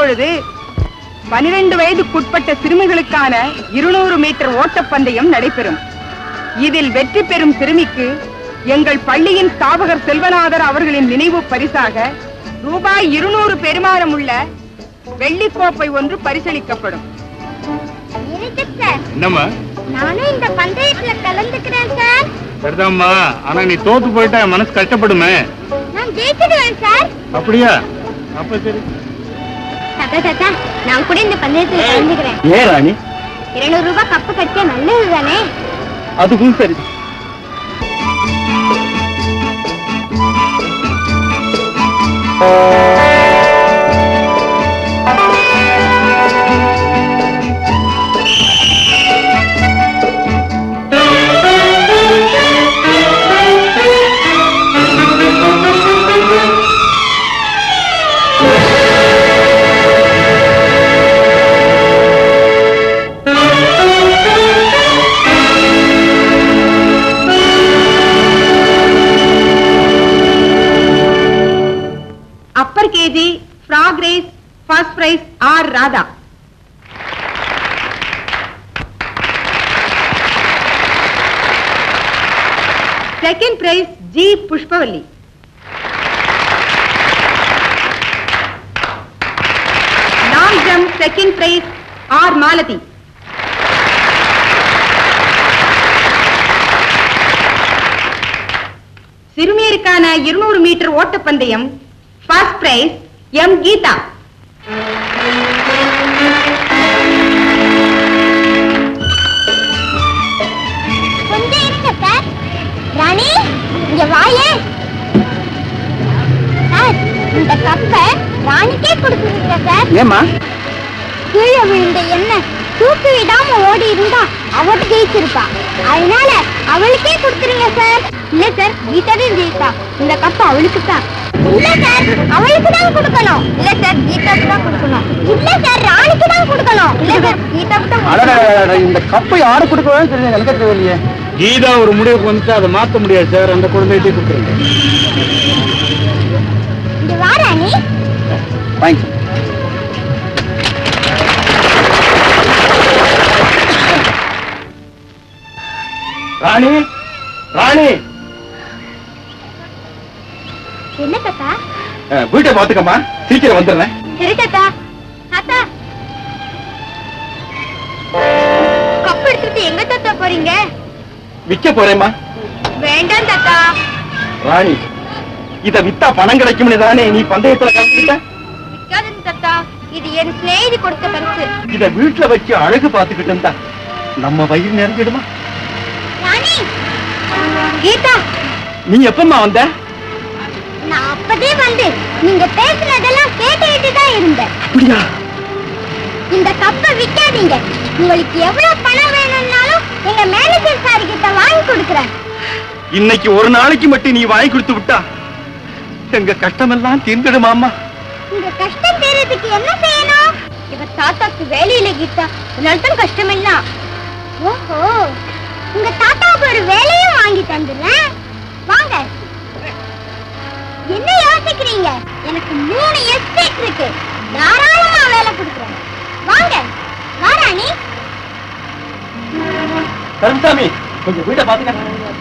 இப்பொழுது பனிரெண்டு வயதுக்குட்பட்ட சிறுமிகளுக்கான இருநூறு மீட்டர் ஓட்டப்பந்தயம் நடைபெறும் இதில் வெற்றி பெறும் சிறுமிக்கு எங்கள் பள்ளியின் ஸ்தாபகர் செல்வநாதர் அவர்களின் நினைவு பரிசாக ரூபாய் இருநூறு பெருமானம் உள்ள வெள்ளிக்கோப்பை ஒன்று பரிசளிக்கப்படும் இருக்கு சார் என்னம்மா நானும் இந்த பந்தயத்துல கலந்துக்கிறேன் சார் சரிதாம்மா ஆனா நீ தோத்து போயிட்டா என் மனசு கஷ்டப்படுமே நான் ஜெயிச்சிடுவேன் சார் அப்படியா அப்ப சரி தாத்தா தாத்தா நான் கூட இந்த பந்தயத்துல கலந்துக்கிறேன் ஏன் ராணி இருநூறு ரூபாய் கப்பு கட்டியா நல்லது தானே அதுவும் சரி upper KG frock race first prize R Radha second prize G Pushpavalli long jump second prize R Malathi சிறுமியருக்கான இருநூறு மீட்டர் ஓட்டப்பந்தயம் ஃபர்ஸ்ட் பிரைஸ் எம் கீதா கொஞ்சம் இருங்க சார் ராணி இங்க வாயே சார் இந்த கப்பை ராணிக்கே கொடுத்துருங்க சார் ஏமா கீழே விழுந்த எண்ணெய் தூக்கி விடாம ஓடி இருந்தா அவ ஜெயிச்சிருப்பா அதனால அவளுக்கே கொடுத்துருங்க சார் இல்ல சார் கீதா தான் ஜெயித்தா இந்த கப் அவளுக்கு தான் இல்ல சார் அவளுக்கு தான் கொடுக்கணும் இல்ல சார் கீதாக்கு தான் கொடுக்கணும் இல்ல சார் ராணிக்கு தான் கொடுக்கணும் இல்ல சார் கீதாக்கு தான் கொடுக்கணும் இந்த கப்பை யாரு கொடுக்கவே தெரியும் எனக்கு தெரியலையே கீதா ஒரு முடிவுக்கு வந்துட்டு அதை மாத்த முடியாது சார் அந்த குழந்தைகிட்டே கொடுத்துருங்க இங்க வா ராணி தேங்க்ஸ் ராணி ராணி என்ன தாத்தா அஹ், வீட்டை பாத்துக்கம்மா சீக்கிரம் வந்துடுறேன் சரி தாத்தா தாத்தா கப் எடுத்துட்டு எங்க தாத்தா போறீங்க விற்க போறேம்மா வேண்டாம் தாத்தா ராணி இத வித்தா பணம் கிடைக்கும்னு தானே நீ பந்தயத்துல கலந்துக்கிட்ட விற்காதுங்க தாத்தா இது என் சிநேகிதி கொடுத்த பரிசு இத வீட்டுல வச்சு அழகு பாத்துக்கிட்டு இருந்தா நம்ம வயிறு நிறைஞ்சிடுமா ராணி கீதா நீ எப்பம்மா வந்த நான் அப்பதே வந்து நீங்க பேசுனதெல்லாம் கேட்டுக்கிட்டு தான் இருந்தேன் அப்படியா இந்த கப்பை விற்காதீங்க உங்களுக்கு எவ்வளவு பணம் வேணும்னாலும் எங்க மேனேஜர் சார் கிட்ட வாங்கி கொடுக்குறேன் இன்னைக்கு ஒரு நாளைக்கு மட்டும் நீ வாங்கி கொடுத்து விட்டா எங்க கஷ்டமெல்லாம் தீர்ந்துடுமாமா உங்க கஷ்டம் தீரத்துக்கு என்ன செய்யணும் இவ தாத்தாக்கு வேலையில கீதா அதனால தான் கஷ்டம் எல்லாம் ஓஹோ உங்க தாத்தாவுக்கு ஒரு வேலையும் வாங்கி தந்துடுறேன் வாங்க என்ன யோசிக்கிறீங்க எனக்கு மூணு எஸ்டேட் இருக்கு தாராளமா வேலை கொடுக்குறேன் வாங்க வாராணி கருமசாமி கொஞ்சம் வீட்டை பாத்துக்க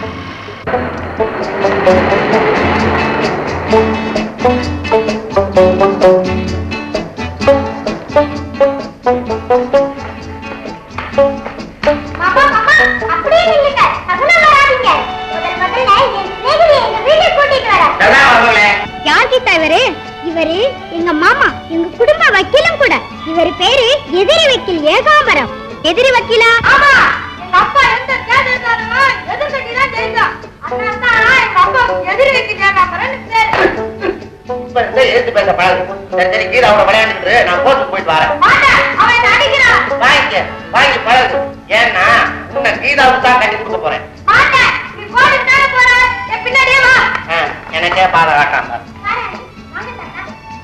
மாமா மாமா அப்படியே நில்லுங்க அகல வராதீங்க முதல் முதல்ல என் சிநேகிதியை எங்க வீட்டுக்கு கூட்டிட்டு வரேன் யார் கீதா இவரு இவரு எங்க மாமா எங்க குடும்ப வக்கீலும் கூட இவர் பேரு எதிரி வக்கீல் ஏகாம்பரம் எதிரி வக்கீலா ஆமா எங்க அப்பா எந்த தேர்தல்காரனோ எதிர்கட்சி தான் ஜெயிச்சா அதனால தான் எங்க அப்பா எதிரி வக்கீல் ஏகாம்பரம் பேரு இப்ப இருந்தே ஏத்து பேச பழகு சரி சரி கீழே அவனை விளையாண்டுட்டு நான் கோர்ட்டுக்கு போயிட்டு வரேன் மாட்டேன் அவன் அடிக்கிறான் வாங்கிக்க வாங்கி பழகு ஏன்னா உன்னை கீதாவுக்கு தான் கட்டி கொடுக்க போறேன் மாட்டேன் நீ கோடுக்கு தானே போற என் பின்னாடியே வா ஆ, எனக்கே பாதை காட்டாம வாங்க தாத்தா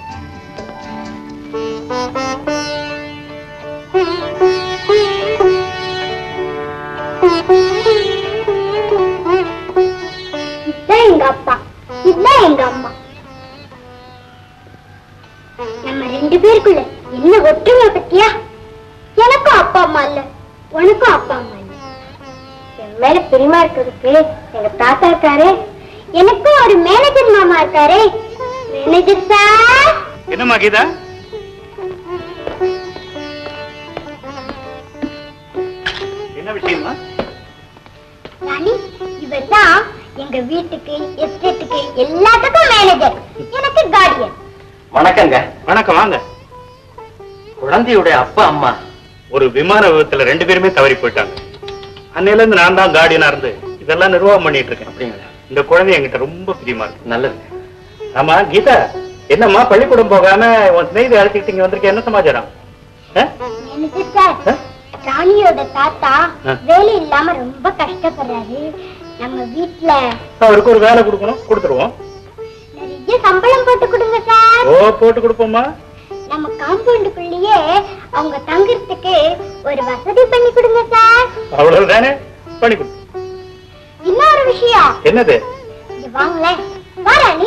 இதுதான் எங்க அப்பா இதுதான் எங்க அம்மா நம்ம ரெண்டு பேருக்குள்ள என் மேல பெரியமா இருக்கிறதுக்கு எங்க தாத்தா இருக்காரு எனக்கும் ஒரு மேனேஜர் மாமா இருக்காரு மேனேஜர் சார் என்னம்மா கீதா என்ன விஷயமா ராணி இவர்தான் எங்க வீட்டுக்கு எஸ்டேட்டுக்கு எல்லாத்துக்கும் மேனேஜர் எனக்கு கார்டியன் வணக்கங்க வணக்கம் வாங்க குழந்தையுடைய அப்பா அம்மா ஒரு விமான விபத்துல ரெண்டு பேருமே தவறி போயிட்டாங்க அன்னையில இருந்து நான் தான் கார்டியனா இருந்து இதெல்லாம் நிர்வாகம் பண்ணிட்டு இருக்கேன் அப்படிங்களா இந்த குழந்தை என்கிட்ட ரொம்ப பிரியமா இருக்கு நல்லது ஆமா கீதா என்னம்மா பள்ளிக்கூடம் போகாம உன் சிநேகிதை அழைச்சிக்கிட்டு இங்க வந்திருக்க என்ன சமாச்சாரம் ஆ? மேனேஜர் சார் ஆ? ராணியோட தாத்தா ஆ. வேலை இல்லாம ரொம்ப கஷ்டப்படுறாரு நம்ம வீட்ல அவருக்கு ஒரு வேலை கொடுக்கணும் கொடுத்துருவோம் நிறைய சம்பளம் போட்டு கொடுங்க சார் ஓ போட்டு கொடுப்போம்மா நம்ம காம்பவுண்டுக்குள்ளேயே அவங்க தங்குறதுக்கு ஒரு வசதி பண்ணி கொடுங்க சார் அவ்வளவுதானே பண்ணி கொடு இன்னொரு விஷயம் என்னது இங்க வாங்களேன் வா ராணி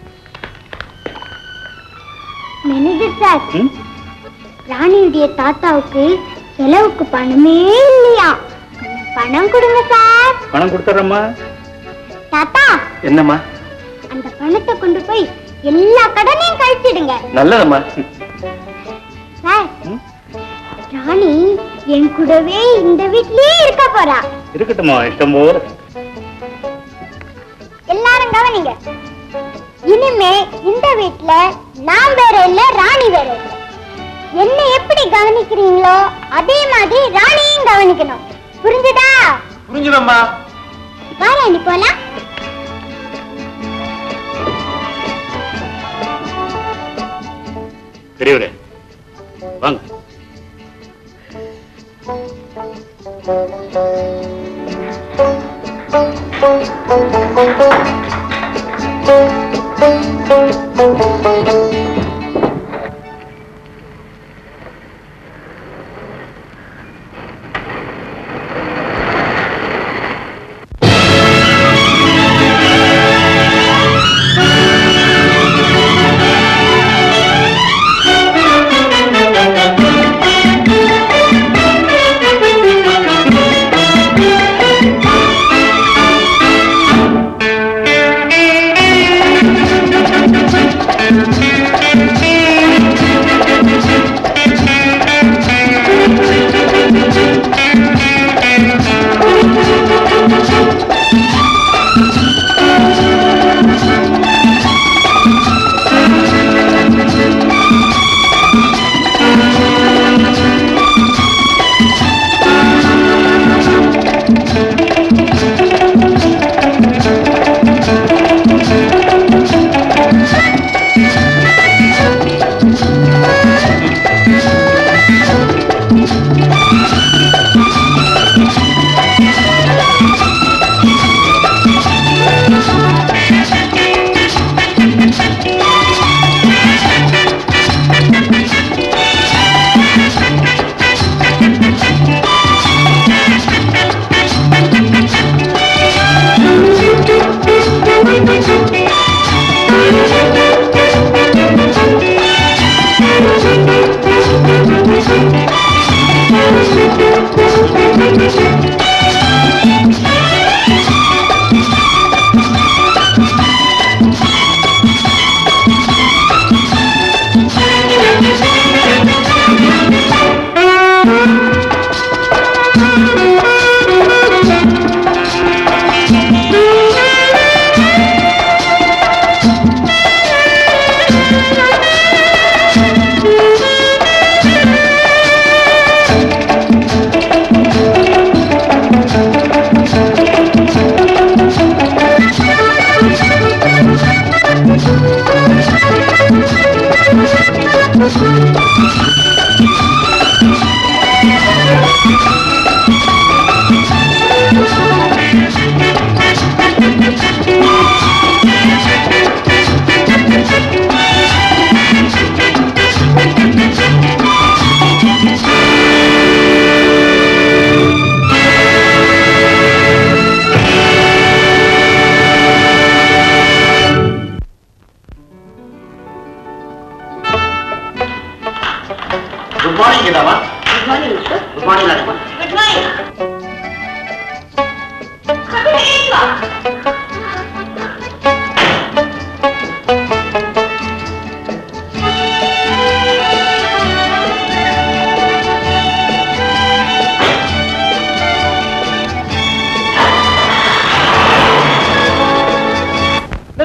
மேனேஜர் சார் ம்? ராணியுடைய தாத்தாவுக்கு செலவுக்கு பணமே இல்லையா கொஞ்சம் பணம் கொடுங்க சார் பணம் கொடுத்துறேம்மா தாத்தா என்னம்மா அந்த பணத்தை கொண்டு போய் எல்லா கடனையும் கழிச்சிடுங்க நல்லதம்மா சார் ம்? ராணி என் கூடவே இந்த வீட்லயே இருக்க போறா இருக்கட்டும்மா இஷ்டம் போல எல்லாரும் கவனிங்க இனிமே இந்த வீட்ல நான் வேற இல்ல ராணி வேற இல்ல என்ன எப்படி கவனிக்கிறீங்களோ அதே மாதிரி ராணியும் கவனிக்கணும் புரிஞ்சுதா புரிஞ்சுதம்மா வா ராணி போலாம் பெரியவரே வாங்க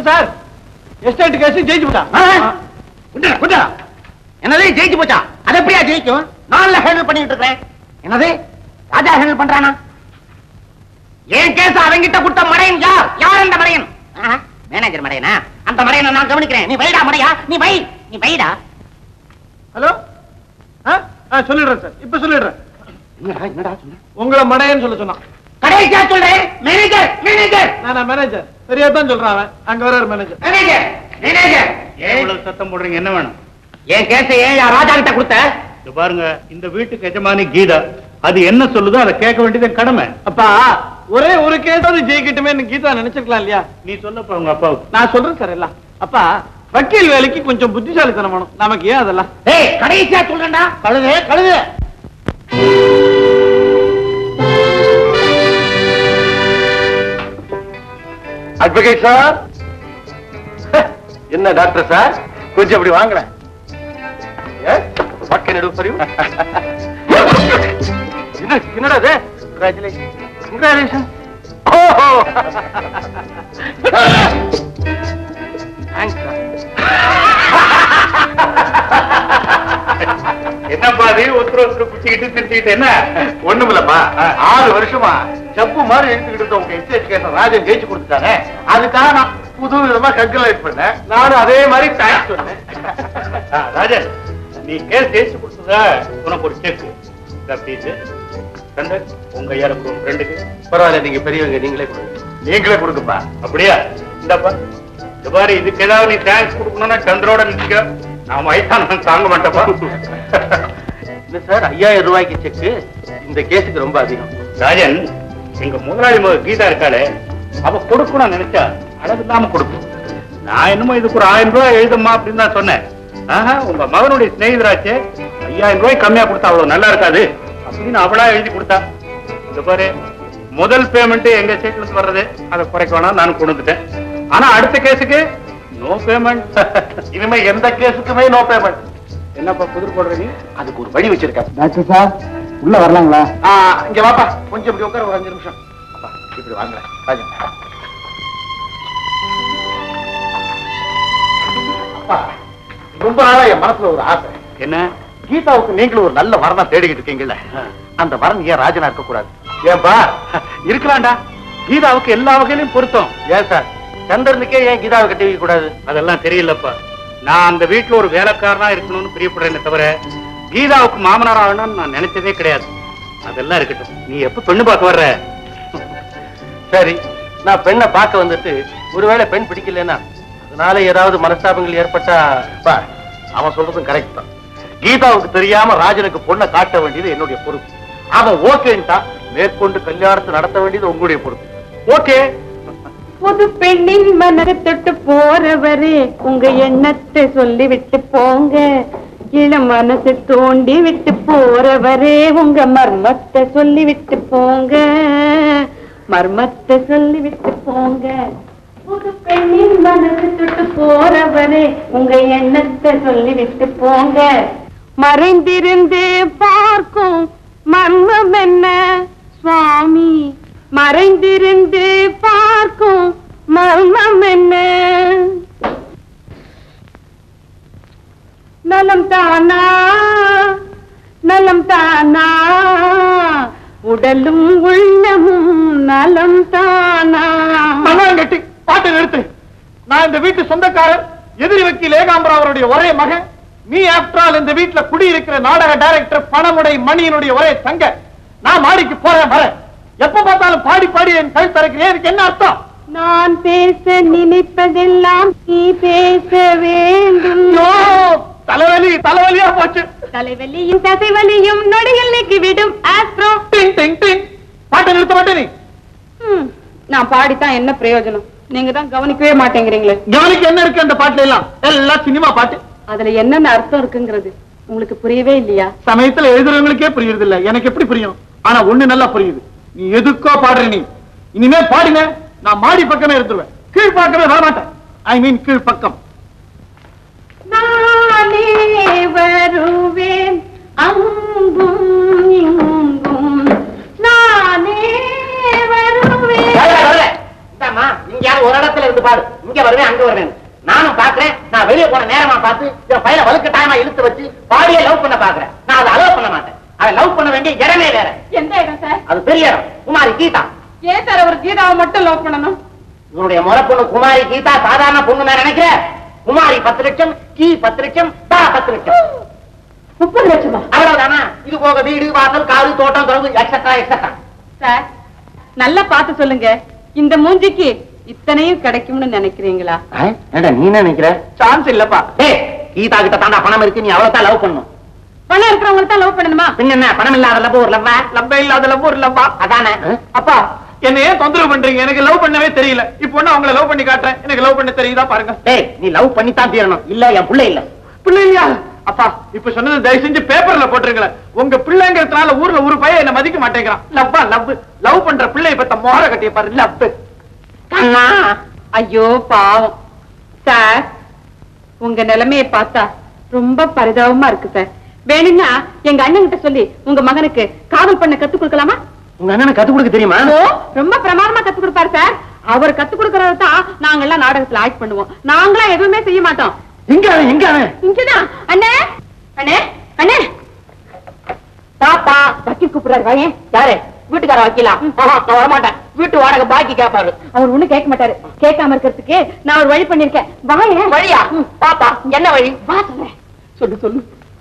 சார் எஸ்டேட் கேஸ் ஜெயிச்சு விட்டான் குண்டா குண்டா என்னது ஜெயிச்சு போச்சா அது எப்படியா ஜெயிக்கும் நான் ஹேண்டில் பண்ணிட்டு இருக்கேன் என்னது ராஜா ஹேண்டில் பண்றானா ஏன் கேஸ் அவங்கிட்ட கொடுத்த மடையன் யார் யார் அந்த மடையன் மேனேஜர் மடையனா அந்த மடையனை நான் கவனிக்கிறேன் நீ வைடா மடையா நீ வை நீ வைடா ஹலோ ஆ சொல்லிடுறேன் சார் இப்ப சொல்லிடுறேன் என்னடா என்னடா சொன்ன உங்களை மடையன்னு சொல்ல சொன்னான் கடைசியா சொல்றேன் மேனேஜர் மேனேஜர் நான் மேனேஜர் சரியா தான் சொல்றான் அவன் அங்க வர மேனேஜர் மேனேஜர் மேனேஜர் ஏன் இவ்வளவு சத்தம் போடுறீங்க என்ன வேணும் என் கேஸ ஏன் ராஜா கிட்ட கொடுத்த இது பாருங்க இந்த வீட்டுக்கு எஜமானி கீதா அது என்ன சொல்லுதோ அதை கேட்க வேண்டியது என் கடமை அப்பா ஒரே ஒரு கேஸாவது ஜெயிக்கட்டுமே கீதா நினைச்சிருக்கலாம் இல்லையா நீ சொல்லப்பா உங்க அப்பாவுக்கு நான் சொல்றேன் சார் எல்லாம் அப்பா வக்கீல் வேலைக்கு கொஞ்சம் புத்திசாலித்தனம் வேணும் நமக்கு ஏன் அதெல்லாம் ஏய் கடைசியா சொல்றேன்டா கழுது கழுது அட்வொகேட் சார் என்ன டாக்டர் சார் கொஞ்சம் அப்படி வாங்களேன் what can do for you என்ன என்னடா இது கங்க்ராச்சுலேஷன் கங்க்ராச்சுலேஷன் ஓஹோ தேங்க்ஸ் என்னப்பா அது ஒருத்தர் ஒருத்தர் குச்சிக்கிட்டு திருத்திக்கிட்டு என்ன ஒண்ணுமில்லப்பா ஆறு வருஷமா செப்பு மாதிரி எடுத்துக்கிட்டு இருந்த உங்க எஸ்டேட் கேட்ட ராஜன் ஜெயிச்சு கொடுத்துட்டானே அதுக்காக நான் புது விதமா கங்க்ராலேட் பண்ணேன் நானும் அதே மாதிரி தேங்க்ஸ் சொன்னேன் ஆ, ராஜன் நீ கேஸ் ஜெயிச்சு கொடுத்ததா உனக்கு ஒரு செக் பீஸ் கண்டு உங்க ஐயாருக்கு உன் ஃப்ரெண்டுக்கு பரவாயில்ல நீங்க பெரியவங்க நீங்களே கொடுங்க நீங்களே கொடுங்கப்பா அப்படியா இந்தப்பா இந்த பாரு இதுக்கு ஏதாவது நீ தேங்க்ஸ் கொடுக்கணும்னா சந்திரோட நிக்க நான் வயசான தாங்க மாட்டேப்பா இல்ல சார் ஐயாயிரம் ரூபாய்க்கு செக்கு இந்த கேஸுக்கு ரொம்ப அதிகம் ராஜன் எங்க முதலாளி மக கீதா இருக்காளே அவ கொடுக்கணும் நினைச்சா அளவு இல்லாம கொடுக்கும் நான் என்னமோ இதுக்கு ஒரு ஆயிரம் ரூபாய் எழுதுமா அப்படின்னு தான் சொன்னேன் ஆஹா உங்க மகனுடைய சிநேகிதராச்சே ஐயாயிரம் ரூபாய் கம்மியா கொடுத்தா அவ்வளவு நல்லா இருக்காது அப்படின்னு அவளா எழுதி கொடுத்தா இந்த பாரு முதல் பேமெண்ட் எங்க சைட்ல இருந்து வர்றது அதை குறைக்க வேணாம் நான் கொண்டு வந்துட்டேன் ஆனா அடுத்த கேஸுக்கு நோ பேமெண்ட் இனிமே எந்த கேஸுக்குமே நோ பேமெண்ட் என்னப்பா புதிர் போடுற நீ அதுக்கு ஒரு வழி வச்சிருக்கேன் டாக்டர் சார் உள்ள வரலாங்களா ஆ, இங்க வாப்பா கொஞ்சம் இப்படி உட்கார ஒரு அஞ்சு நிமிஷம் அப்பா இப்படி வாங்க ராஜன் அப்பா ரொம்ப நாளா என் மனசுல ஒரு ஆசை என்ன கீதாவுக்கு நீங்களும் ஒரு நல்ல வரனா தேடிக்கிட்டு இருக்கீங்கல்ல அந்த வரன் ஏன் ராஜனா இருக்க கூடாது ஏன்பா இருக்கலாம்டா கீதாவுக்கு எல்லா வகையிலும் பொருத்தம் ஏன் சார் சந்திரனுக்கே ஏன் கீதாவை கட்டி வைக்க கூடாது அதெல்லாம் தெரியலப்பா நான் அந்த வீட்டுல ஒரு வேலைக்காரனா இருக்கணும்னு பிரியப்படுறேனே தவிர கீதாவுக்கு மாமனார் ஆகணும்னு நான் நினைச்சதே கிடையாது அதெல்லாம் இருக்கட்டும் நீ எப்ப பெண்ணு பார்க்க வர்ற சரி நான் பெண்ணை பார்க்க வந்துட்டு ஒருவேளை பெண் பிடிக்கலன்னா அதனால ஏதாவது மனஸ்தாபங்கள் ஏற்பட்டா பா, அவன் சொல்றதும் கரெக்ட் தான் கீதாவுக்கு தெரியாம ராஜனுக்கு பொண்ணை காட்ட வேண்டியது என்னுடைய பொறுப்பு அவன் ஓகேன்ட்டா மேற்கொண்டு கல்யாணத்தை நடத்த வேண்டியது உங்களுடைய பொறுப்பு ஓகே புது பெண்ணின் மனதை தொட்டு போறவரே உங்க எண்ணத்தை சொல்லி விட்டு போங்க இளம் மனசை தோண்டி விட்டு போறவரே உங்க மர்மத்தை சொல்லி விட்டு போங்க மர்மத்தை சொல்லி விட்டு போங்க புது பெண்ணின் மனசை தொட்டு போறவரே உங்க எண்ணத்தை சொல்லி விட்டு போங்க மறைந்திருந்து பார்க்கும் மர்மம் என்ன சுவாமி மறைந்திருந்து பார்க்கும் மர்மம் என்ன நலம் தானா நலம் தானா உடலும் உள்ளமும் நலம் தானா கட்டி பாட்டை நிறுத்து நான் இந்த வீட்டு சொந்தக்காரர் எதிரி வக்கீல் ஏகாம்பரம் அவருடைய ஒரே மகன் நீ ஆஃப்டர் ஆல் இந்த வீட்டுல குடியிருக்கிற நாடக டைரக்டர் பணமுடை மணியினுடைய ஒரே தங்க நான் மாடிக்கு போறேன் வரேன் எப்ப பார்த்தாலும் பாடி பாடி என் கை திறக்கிறேன் இதுக்கு என்ன அர்த்தம் நான் பேச நினைப்பதெல்லாம் நீ பேச வேண்டும் ஐயோ, தலைவலி தலைவலியா போச்சு தலைவலியும் தசைவலியும் நொடியில் நீக்கிவிடும் ஆஸ்ட்ரோ டிங் டிங் டிங் பாட்டை நிறுத்த மாட்டே நீ ம், நான் பாடித்தான் என்ன பிரயோஜனம் நீங்க தான் கவனிக்கவே மாட்டேங்கிறீங்களே கவனிக்கு என்ன இருக்கு அந்த பாட்டுல எல்லாம் எல்லாம் சினிமா பாட்டு அதுல என்னென்ன அர்த்தம் இருக்குங்கிறது உங்களுக்கு புரியவே இல்லையா சமயத்துல எழுதுறவங்களுக்கே புரியுறது இல்ல எனக்கு எப்படி புரியும் ஆனா ஒண்ணு நல்லா புரியுது நீ எதுக்கோ பாடுற நீ இனிமே பாடுங்க நான் மாடி பக்கமே இருந்துருவேன் கீழ் பக்கமே வர மாட்டேன் ஐ மீன் கீழ் பக்கம் நானே வருவேன் அங்கும் இங்கும் நானே வருவேன் இந்தாம்மா இங்க யாரும் ஒரு இடத்துல இருந்து பாடு இங்க வருவேன் அங்க வருவேன் நானும் பாக்குறேன் நான் வெளியே போன நேரமா பார்த்து என் பையனை வலுக்கட்டாயமா இழுத்து வச்சு பாடியே லவ் பண்ண பாக்குறேன் நான் அதை அலோவ் பண்ண மாட்டேன் அதை லவ் பண்ண வேண்டிய இடமே வேற எந்த இடம் சார் அது பெரிய இடம் குமாரி கீதா ஏன் சார் அவர் கீதாவை மட்டும் லவ் பண்ணணும் இவனுடைய முறை பொண்ணு குமாரி கீதா சாதாரண பொண்ணு நான் நினைக்கிறேன் குமாரி பத்து லட்சம் கீ பத்து லட்சம் தா பத்து லட்சம் முப்பது லட்சமா அவ்வளவுதானா இது போக வீடு வாசல் காது தோட்டம் தொடர்பு எக்ஸட்ரா எக்ஸட்ரா சார் நல்லா பார்த்து சொல்லுங்க இந்த மூஞ்சிக்கு இத்தனையும் கிடைக்கும்னு நினைக்கிறீங்களா ஏண்டா நீ என்ன நினைக்கிற சான்ஸ் இல்லப்பா ஏய் கீதா கிட்ட தாண்டா பணம் இருக்கு நீ அவ்வளவு தான் லவ் பண்ணும் பணம் இருக்கிறவங்க தான் லவ் பண்ணணுமா பின்ன என்ன பணம் இல்லாத லவ் ஒரு லவ்வா லப்ப இல்லாத லவ் ஒரு லவ்வா அதானே அப்பா என்ன ஏன் தொந்தரவு பண்றீங்க எனக்கு லவ் பண்ணவே தெரியல இப்போ நான் உங்களை லவ் பண்ணி காட்டுறேன் எனக்கு லவ் பண்ண தெரியுதா பாருங்க டேய் நீ லவ் பண்ணி தான் தீரணும் இல்ல என் புள்ள இல்ல பிள்ளையா அப்பா இப்ப சொன்னது தயவு செஞ்சு பேப்பர்ல போட்டுருங்களேன் உங்க பிள்ளைங்கிறதுனால ஊர்ல ஒரு பையன் என்ன மதிக்க மாட்டேங்கிறான் லவ்வா லவ் லவ் பண்ற பிள்ளைய பத்த மோர கட்டிய பாரு லவ் கண்ணா ஐயோ பாவம் சார் உங்க நிலைமைய பார்த்தா ரொம்ப பரிதாபமா இருக்கு சார் வேணும்னா எங்க அண்ணன் கிட்ட சொல்லி உங்க மகனுக்கு காதல் பண்ண கத்து கொடுக்கலாமா உங்க அண்ணனுக்கு கத்து கொடுக்க தெரியுமா ஓ, ரொம்ப பிரமாதமா கத்து கொடுப்பாரு சார் அவர் கத்து கொடுக்கறத தான் நாங்க எல்லாம் நாடகத்துல ஆக்ட் பண்ணுவோம் நாங்களாம் எதுவுமே செய்ய மாட்டோம் எங்க அவன் எங்க அவன் இங்கதான் அண்ணே அண்ணே அண்ணே பாப்பா வக்கீல் கூப்பிடுறாரு வாயேன் யாரு வீட்டுக்கார வைக்கலாம் நான் வரமாட்டேன் வீட்டு வாடகை பாக்கி கேட்பாரு அவர் ஒண்ணும் கேட்க மாட்டாரு கேட்காம இருக்கிறதுக்கு நான் ஒரு வழி பண்ணிருக்கேன் வாயேன் வழியா பாப்பா என்ன வழி வா சொல்றேன் சொல்லு சொல்லு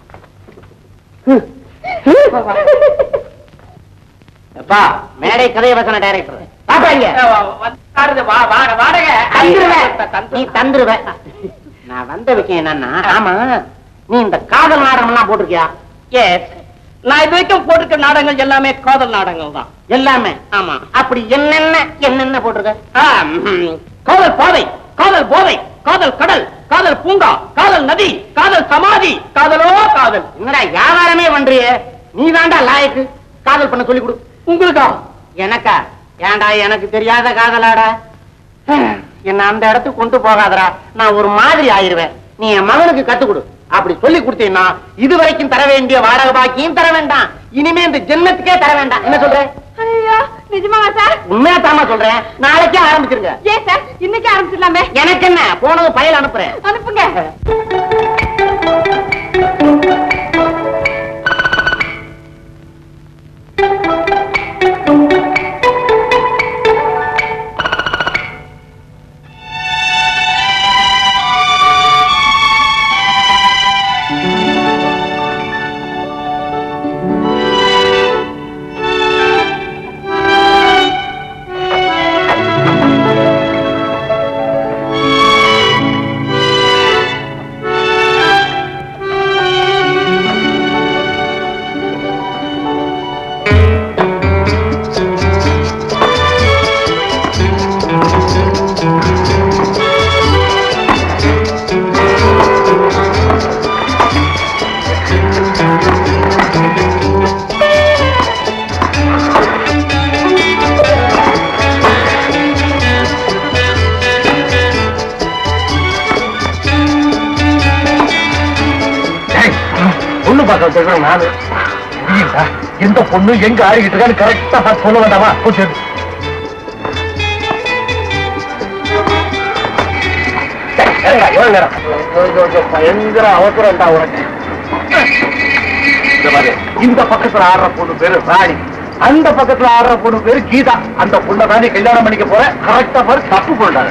அப்பா மேடை கதை வசன டைரக்டர் பாப்பா இங்க தந்துருவேன் நீ தந்துருவ நான் வந்த விஷயம் என்னன்னா ஆமா நீ இந்த காதல் நாடகம் எல்லாம் போட்டிருக்கியா எஸ் நான் இது வரைக்கும் போட்டிருக்க நாடகங்கள் எல்லாமே காதல் நாடகங்கள் தான் எல்லாமே ஆமா அப்படி என்னென்ன என்னென்ன போட்டிருக்க ஆ, ம். காதல் பாதை காதல் போதை காதல் கடல் காதல் பூங்கா காதல் நதி காதல் சமாதி காதலோ காதல் என்னடா வியாபாரமே பண்றியே நீ தாண்டா லாயக்கு காதல் பண்ண சொல்லி கொடு உங்களுக்கா எனக்கா ஏன்டா எனக்கு தெரியாத காதலாடா என்ன அந்த இடத்துக்கு கொண்டு போகாதடா நான் ஒரு மாதிரி ஆயிருவேன் நீ என் மகனுக்கு கத்து கொடு அப்படி சொல்லி கொடுத்தீங்கன்னா இது வரைக்கும் தர வேண்டிய வாடகை பாக்கியும் தர வேண்டாம் இனிமே இந்த ஜென்மத்துக்கே தர வேண்டாம் என்ன சொல்ற ஐயா நிஜமாவா சார் உண்மையா தாமா சொல்றேன் நாளைக்கே ஆரம்பிச்சிருங்க ஏன் சார் இன்னைக்கு ஆரம்பிச்சிடலாமே எனக்கு என்ன போனது பயல் அனுப்புறேன் அனுப்புங்க பொண்ணு பார்க்க வச்சிருக்கேன் நானு புரியுதா? எந்த பொண்ணு எங்க ஆடிக்கிட்டு இருக்கான்னு கரெக்டா பார்த்து சொல்ல வேண்டாமா கொஞ்சம் பயங்கர அவசரம்டா உனக்கு இந்த பாரு, இந்த பக்கத்துல ஆடுற பொண்ணு பேரு ராணி அந்த பக்கத்துல ஆடுற பொண்ணு பேரு கீதா அந்த பொண்ணை தானே கல்யாணம் பண்ணிக்க போற கரெக்டா பாரு தப்பு பண்ணாரு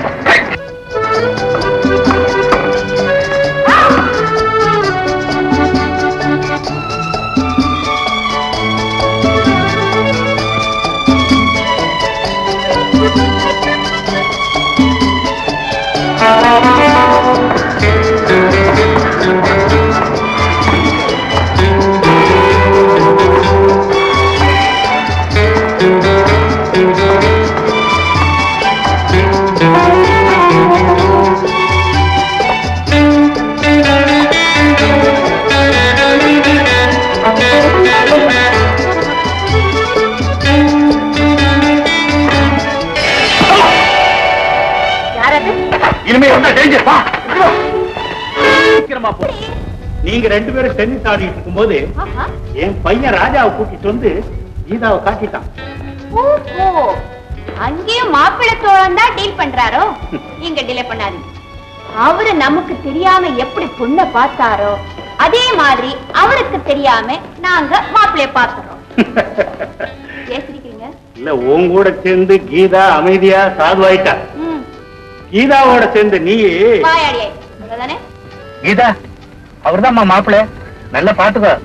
இனிமே வந்தா டேஞ்சர் வா சீக்கிரமா போ நீங்க ரெண்டு பேரும் டென்னிஸ் ஆடிட்டு இருக்கும்போது என் பையன் ராஜாவை கூட்டிட்டு வந்து கீதாவை காட்டிட்டான் ஓஹோ அங்கேயும் மாப்பிள்ளை தோழன் தான் டீல் பண்றாரோ நீங்க டிலே பண்ணாதீங்க அவரு நமக்கு தெரியாம எப்படி பொண்ணை பார்த்தாரோ அதே மாதிரி அவருக்கு தெரியாம நாங்க மாப்பிள்ளைய பார்த்துறோம் பேசிருக்கீங்க இல்ல உன் கூட சேர்ந்து கீதா அமைதியா சாதுவாயிட்டா ம் கீதாவோட சேர்ந்து நீ வாயாடியே தானே கீதா அவர்தாம்மா மாப்பிள்ள நல்ல பாட்டுக்கோ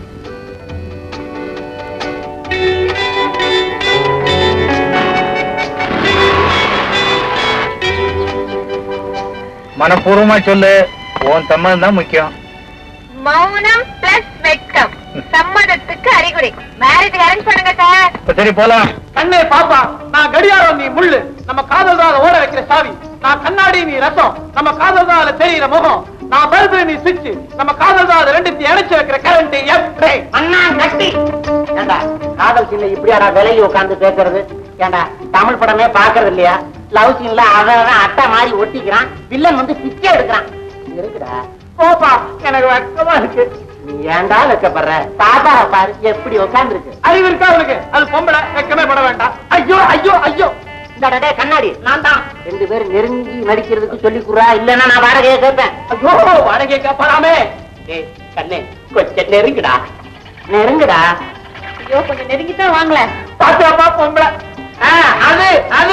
மனப்பூர்வமா சொல்லு உன் சம்மதம் தான் முக்கியம் மௌனம் பிளஸ் வெட்கம் சம்மதத்துக்கு அறிகுறி மேரேஜ் அரேஞ்ச் பண்ணுங்க சார் இப்ப சரி போலாம் கண்ணே பாப்பா நான் கடியாரம் நீ முள்ளு நம்ம காதல் தான் ஓட வைக்கிற சாவி நான் கண்ணாடி நீ ரசம் நம்ம காதல் தான் தெரியுற முகம் நான் பல்பு நீ சுவிட்ச் நம்ம காதல் தான் ரெண்டுத்தையும் இணைச்சு வைக்கிற கரண்ட் எப்படி அண்ணா கட்டி ஏண்டா காதல் சீன்ல இப்படியாடா விலகி உட்கார்ந்து பேசுறது ஏண்டா தமிழ் படமே பாக்குறது இல்லையா லவ் சீன்ல அவன் அவன் அட்டை மாதிரி ஒட்டிக்கிறான் வில்லன் வந்து பிச்சை எடுக்கிறான் இருக்குடா போப்பா எனக்கு வெக்கமா இருக்கு நீ ஏன்டா வைக்கப்படுற பாப்பா பாரு எப்படி உட்கார்ந்து இருக்கு அறிவு இருக்கா அவனுக்கு அது பொம்பளை வெக்கமே பட வேண்டாம் ஐயோ ஐயோ ஐயோ இந்த டே கண்ணாடி நான் தான் ரெண்டு பேரும் நெருங்கி நடிக்கிறதுக்கு சொல்லி குறா இல்லன்னா நான் வாடகையை கேட்பேன் ஐயோ வாடகை கேட்பாராமே ஏய் கண்ணே கொஞ்சம் நெருங்குடா நெருங்குடா ஐயோ கொஞ்சம் நெருங்கித்தான் வாங்களேன் பாத்துப்பா பொம்பளை ஆ, அது அது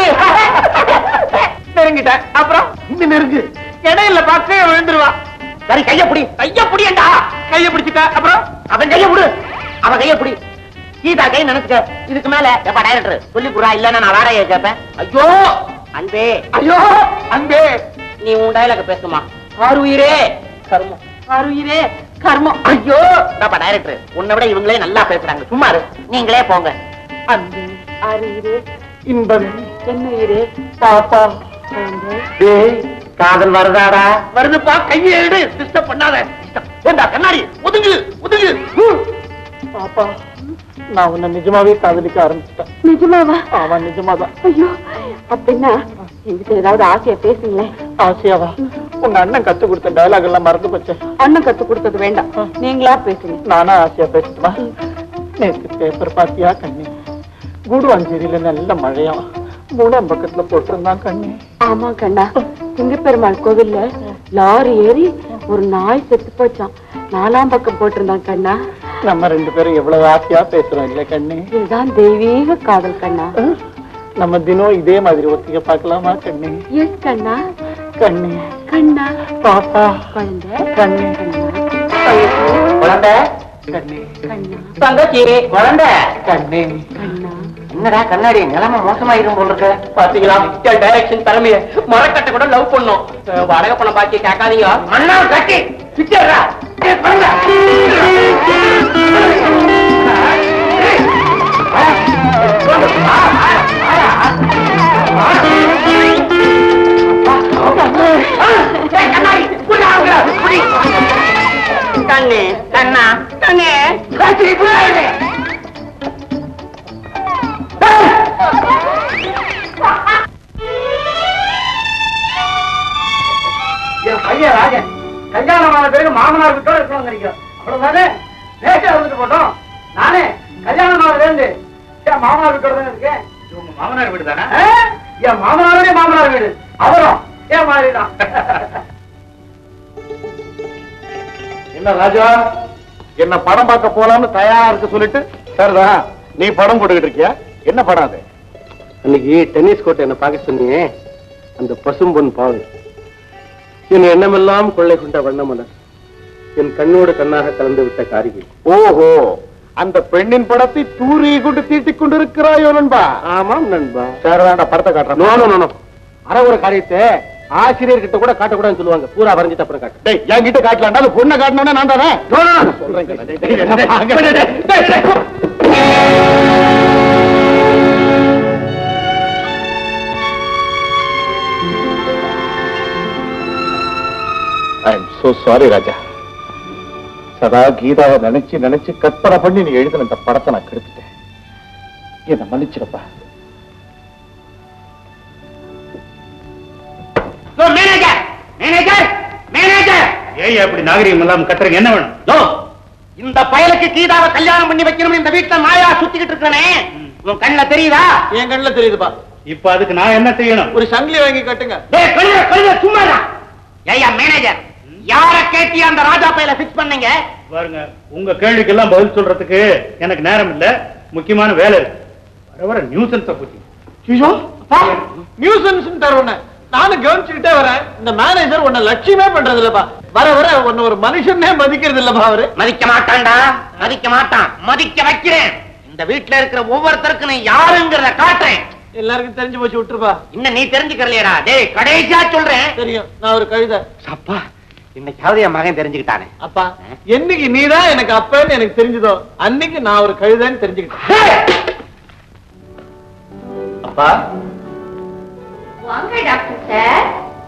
நெருங்கிட்டேன் அப்புறம் இன்னும் நெருங்கு இடையில பார்க்க விழுந்துருவா சரி கைய புடி கைய புடியண்டா கைய பிடிச்சிட்ட அப்புறம் அவன் கைய புடு அவன் கைய புடி கீதா கை நினைச்சுக்க இதுக்கு மேல எப்ப டைரக்டர் சொல்லி குறா இல்லன்னா நான் வாடகையை கேட்பேன் ஐயோ அன்பே ஐயோ அன்பே நீ உன் டைலாக பேசுமா ஆறுயிரே கர்மம் ஆறுயிரே கர்மம் ஐயோ டப்பா டைரக்டர் உன்னை விட இவங்களே நல்லா பேசுறாங்க சும்மா இரு நீங்களே போங்க அன்பே அறியிரே இன்பமே என்னுயிரே பாப்பா டேய், காதல் வருதாடா வருதுப்பா கையை எடு டிஸ்டர்ப் பண்ணாத ஏண்டா கண்ணாடி ஒதுங்கு ஒதுங்கு ஹம். பாப்பா நான் உன்னை நிஜமாவே காதலிக்க ஆரம்பிச்சிட்டேன் நிஜமாவா ஆமா நிஜமாதான் ஐயோ அப்படின்னா என்கிட்ட ஏதாவது ஆசையா பேசுங்களேன் ஆசையாவா உங்க அண்ணன் கத்து கொடுத்த டயலாக் எல்லாம் மறந்து போச்சேன் அண்ணன் கத்து கொடுத்தது வேண்டாம் நீங்களா பேசுங்க நானா ஆசையா பேசட்டுமா நேற்று பேப்பர் பாத்தியா கண்ணி கூடுவாஞ்சேரியில நல்ல மழையா மூணாம் பக்கத்துல போட்டிருந்தான் கண்ணி ஆமா கண்ணா சிங்கப்பெருமாள் கோவில்ல லாரி ஏறி ஒரு நாய் செத்து போச்சான் நாலாம் பக்கம் போட்டிருந்தான் கண்ணா நம்ம ரெண்டு பேரும் எவ்வளவு ஆசையா பேசுறோம் இல்ல கண்ணி இதுதான் தெய்வீக காதல் கண்ணா நம்ம தினம் இதே மாதிரி ஒத்திக பார்க்கலாமா கண்ணி எஸ் கண்ணா கண்ணி கண்ணா பாப்பா குழந்தை கண்ணி குழந்தை கண்ணி கண்ணா தங்கச்சி குழந்தை கண்ணி கண்ணா என்னடா கண்ணாடி நிலைமை மோசமாயிரும் போல இருக்கு பாத்தீங்களா டைரக்ஷன் திறமைய மரக்கட்டை கூட லவ் பண்ணும் வாடகை பணம் பாக்கி கேட்காதீங்க அண்ணா கட்டி பிச்சர்ரா கண்ணு கண்ணா கண்ணு என் பையன் ராஜன் கல்யாணமான பிறகு மாமனார் வீட்டோட இருக்கணும் நினைக்கிறோம் அவ்வளவுதானே நேற்று வந்துட்டு போட்டோம் நானே கல்யாணம் ஆனதுல இருந்து என் மாமனார் வீட்டோட தானே இருக்கேன் உங்க மாமனார் வீடு தானே ஆ? என் மாமனாருடைய மாமனார் வீடு அவரும் என் மாதிரி தான் என்ன ராஜா என்ன படம் பார்க்க போலாம்னு தயாரா இருக்க சொல்லிட்டு சரிதான் நீ படம் போட்டுக்கிட்டு இருக்கியா என்ன படம் அது அன்னைக்கு டென்னிஸ் கோர்ட் என்ன பார்க்க சொன்னியே அந்த பசும்பொன் பாவை என் எண்ணமெல்லாம் கொள்ளை கொண்ட வண்ணமலர் என் கண்ணோடு கண்ணாக கலந்து விட்ட காரிகை ஓஹோ அந்த பெண்ணின் படத்தை தூரி கொண்டு தீட்டிக் கொண்டிருக்கிறாயோ நண்பா ஆமாம் நண்பா சரிதான்டா படத்தை காட்டுறேன் நோ நோ நோ அற ஒரு காரியத்தை ஆசிரியர்கிட்ட கூட காட்டக்கூடாதுன்னு சொல்லுவாங்க பூரா வரைஞ்சிட்டு அப்புறம் காட்டு டேய் என்கிட்ட காட்டலாம்டா அந்த பொண்ணை காட்டணும்னா நான் தானே சொல்றேன் கேளு. டேய், டேய், என்ன பாக்க- டேய், டேய், டேய். I am so sorry Raja சதா கீதாவை நினைச்சு நினைச்சு கற்பனை பண்ணி நீ எழுதின இந்த படத்தை நான் கெடுத்துட்டேன் என்ன மன்னிச்சிருப்பா மேனேஜர் மேனேஜர் மேனேஜர் ஏய் அப்படி நாகரிகம் எல்லாம் கட்டுறீங்க என்ன வேணும் யோ, இந்த பயலுக்கு கீதாவை கல்யாணம் பண்ணி வைக்கணும் இந்த வீட்டுல நாயா சுத்திக்கிட்டு இருக்கானே உன் கண்ணுல தெரியுதா என் கண்ணுல தெரியுதுப்பா இப்ப அதுக்கு நான் என்ன செய்யணும் ஒரு சங்கிலி வாங்கி கட்டுங்க டேய் கழுத கழுத சும்மாடா ஏய்யா மேனேஜர் யார கேட்டி அந்த ராஜா பையில ஃபிக்ஸ் பண்ணீங்க பாருங்க உங்க கேள்விக்கெல்லாம் பதில் சொல்றதுக்கு எனக்கு நேரம் இல்ல முக்கியமான வேலை இருக்கு வர வர நியூசன்ஸ பத்தி ஐயோ நியூசன்ஸ் தருவன நானும் கவனிச்சுக்கிட்டே வரேன் இந்த மேனேஜர் உன்னை லட்சியமே பண்றது இல்லப்பா வர வர உன்னை ஒரு மனுஷனே மதிக்கிறது இல்லப்பா அவரு மதிக்க மாட்டான்டா மதிக்க மாட்டான் மதிக்க வைக்கிறேன் இந்த வீட்டுல இருக்கிற ஒவ்வொருத்தருக்கும் நீ யாருங்கிறத காட்டுறேன் எல்லாருக்கும் தெரிஞ்சு போச்சு விட்டுருப்பா இன்னும் நீ தெரிஞ்சுக்கலையடா டேய் கடைசியா சொல்றேன் தெரியும் நான் ஒரு கழுதை அப்பா இன்னைக்காவது என் மகன் தெரிஞ்சுக்கிட்டானே அப்பா என்னைக்கு நீதான் எனக்கு அப்பன்னு எனக்கு தெரிஞ்சதோ அன்னைக்கு நான் ஒரு கழுதைன்னு தெரிஞ்சுக்கிட்டேன் அப்பா வாங்க டாக்டர் சார்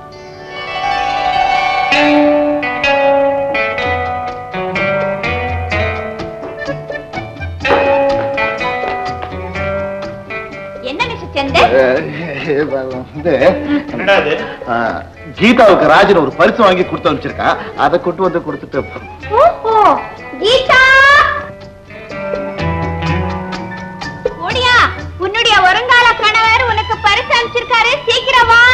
என்ன மிஸ்டர் சந்தர் வந்து என்னடா இது கீதாவுக்கு ராஜன் ஒரு பரிசு வாங்கி கொடுத்து அனுப்பிச்சிருக்கான் அதை கொண்டு வந்து கொடுத்துட்டு ஓஹோ கீதா ஓடியா உன்னுடைய வருங்கால கணவர் உனக்கு பரிசு அனுப்பிச்சிருக்காரு சீக்கிரம் வா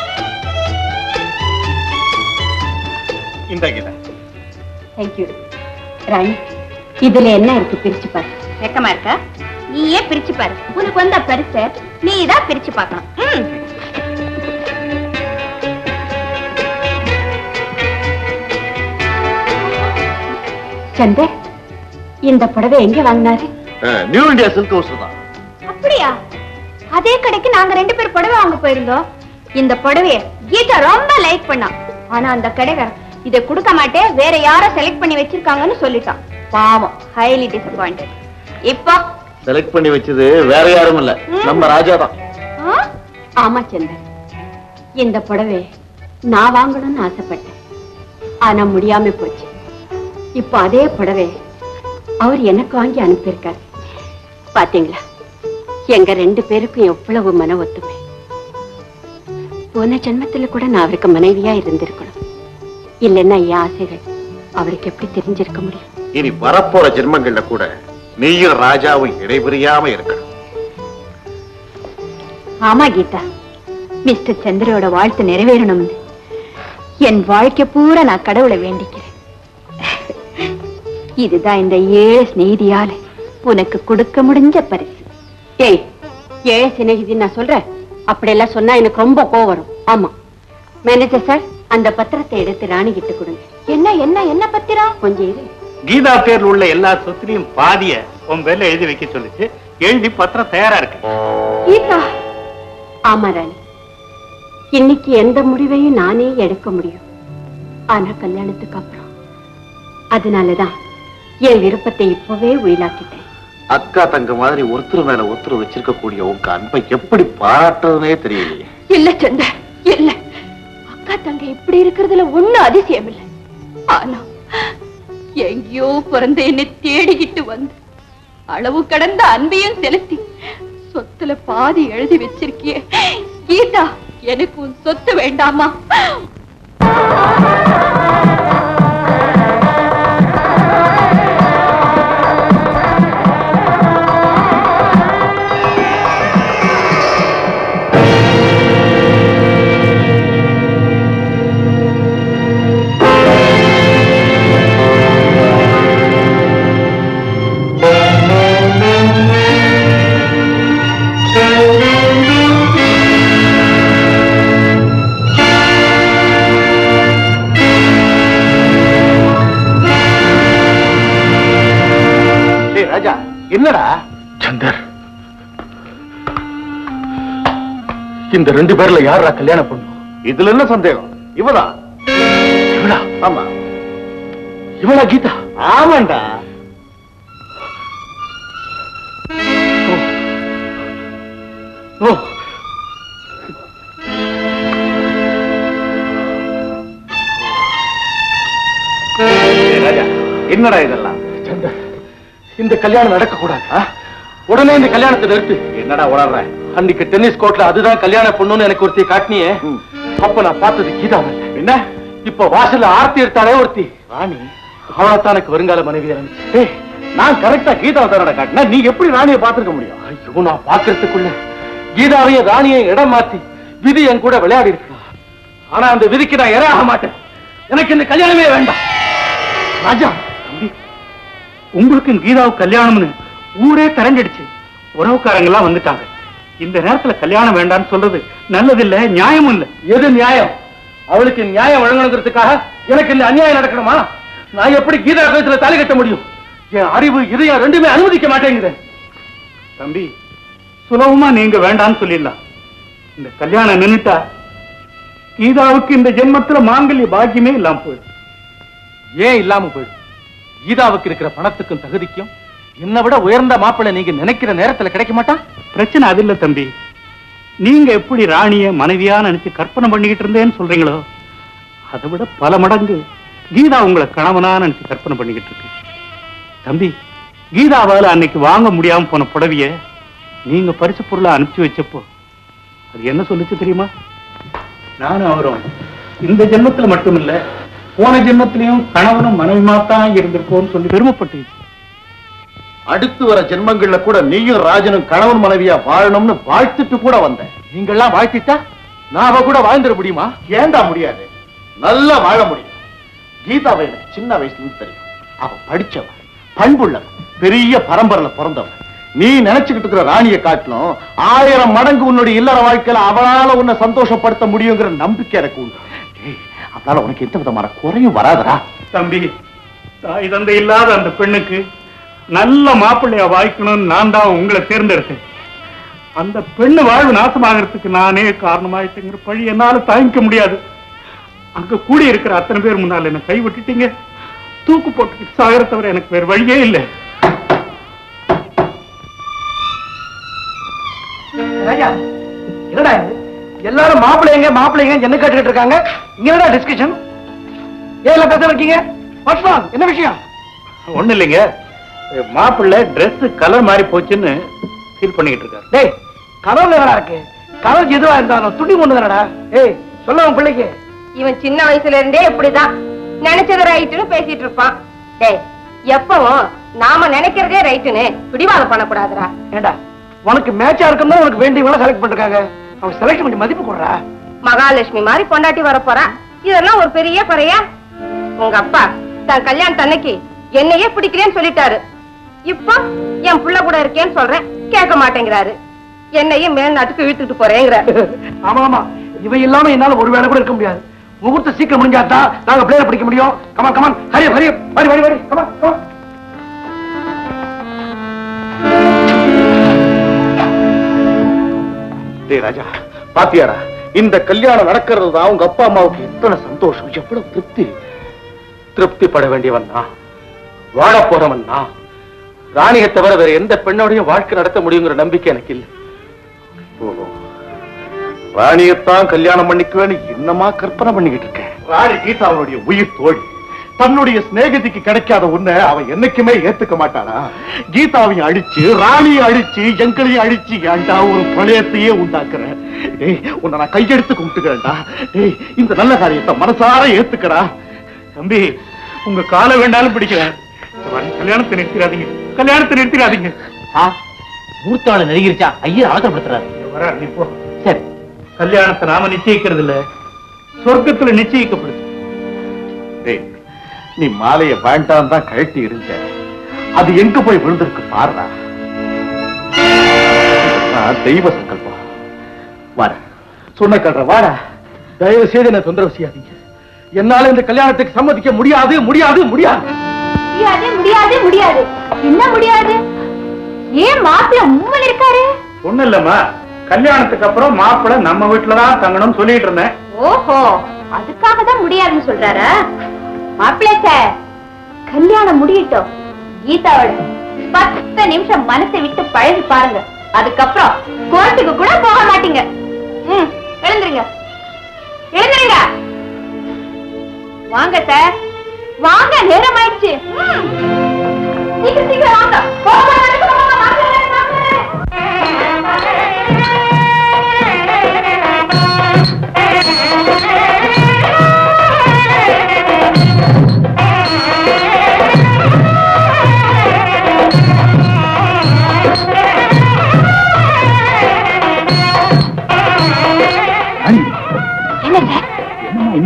இந்த கீதா தேங்க்யூ ராணி இதுல என்ன இருக்கு பிரிச்சு பாரு வெக்கமா இருக்கா நீயே பிரிச்சு பாரு உனக்கு வந்த பரிசை நீ தான் பிரிச்சு பார்க்கணும் ம். சந்தர் இந்த புடவை எங்க வாங்கினாரு நியூ இந்தியா சில்க் ஹவுஸ் தான் அப்படியா அதே கடைக்கு நாங்க ரெண்டு பேரும் புடவை வாங்க போயிருந்தோம் இந்த புடவைய கீதா ரொம்ப லைக் பண்ணா ஆனா அந்த கடைக்காரன் இதை கொடுக்க மாட்டேன் வேற யாரோ செலக்ட் பண்ணி வச்சிருக்காங்கன்னு சொல்லிட்டான் பாவம் ஹைலி டிசப்பாயிண்டட் இப்போ செலக்ட் பண்ணி வச்சது வேற யாரும் இல்ல நம்ம ராஜா தான் ஆ? ஆமா சந்தர் இந்த புடவை நான் வாங்கணும்னு ஆசைப்பட்டேன் ஆனா முடியாம போச்சு இப்போ அதே புடவை அவர் எனக்கு வாங்கி அனுப்பியிருக்காரு பாத்தீங்களா எங்க ரெண்டு பேருக்கும் எவ்வளவு மன ஒத்துமை போன ஜென்மத்துல கூட நான் அவருக்கு மனைவியா இருந்திருக்கணும் இல்லைன்னா என் ஆசைகள் அவருக்கு எப்படி தெரிஞ்சிருக்க முடியும் இனி வரப்போற ஜென்மங்கள்ல கூட நீயும் ராஜாவும் இடைபிரியாம இருக்கணும் ஆமா கீதா மிஸ்டர் சந்திரோட வாழ்த்து நிறைவேறணும்னு என் வாழ்க்கை பூரா நான் கடவுளை வேண்டிக்கிறேன் இதுதான் இந்த ஏழு சிநேகிதியால உனக்கு கொடுக்க முடிஞ்ச பரிசு ஏய் ஏழு சிநேகிதி நான் சொல்றேன் அப்படியெல்லாம் சொன்னா எனக்கு ரொம்ப கோவம் வரும் ஆமா மேனேஜர் சார் அந்த பத்திரத்தை எடுத்து ராணி கிட்ட கொடுங்க என்ன என்ன என்ன பத்திரம் கொஞ்சம் இரு கீதா பேர்ல உள்ள எல்லா சொத்துலையும் பாதிய உன் பேர்ல எழுதி வைக்க சொல்லிச்சு எழுதி பத்திரம் தயாரா இருக்கு கீதா ஆமா ராணி இன்னைக்கு எந்த முடிவையும் நானே எடுக்க முடியும் ஆனா கல்யாணத்துக்கு அப்புறம் அதனாலதான் என் விருப்பத்தை இப்பவே உயிலாக்கிட்டேன் அக்கா தங்க மாதிரி ஒருத்தர் மேல ஒருத்தர் வச்சிருக்க கூடிய உங்க அன்பை எப்படி பாராட்டுறதுனே தெரியலையே இல்ல சந்த இல்ல அக்கா தங்க இப்படி இருக்கிறதுல ஒண்ணும் அதிசயம் இல்ல ஆனா எங்கேயோ பிறந்த என்னை தேடிக்கிட்டு வந்து அளவு கடந்த அன்பையும் செலுத்தி சொத்துல பாதி எழுதி வச்சிருக்கியே கீதா எனக்கு உன் சொத்து வேண்டாமா டேய் ராஜா என்னடா சந்தர் இந்த ரெண்டு பேர்ல யாரா கல்யாணம் பண்ணும் இதுல என்ன சந்தேகம் இவதான் இவளா ஆமா இவளா கீதா ஆமாண்டா ஓ ஏய் ராஜா என்னடா இதெல்லாம் சந்தர் இந்த கல்யாணம் நடக்க கூடாது உடனே இந்த கல்யாணத்தை நிறுத்து என்னடா உணர்ற அன்னைக்கு டென்னிஸ் கோர்ட்ல அதுதான் கல்யாணம் பொண்ணுன்னு எனக்கு ஒருத்தி காட்டினியே அப்ப நான் பார்த்தது கீதா என்ன இப்ப வாசல்ல ஆர்த்தி எடுத்தாலே ஒருத்தி ராணி அவளைத்தான் எனக்கு வருங்கால மனைவி இருந்துச்சு நான் கரெக்டா கீதா தானடா காட்டினா நீ எப்படி ராணியை பார்த்திருக்க முடியும் ஐயோ நான் பாக்குறதுக்குள்ள கீதாவையும் ராணியையும் இடம் மாத்தி விதி என் கூட விளையாடி இருக்கு ஆனா அந்த விதிக்கு நான் இரையாக மாட்டேன் எனக்கு இந்த கல்யாணமே வேண்டாம் ராஜா தம்பி உங்களுக்கும் கீதாவுக்கு கல்யாணம்னு ஊரே தரஞ்சிடுச்சு உறவுக்காரங்க எல்லாம் வந்துட்டாங்க இந்த நேரத்துல கல்யாணம் வேண்டாம்னு சொல்றது நல்லதில்ல நியாயமும் இல்ல எது நியாயம் அவளுக்கு நியாயம் வழங்கணுங்கிறதுக்காக எனக்கு இந்த அநியாயம் நடக்கணுமா நான் எப்படி கீதா கழுத்துல தாலி கட்ட முடியும் என் அறிவு இதயம் ரெண்டுமே அனுமதிக்க மாட்டேங்குது தம்பி சுலபமா நீங்க வேண்டாம்னு சொல்லிடலாம் இந்த கல்யாணம் நின்னுட்டா கீதாவுக்கு இந்த ஜென்மத்துல மாங்கல்ய பாக்கியமே இல்லாம போயிடும் ஏன் இல்லாம போயிடும் கீதாவுக்கு இருக்கிற பணத்துக்கும் தகுதிக்கும் என்னை விட உயர்ந்த மாப்பிள்ளை நீங்க நினைக்கிற நேரத்துல கிடைக்க மாட்டான் பிரச்சனை அது இல்ல தம்பி நீங்க எப்படி ராணிய மனைவியா நினைச்சு கற்பனை பண்ணிக்கிட்டு இருந்தேன்னு சொல்றீங்களோ அதை விட பல மடங்கு கீதா உங்களை கணவனா நினைச்சு கற்பனை பண்ணிக்கிட்டு இருக்கு தம்பி கீதாவால அன்னைக்கு வாங்க முடியாம போன புடவைய நீங்க பரிசு பொருளை அனுப்பிச்சு வச்சப்போ அது என்ன சொல்லுச்சு தெரியுமா நானும் அவரும் இந்த ஜென்மத்துல மட்டும் இல்ல போன ஜென்மத்திலையும் கணவனும் மனைவிமா தான் இருந்திருக்கோம்னு சொல்லி பெருமைப்பட்டு அடுத்து வர ஜென்மங்கள்ல கூட நீயும் ராஜனும் கணவன் மனைவியா வாழணும்னு வாழ்த்துட்டு கூட வந்த நீங்கெல்லாம் வாழ்த்திட்டா நான் அவ கூட வாழ்ந்துட முடியுமா ஏண்டா முடியாது நல்லா வாழ முடியும் கீதாவை எனக்கு சின்ன வயசுல இருந்து தெரியும் அவ படிச்சவ பண்புள்ளவ பெரிய பரம்பரையில பிறந்தவ நீ நினைச்சுக்கிட்டு இருக்கிற ராணியை காட்டிலும் ஆயிரம் மடங்கு உன்னுடைய இல்லற வாழ்க்கையில அவளால உன்னை சந்தோஷப்படுத்த முடியுங்கிற நம்பிக்கை எனக்கு உண்டு ஏய், அவளால உனக்கு எந்த விதமான குறையும் வராதடா தம்பி தாய் தந்தை இல்லாத அந்த பெண்ணுக்கு நல்ல மாப்பிள்ளையா வாய்க்கணும்னு நான் தான் உங்களை தேர்ந்தெடுத்தேன் அந்த பெண்ணு வாழ்வு நாசமாகறதுக்கு நானே காரணமாயிட்டேங்கிற பழி என்னால தாங்கிக்க முடியாது அங்க கூடி இருக்கிற அத்தனை பேர் முன்னால என்ன கை விட்டுட்டீங்க தூக்கு போட்டுக்கிட்டு சாகர தவிர எனக்கு வேற வழியே இல்லை ராஜா என்னடா இது எல்லாரும் மாப்பிள்ளைங்க மாப்பிள்ளைங்க என்ன கேட்டுக்கிட்டு இருக்காங்க இங்க என்னடா டிஸ்கஷன் ஏன் எல்லாம் பேச இருக்கீங்க வாட்ஸ் ராங் என்ன விஷயம் ஒண்ணு இல்லைங்க மாப்பிள்ளை Dress கலர் மாறி போச்சுன்னு ஃபீல் பண்ணிக்கிட்டு இருக்காரு டேய் கலர்ல என்னடா இருக்கு கலர் எதுவா இருந்தாலும் துணி ஒண்ணு தானடா ஏய் சொல்ல உன் பிள்ளைக்கு இவன் சின்ன வயசுல இருந்தே இப்படிதான் நினைச்சது ரைட்டுன்னு பேசிட்டு இருப்பான் டேய் எப்பவும் நாம நினைக்கிறதே ரைட்டுன்னு பிடிவாதம் பண்ணக்கூடாதுடா ஏண்டா உனக்கு மேட்சா இருக்குன்னு உனக்கு வேண்டியவங்கள செலக்ட் பண்ணிருக்காங்க அவங்க செலக்ட் பண்ணி மதிப்பு கொடுறா மகாலட்சுமி மாதிரி பொண்டாட்டி வர போறா இதெல்லாம் ஒரு பெரிய குறையா உங்க அப்பா தன் கல்யாணம் அன்னைக்கு என்னையே பிடிக்கலன்னு சொல்லிட்டாரு இப்போ என் புள்ள கூட இருக்கேன்னு சொல்றேன் கேட்க மாட்டேங்கிறாரு என்னையும் மேல்நாட்டுக்கு இழுத்துட்டு போறேங்கிறாரு ஆமா ஆமா இவன் இல்லாம என்னால ஒரு வேலை கூட இருக்க முடியாது முகூர்த்த சீக்கிரம் முடிஞ்சாதான் நாங்க பிளேயர் பிடிக்க முடியும் கமான் கமான் ஹரி ஹரி வரி வரி வரி கமான் கமான் டேய் ராஜா பாத்தியாடா இந்த கல்யாணம் நடக்கிறது தான் உங்க அப்பா அம்மாவுக்கு எத்தனை சந்தோஷம் எவ்வளவு திருப்தி திருப்தி பட வேண்டியவன் தான் வாழ போறவன் தான் ராணியை தவிர வேற எந்த பெண்ணோடையும் வாழ்க்கை நடத்த முடியுங்கிற நம்பிக்கை எனக்கு இல்லை ஓஹோ ராணியத்தான் கல்யாணம் பண்ணிக்குவேன்னு என்னமா கற்பனை பண்ணிக்கிட்டு இருக்கேன் ராணி கீதா அவனுடைய உயிர் தோழி தன்னுடைய சிநேகிதிக்கு கிடைக்காத உன்னை அவன் என்னைக்குமே ஏத்துக்க மாட்டானா கீதாவையும் அழிச்சு ராணியை அழிச்சு எங்களையும் அழிச்சு ஏன்டா ஒரு பிரளயத்தையே உண்டாக்குற டேய் உன்னை நான் கையெடுத்து கும்பிட்டுக்கிறேன்டா டேய் இந்த நல்ல காரியத்தை மனசார ஏத்துக்கடா தம்பி உங்க காலை வேண்டாலும் பிடிக்கிறேன் இந்த மாதிரி கல்யாணத்தை நிறுத்திடாதீங்க கல்யாணத்தை நிறுத்திடாதீங்க மூர்த்தாள நெருங்கிருச்சா ஐயர் அவசரப்படுத்துறாரு வர நீ போ சரி கல்யாணத்தை நாம நிச்சயிக்கிறது இல்ல சொர்க்கத்துல நிச்சயிக்கப்படுது டேய் நீ மாலைய வேண்டாம் தான் கழட்டி இருந்த அது எங்க போய் விழுந்திருக்கு பாருடா இதெல்லாம் தெய்வ சங்கல்பம் வாட சொன்ன கல்ற வாடா தயவு செய்து என்ன தொந்தரவு செய்யாதீங்க என்னால இந்த கல்யாணத்துக்கு சம்மதிக்க முடியாது முடியாது முடியாது முடியாது முடியாது முடியாது என்ன முடியாது ஏன் மாப்பிள்ள உண்மையில் இருக்காரு ஒண்ணு இல்லம்மா கல்யாணத்துக்கு அப்புறம் மாப்பிள்ளை நம்ம வீட்டுலதான் தங்கணும்னு சொல்லிட்டு இருந்தேன் ஓஹோ அதுக்காக தான் முடியாதுன்னு சொல்றாரா மாப்பிள்ளை சார் கல்யாணம் முடியட்டும் கீதாவோட பத்து நிமிஷம் மனசை விட்டு பழகி பாருங்க அதுக்கப்புறம் கோர்ட்டுக்கு கூட போக மாட்டீங்க ம் எழுந்துருங்க எழுந்துருங்க வாங்க சார் வாங்க நேரம் ஆயிடுச்சு ம். சீக்கிரம் சீக்கிரம் வாங்க போக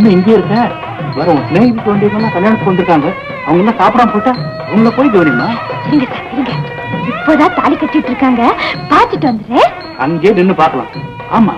என்ன இங்கே இருக்க வர உன் ஸ்நேகிதி வேண்டியவங்க கல்யாணத்துக்கு வந்திருக்காங்க அவங்க எல்லாம் சாப்பிடாம போட்டா அவங்கள போய் கவனிமா இருங்க சார் இருங்க இப்போதான் தாலி கட்டிட்டு இருக்காங்க பாத்துட்டு வந்துடுறேன் அங்கே நின்னு பார்க்கலாம் ஆமா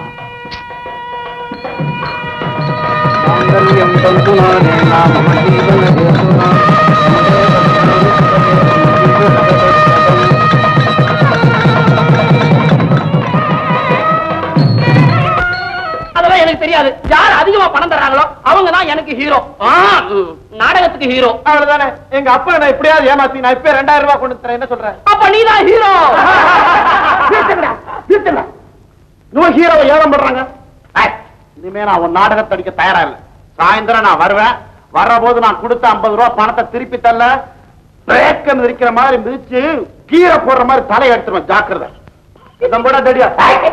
அதெல்லாம் எனக்கு தெரியாது யார் அதிகமா பணம் தர்றாங்களோ அவங்க தான் எனக்கு ஹீரோ நாடகத்துக்கு ஹீரோ அவ்வளவுதானே எங்க அப்பா நான் எப்படியாவது ஏமாத்தி நான் இப்ப ரெண்டாயிரம் ரூபாய் கொண்டு தரேன் என்ன சொல்றேன் அப்ப நீ தான் ஹீரோ இன்னும் ஹீரோவை ஏலம் பண்றாங்க ஏய், இனிமே நான் உன் நாடகத்தை அடிக்க தயாரா இல்ல சாயந்தரம் நான் வருவேன் வர்ற போது நான் கொடுத்த ஐம்பது ரூபாய் பணத்தை திருப்பி தரல பிரேக்க மிதிக்கிற மாதிரி மிதிச்சு கீரை போடுற மாதிரி தலையை எடுத்துருவேன் ஜாக்கிரதை இதன் கூட தடியா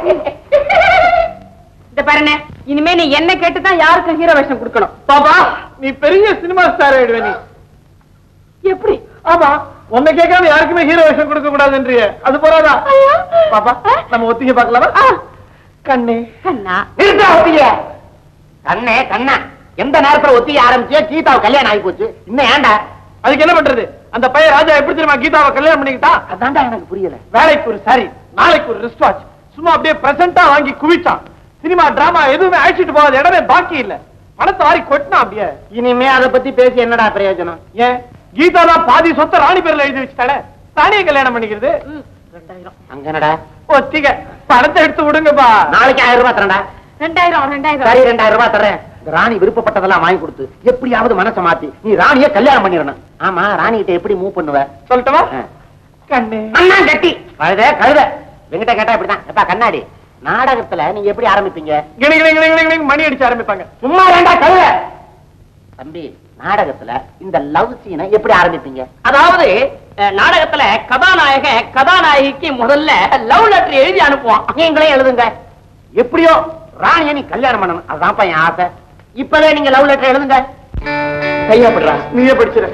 இந்த பாருங்க இனிமே நீ என்ன கேட்டுதான் யாருக்கும் ஹீரோ வேஷம் கொடுக்கணும் பாப்பா நீ பெரிய சினிமா ஸ்டார் ஆயிடுவே நீ எப்படி ஆமா உன்னை கேட்காம யாருக்குமே ஹீரோ வேஷம் கொடுக்க கூடாதுன்றிய அது போறாதா பாப்பா நம்ம ஒத்திங்க பார்க்கலாமா கண்ணே கண்ணா நிறுத்தா ஒத்திய கண்ணே கண்ணா எந்த நேரத்துல ஒத்திய ஆரம்பிச்சே கீதாவை கல்யாணம் ஆகி போச்சு இன்னும் ஏன்டா அதுக்கு என்ன பண்றது அந்த பையன் ராஜா எப்படி தெரியுமா கீதாவை கல்யாணம் பண்ணிக்கிட்டா அதான்டா எனக்கு புரியல வேலைக்கு ஒரு சாரி நாளைக்கு ஒரு ரிஸ்ட் வாட்ச் சும்மா அப்படியே பிரசன்டா வாங்கி குவிச்சான் சினிமா டிராமா எதுவுமே அழைச்சிட்டு போகாத இடமே பாக்கி இல்ல பணத்தை வாரி கொட்டினா அப்படியே இனிமே அதை பத்தி பேசி என்னடா பிரயோஜனம் ஏன் கீதா தான் பாதி சொத்தை ராணி பேர்ல எழுதி வச்சுட்டாளே ராணியை கல்யாணம் பண்ணிக்கிறது அங்க என்னடா ஒத்திக பணத்தை எடுத்து விடுங்கப்பா நாளைக்கு ஆயிரம் ரூபாய் தரேன்டா ரெண்டாயிரம் ரெண்டாயிரம் சரி ரெண்டாயிரம் ரூபாய் தரேன் இந்த ராணி விருப்பப்பட்டதெல்லாம் வாங்கி கொடுத்து எப்படியாவது மனசை மாத்தி நீ ராணிய கல்யாணம் பண்ணிடணும் ஆமா ராணி கிட்ட எப்படி மூவ் பண்ணுவ சொல்லட்டுமா ஆ. கண்ணே அண்ணா கட்டி கழுத கழுத எங்கிட்ட கேட்டா இப்படிதான் எப்பா கண்ணாடி நாடகத்துல நீங்க எப்படி ஆரம்பிப்பீங்க கிணி கிணி கிணி கிணி கிணி மணி அடிச்சு ஆரம்பிப்பாங்க சும்மா வேண்டா கழுத தம்பி நாடகத்துல இந்த லவ் சீனை எப்படி ஆரம்பிப்பீங்க அதாவது அஹ், நாடகத்துல கதாநாயக கதாநாயகிக்கு முதல்ல லவ் லெட்டர் எழுதி அனுப்புவான் நீங்களே எழுதுங்க எப்படியோ ராணிய நீ கல்யாணம் பண்ணணும் அதுதான்ப்பா என் ஆசை இப்பவே நீங்க லவ் லெட்டர் எழுதுங்க கையப்படுறா நீயே படிச்சிட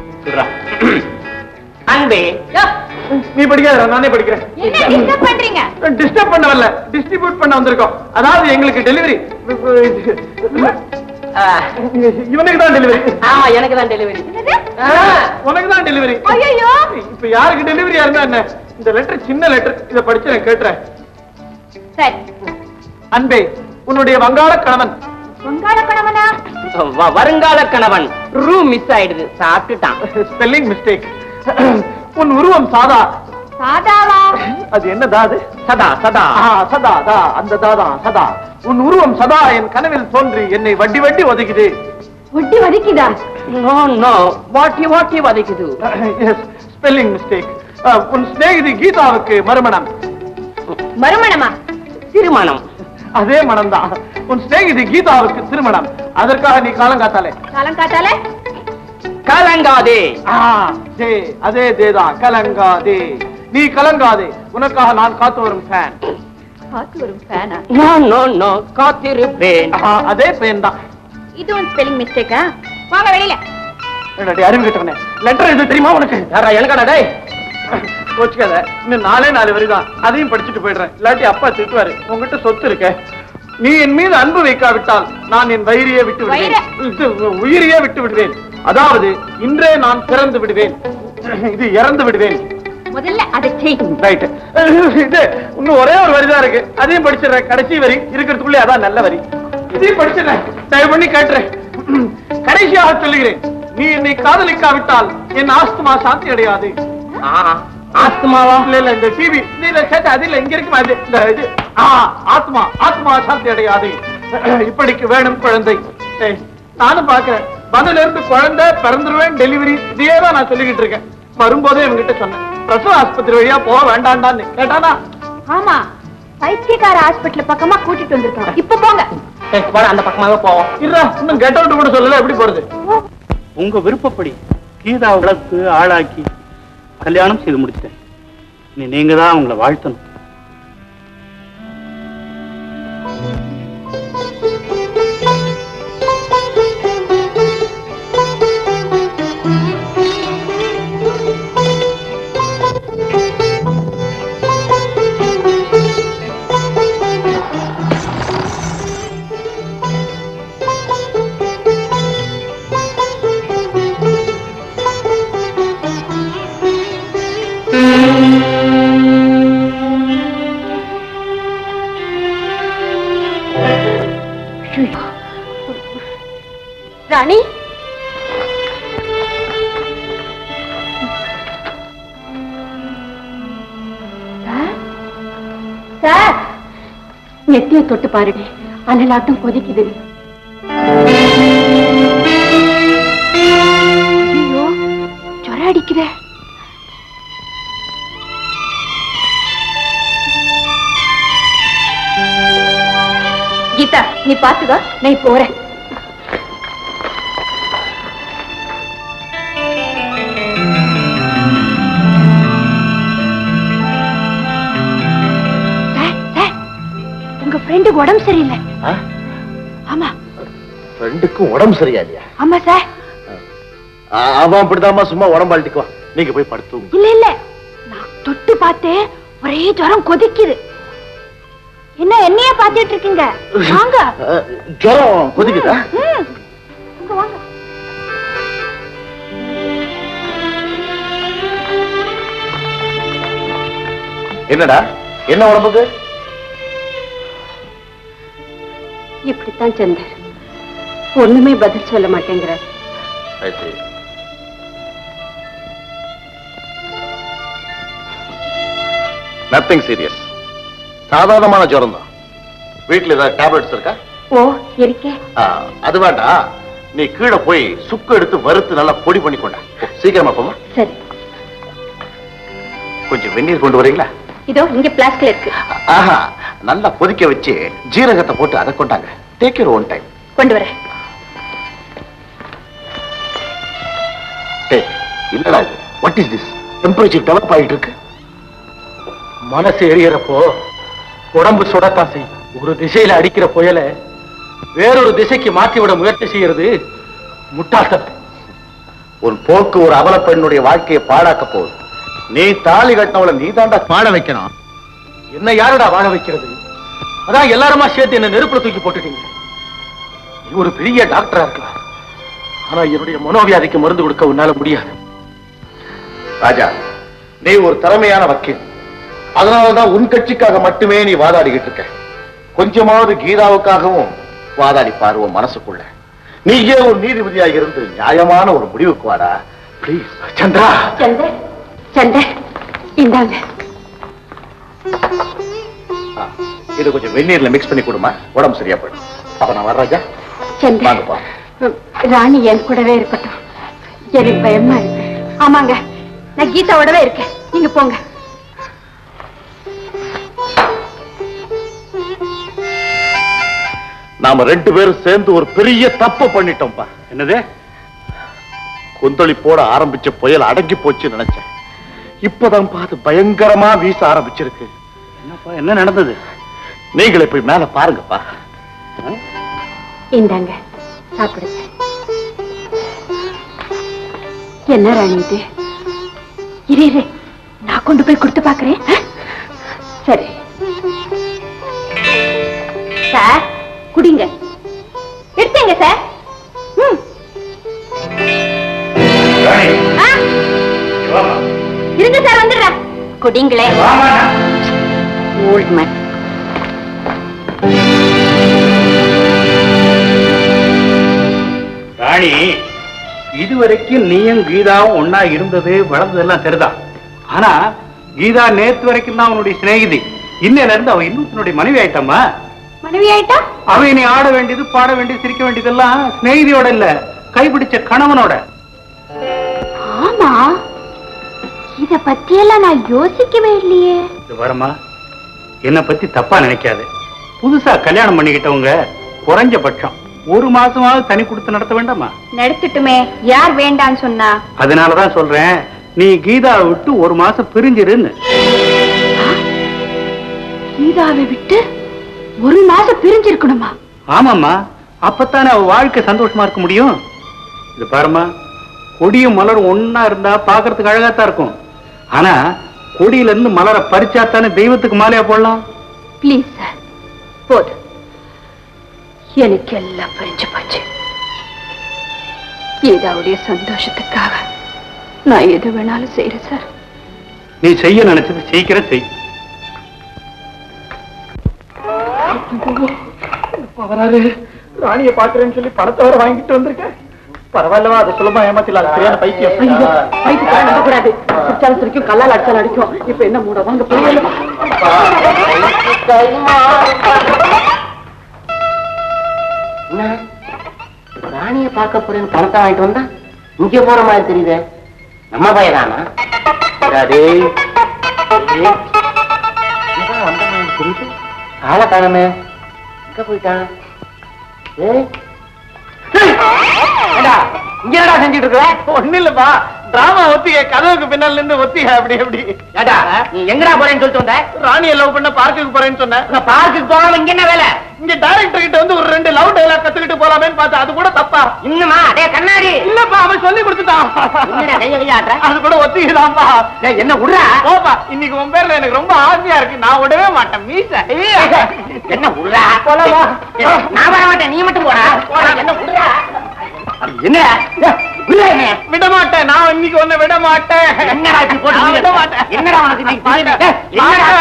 அன்பே நீ படிக்காத நானே படிக்கிறேன் என்ன டிஸ்டர்ப் பண்றீங்க டிஸ்டர்ப் பண்ண வரல டிஸ்ட்ரிபியூட் பண்ண வந்திருக்கோம் அதாவது எங்களுக்கு டெலிவரி இவனுக்கு தான் டெலிவரி ஆமா எனக்கு தான் டெலிவரி உனக்கு தான் டெலிவரி ஐயோ இப்ப யாருக்கு டெலிவரியா இருந்தா என்ன இந்த லெட்டர் சின்ன லெட்டர் இத படிச்சு நான் கேட்டுறேன் சரி அன்பே உன்னுடைய வங்காள கணவன் வங்காள கணவனா வ- வருங்கால கணவன் ரூம் மிஸ் ஆயிடுது சாப்பிட்டுட்டான் ஸ்பெல்லிங் மிஸ்டேக் உன் உருவம் சாதா சாதாவா அது என்ன தாது சதா சதா ஆ, சதா தா அந்த தாதா சதா உன் உருவம் சதா என் கனவில் தோன்றி என்னை வட்டி வட்டி ஒதுக்குது ஒட்டி வதக்கிதா நோ நோ வாட்டி வாட்டி வதைக்குது ஸ்பெல்லிங் மிஸ்டேக் உன் சிநேகிதி கீதாவுக்கு மறுமணம் மறுமணமா திருமணம் அதே மனம்தான் உன் சிநேகிதி கீதாவுக்கு திருமணம் அதற்காக நீ காலம் காத்தாலே காலம் காட்டால கலங்காதே ஆ, தே அதே தேதான் கலங்காதே நீ கலங்காதே உனக்காக நான் காத்து வரும் ஃபேன் காத்து வரும் ஃபேனா நோ நோ நோ காத்திருப்பேன் அதே பெயன் தான் இது ஒரு ஸ்பெல்லிங் மிஸ்டேக்கா வாங்க வெளியில என்னடி அறிவு கிட்டவனே லெட்டர் எது தெரியுமா உனக்கு யாரா எனக்கடா டேய் கோச்சுக்காத இன்னும் நாலே நாலு வரிதான் அதையும் படிச்சுட்டு போயிடுறேன் இல்லாட்டி அப்பா திட்டுவாரு உங்ககிட்ட சொத்து இருக்க நீ என் மீது அன்பு வைக்காவிட்டால் நான் என் வயிறையே விட்டு விடுவேன் இது, உயிரையே விட்டு விடுவேன் அதாவது இன்றே நான் பிறந்து விடுவேன் இது இறந்து விடுவேன் முதல்ல அதை செய் ரைட் இது இன்னும் ஒரே ஒரு வரி தான் இருக்கு அதையும் படிச்சிடுறேன் கடைசி வரி இருக்கிறதுக்குள்ளே அதான் நல்ல வரி இதையும் படிச்சிடுறேன் தயவு பண்ணி கேட்டுறேன் கடைசியாக சொல்லுகிறேன் நீ என்னை காதலிக்காவிட்டால் என் ஆஸ்துமா சாந்தி அடையாது ஆத்மாவா இல்ல இல்ல இந்த டிவி இல்ல கேட்ட அது இல்ல இங்க இருக்குமா அது இந்த இது ஆ ஆத்மா ஆத்மா சாந்தி அடையாது இப்படிக்கு வேணும் குழந்தை ஏய், நானும் பாக்குறேன் பதில இருந்து குழந்தை பிறந்துருவேன் டெலிவரி இதையே தான் நான் சொல்லிக்கிட்டு இருக்கேன் வரும்போதே இவங்கிட்ட சொன்னேன் பிரசவ ஆஸ்பத்திரி வழியா போக வேண்டாண்டான்னு கேட்டானா ஆமா பைத்தியக்கார ஹாஸ்பிடல் பக்கமா கூட்டிட்டு வந்திருக்கோம் இப்ப போங்க சரி, போடா, அந்த பக்கமாக போவோம் இல்ல இன்னும் கெட் அவுட் கூட சொல்லல எப்படி போறது உங்க விருப்பப்படி கீதா வளர்த்து ஆளாக்கி கல்யாணம் செய்து முடிச்சிட்டேன் இனி நீங்க தான் அவங்கள வாழ்த்தணும் ராணி சார் நெத்திய தொட்டு பாருடி அனலாட்டம் கொதிக்குது ஐயோ ஜொரம் அடிக்குதே கீதா நீ பாத்துக்கா நான் போறேன் சார், சார், உங்க ஃப்ரெண்டுக்கு உடம்பு சரியில்லை ஆமா ஃப்ரெண்டுக்கும் உடம்பு சரியா இல்லையா ஆமா சார் ஆ, அவன் அப்படிதாம்மா சும்மா உடம்பு அழட்டிக்குவான் நீங்க போய் படுத்து இல்ல இல்ல நான் தொட்டு பார்த்தேன் ஒரே ஜுரம் கொதிக்குது என்ன என்னைய பாத்துட்டு இருக்கீங்க வாங்க ஜுரம் கொதிக்குதா ம். இங்க வாங்க என்னடா என்ன உடம்புக்கு இப்படித்தான் சந்தர் ஒண்ணுமே பதில் சொல்ல மாட்டேங்கிறார் I see. நத்திங் சீரியஸ் சாதாரணமான ஜுரம் தான் வீட்டுல ஏதாவது டேப்லெட்ஸ் இருக்கா ஓ இருக்கே ஆ, அது வேண்டாம் நீ கீழே போய் சுக்கு எடுத்து வறுத்து நல்லா பொடி பண்ணி கொண்டா போ, சீக்கிரமா போமா சரி கொஞ்சம் வெந்நீர் கொண்டு வரீங்களா இதோ இங்க பிளாஸ்க்ல இருக்கு ஆஹா நல்லா கொதிக்க வச்சு ஜீரகத்தை போட்டு அதை கொண்டாங்க டேக் யூர் ஒன் டைம் கொண்டு வரேன் டேய் இல்லடா இது what is this temperature develop ஆயிட்டு இருக்கு மனசு எரியறப்போ உடம்பு சுடத்தான் செய்யும் ஒரு திசையில அடிக்கிற புயலை வேறொரு திசைக்கு மாற்றி விட முயற்சி செய்யறது முட்டாள்தனம் உன் போக்கு ஒரு அவல பெண்ணுடைய வாழ்க்கையை பாழாக்க போகுது நீ தாலி கட்டினவளை நீ தாண்டா பாட வைக்கணும் என்ன யாருடா வாழ வைக்கிறது அதான் எல்லாருமா சேர்த்து என்ன நெருப்புல தூக்கி போட்டுட்டீங்க நீ ஒரு பெரிய டாக்டரா இருக்கலாம் ஆனா என்னுடைய மனோவியாதிக்கு மருந்து கொடுக்க உன்னால முடியாது ராஜா நீ ஒரு திறமையான வக்கீல் அதனாலதான் உன் கட்சிக்காக மட்டுமே நீ வாதாடிக்கிட்டு இருக்க கொஞ்சமாவது கீதாவுக்காகவும் வாதாடி பாருவோம் மனசுக்குள்ள நீயே ஒரு நீதிபதியாக இருந்து நியாயமான ஒரு முடிவுக்கு வாடா ப்ளீஸ் சந்திரா சந்தர் சந்தர் இந்தாங்க இது கொஞ்சம் வெந்நீர்ல மிக்ஸ் பண்ணி கொடுமா உடம்பு சரியா போயிடும் அப்ப நான் வர ராஜா சந்தர் வாங்கப்பா ம், ராணி என் கூடவே இருக்கட்டும் எனக்கு பயமா இருக்கு ஆமாங்க நான் கீதாவோடவே இருக்கேன் நீங்க போங்க நாம ரெண்டு பேரும் சேர்ந்து ஒரு பெரிய தப்பு பண்ணிட்டோம்ப்பா என்னது கொந்தளிப்போட ஆரம்பிச்ச புயல் அடங்கி போச்சு நினைச்சேன் இப்பதான் பார்த்து பயங்கரமா வீச ஆரம்பிச்சிருக்கு என்னப்பா என்ன நடந்தது நீங்களே போய் மேல பாருங்கப்பா இந்தாங்க சாப்பிடுங்க என்ன ராணி இது இரு இரு நான் கொண்டு போய் கொடுத்து பாக்குறேன் ஆ? சரி சார் குடிங்க எடுத்தீங்க சார் ம். ராணி, ஆ, இங்க வாம்மா. இருங்க சார் வந்துடுறேன் குடிங்களே வாம்மா. ஓல்ட் மேன் ராணி இதுவரைக்கும் நீயும் கீதாவும் ஒன்னா இருந்தது வளர்ந்ததெல்லாம் சரிதான் ஆனா கீதா நேத்து வரைக்கும் தான் அவனுடைய சிநேகிதி இன்னையில இருந்து அவ இன்னும் தன்னுடைய மனைவி ஆயிட்டம்மா மனைவி ஆயிட்டா அவ நீ ஆட வேண்டியது பாட வேண்டியது சிரிக்க வேண்டியதெல்லாம் சிநேகிதியோட இல்ல கைப்பிடிச்ச கணவனோட ஆமா இத பத்தியெல்லாம் நான் யோசிக்கவே இல்லையே இது வரமா என்னை பத்தி தப்பா நினைக்காது புதுசா கல்யாணம் பண்ணிக்கிட்டவங்க குறைஞ்சபட்சம் ஒரு மாசமாவது தனி கொடுத்து நடத்த வேண்டாமா நடத்துட்டுமே யார் வேண்டான்னு சொன்னா அதனாலதான் சொல்றேன் நீ கீதாவை விட்டு ஒரு மாசம் பிரிஞ்சிருன்னு கீதாவை விட்டு ஒரு மாசம் பிரிஞ்சிருக்கணுமா ஆமாம்மா அப்பத்தானே அவ வாழ்க்கை சந்தோஷமா இருக்க முடியும் இது பாருமா கொடியும் மலரும் ஒன்னா இருந்தா பாக்குறதுக்கு அழகாத்தான் இருக்கும் ஆனா கொடியில இருந்து மலரை பறிச்சாத்தானே தெய்வத்துக்கு மாலையா போடலாம் ப்ளீஸ் சார் போதும் எனக்கு எல்லாம் புரிஞ்சு போச்சு கீதாவுடைய சந்தோஷத்துக்காக நான் எது வேணாலும் செய்யறேன் சார் நீ செய்ய நினைச்சது சீக்கிரம் செய் இப்ப வராரு ராணிய பாக்குறேன்னு சொல்லி பணத்தை வர வாங்கிட்டு வந்திருக்கேன் பரவாயில்லவா அதை சுலமா ஏமாத்திலாம் சரியான பைத்தியம் ஐயோ பைத்தியக்காரன் நம்பக்கூடாது சிரிச்சாலும் சிரிக்கும் கல்லால் அடிச்சாலும் அடிக்கும் இப்ப என்ன மூட வாங்க போய் என்ன ராணிய பார்க்க போறேன்னு பணத்தை வாங்கிட்டு வந்தா இங்க போற மாதிரி தெரியுதே நம்ம பையதானா டேய் டேய். இவன் வந்த மாதிரி தெரியுது ஆளை காணமே எங்க போயிட்டான் ஏய் ஏண்டா, இங்க என்னடா செஞ்சுட்டு இருக்க ஒண்ணு இல்லப்பா டிராமா ஒத்திக கதவுக்கு பின்னால இருந்து ஒத்திக அப்படி அப்படி ஏடா நீ எங்கடா போறேன்னு சொல்லிட்டு வந்த ராணிய லவ் பண்ண பார்க்குக்கு போறேன்னு சொன்னேன் நான் பார்க்குக்கு போகாம இங்க என்ன வேலை இங்க டைரக்டர் கிட்ட வந்து ஒரு ரெண்டு லவ் டைலாக் கத்துக்கிட்டு போலாமேன்னு பார்த்தா அது கூட தப்பா இன்னுமா டேய் கண்ணாடி இல்லப்பா அவன் சொல்லி கொடுத்துட்டான் என்னடா கைய கைய ஆட்டுற அது கூட ஒத்திக்கதான்ப்பா டேய், என்ன விடுறா போப்பா இன்னைக்கு உன் பேர்ல எனக்கு ரொம்ப ஆசையா இருக்கு நான் விடவே மாட்டேன் மீச என்ன விடுறா போலாமா? நான் வர மாட்டேன் நீ மட்டும் போடா போடா என்ன விடுறா என்னடா விடுறா என்ன விட மாட்டேன் நான் இன்னைக்கு ஒன்ன விட மாட்டேன் என்னடா இப்படி போட்டு நான் விட விடுற? மாட்டேன் என்னடா உனக்கு இன்னைக்கு பாருங்க என்னடா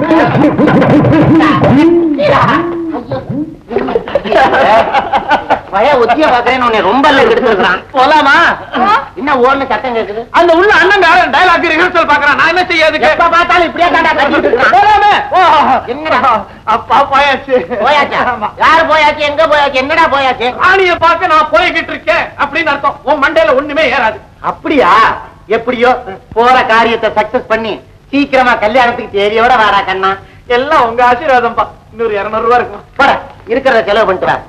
பய ஒத்திய பாக்குறேன்னு உன்னை ரொம்ப எடுத்துருக்கான் போலாமா என்ன ஓடுன சத்தம் கேக்குது அந்த உள்ள அண்ணன் டைலாக் ரிஹர்சல் பாக்குறான் நான் என்ன செய்யாது எப்ப பார்த்தாலும் இப்படியே தாண்டா கத்திட்டு இருக்கான் போலாமே ஓ, என்னடா? அப்பா போயாச்சு போயாச்சா ஆமா. யாரு போயாச்சு எங்க போயாச்சு என்னடா போயாச்சு ராணிய பார்க்க நான் போய்கிட்டு இருக்கேன் அப்படின்னு அர்த்தம் உன் மண்டையில ஒண்ணுமே ஏறாது அப்படியா எப்படியோ போற காரியத்தை சக்சஸ் பண்ணி சீக்கிரமா கல்யாணத்துக்கு தேதியோட வாடா கண்ணா எல்லாம் உங்க ஆசீர்வாதம்ப்பா இன்னொரு இருநூறு ரூபா இருக்கும் போட இருக்கிறத செலவு பண்ணிட்டு வா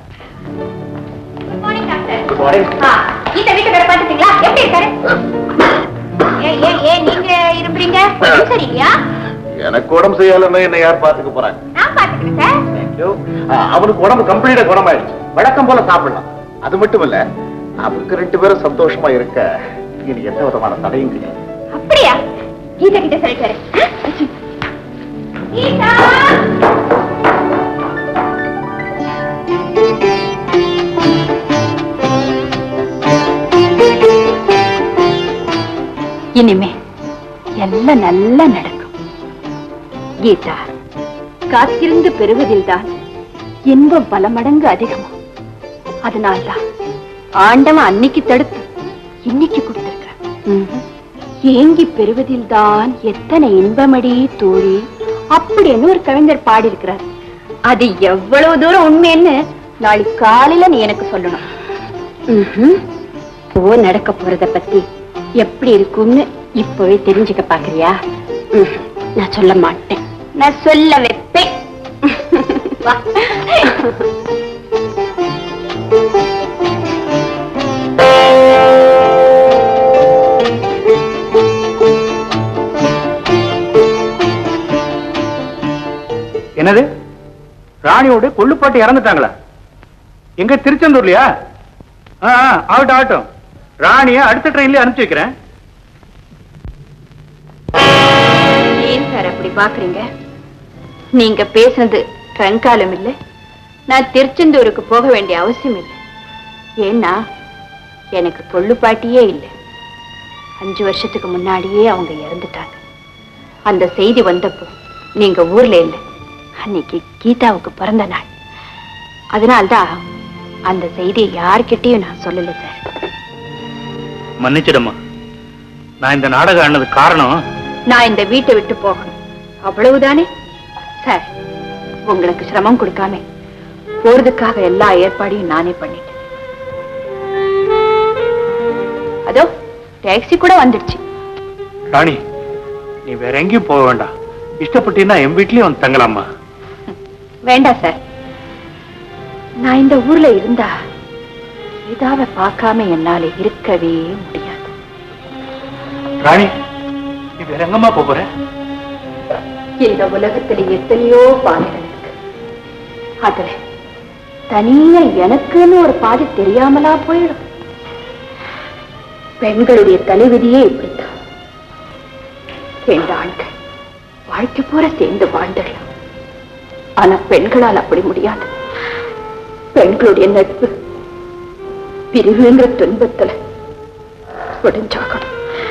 இந்த வீட்டுக்கார பாத்துட்டீங்களா எப்படி இருக்காரு ஏன் ஏன் ஏன் நீங்க இருப்பீங்க சரி இல்லையா எனக்கு உடம்பு செய்யலன்னா என்ன யார் பாத்துக்க போறாங்க நான் பாத்துக்கிறேன் சார் ஐயோ, ஆ, அவனுக்கு உடம்பு கம்ப்ளீட்டா குணமாயிடுச்சு வழக்கம் போல சாப்பிடலாம் அது மட்டும் இல்ல அவங்க ரெண்டு பேரும் சந்தோஷமா இருக்க இனி எந்த விதமான தடையும் கிடையாது அப்படியா கீதா கிட்ட சொல்லிட்டாரு கீதா இனிமே எல்லாம் நல்லா நடக்கும் கீதா காத்திருந்து பெறுவதில்தான் இன்பம் பல மடங்கு அதிகமா அதனால்தான் ஆண்டவன் அன்னைக்கு தடுத்து இன்னைக்கு கொடுத்திருக்கிறான் ஏங்கி பெறுவதில்தான் எத்தனை இன்பமடி தோழி அப்படின்னு ஒரு கவிஞர் பாடியிருக்கிறார் அது எவ்வளவு தூரம் உண்மைன்னு நாளைக்கு காலையில நீ எனக்கு சொல்லணும் ம்ஹும். ஓ நடக்க போறத பத்தி எப்படி இருக்கும்னு இப்பவே தெரிஞ்சுக்க பாக்குறியா ம், நான் சொல்ல மாட்டேன் நான் சொல்ல வைப்பேன் வா. என்னது ராணியோட கொள்ளுப்பாட்டு இறந்துட்டாங்களா எங்க திருச்செந்தூர்லயா ஆ ஆ, ஆகட்டும் ஆகட்டும் ராணிய அடுத்த ட்ரெயின்லயே அனுப்பிச்சு வைக்கிறேன் ஏன் சார் அப்படி பாக்குறீங்க நீங்க பேசுனது ட்ரங்காலம் இல்ல நான் திருச்செந்தூருக்கு போக வேண்டிய அவசியம் இல்லை ஏன்னா எனக்கு கொள்ளுப்பாட்டியே இல்லை அஞ்சு வருஷத்துக்கு முன்னாடியே அவங்க இறந்துட்டாங்க அந்த செய்தி வந்தப்போ நீங்க ஊர்ல இல்லை அன்னைக்கு கீதாவுக்கு பிறந்த நாள் அதனால்தான் அந்த செய்தியை யார்கிட்டயும் நான் சொல்லல சார் மன்னிச்சிடம்மா நான் இந்த நாடகம் ஆனது காரணம் நான் இந்த வீட்டை விட்டு போகணும் அவ்வளவுதானே சார் உங்களுக்கு சிரமம் கொடுக்காம போறதுக்காக எல்லா ஏற்பாடையும் நானே பண்ணிட்டேன் அதோ டாக்ஸி கூட வந்துடுச்சு ராணி நீ வேற எங்கேயும் போக வேண்டாம் இஷ்டப்பட்டீங்கன்னா என் வீட்லயும் வந்து தங்கலாமா வேண்டாம் சார் நான் இந்த ஊர்ல இருந்தா இதாவ பார்க்காம என்னால இருக்கவே முடியாது ராணி நீ வேற எங்கம்மா போப் போற இந்த உலகத்துல எத்தனையோ பாதைகள் இருக்கு அதுல தனியா எனக்குன்னு ஒரு பாதை தெரியாமலா போயிடும் பெண்களுடைய தலைவிதியே இப்படித்தான் ரெண்டு ஆண்கள் வாழ்க்கை பூரா சேர்ந்து வாழ்ந்துடலாம் ஆனா பெண்களால் அப்படி முடியாது பெண்களுடைய நட்பு பிரிவுங்கிற துன்பத்துல முடிஞ்சாகணும்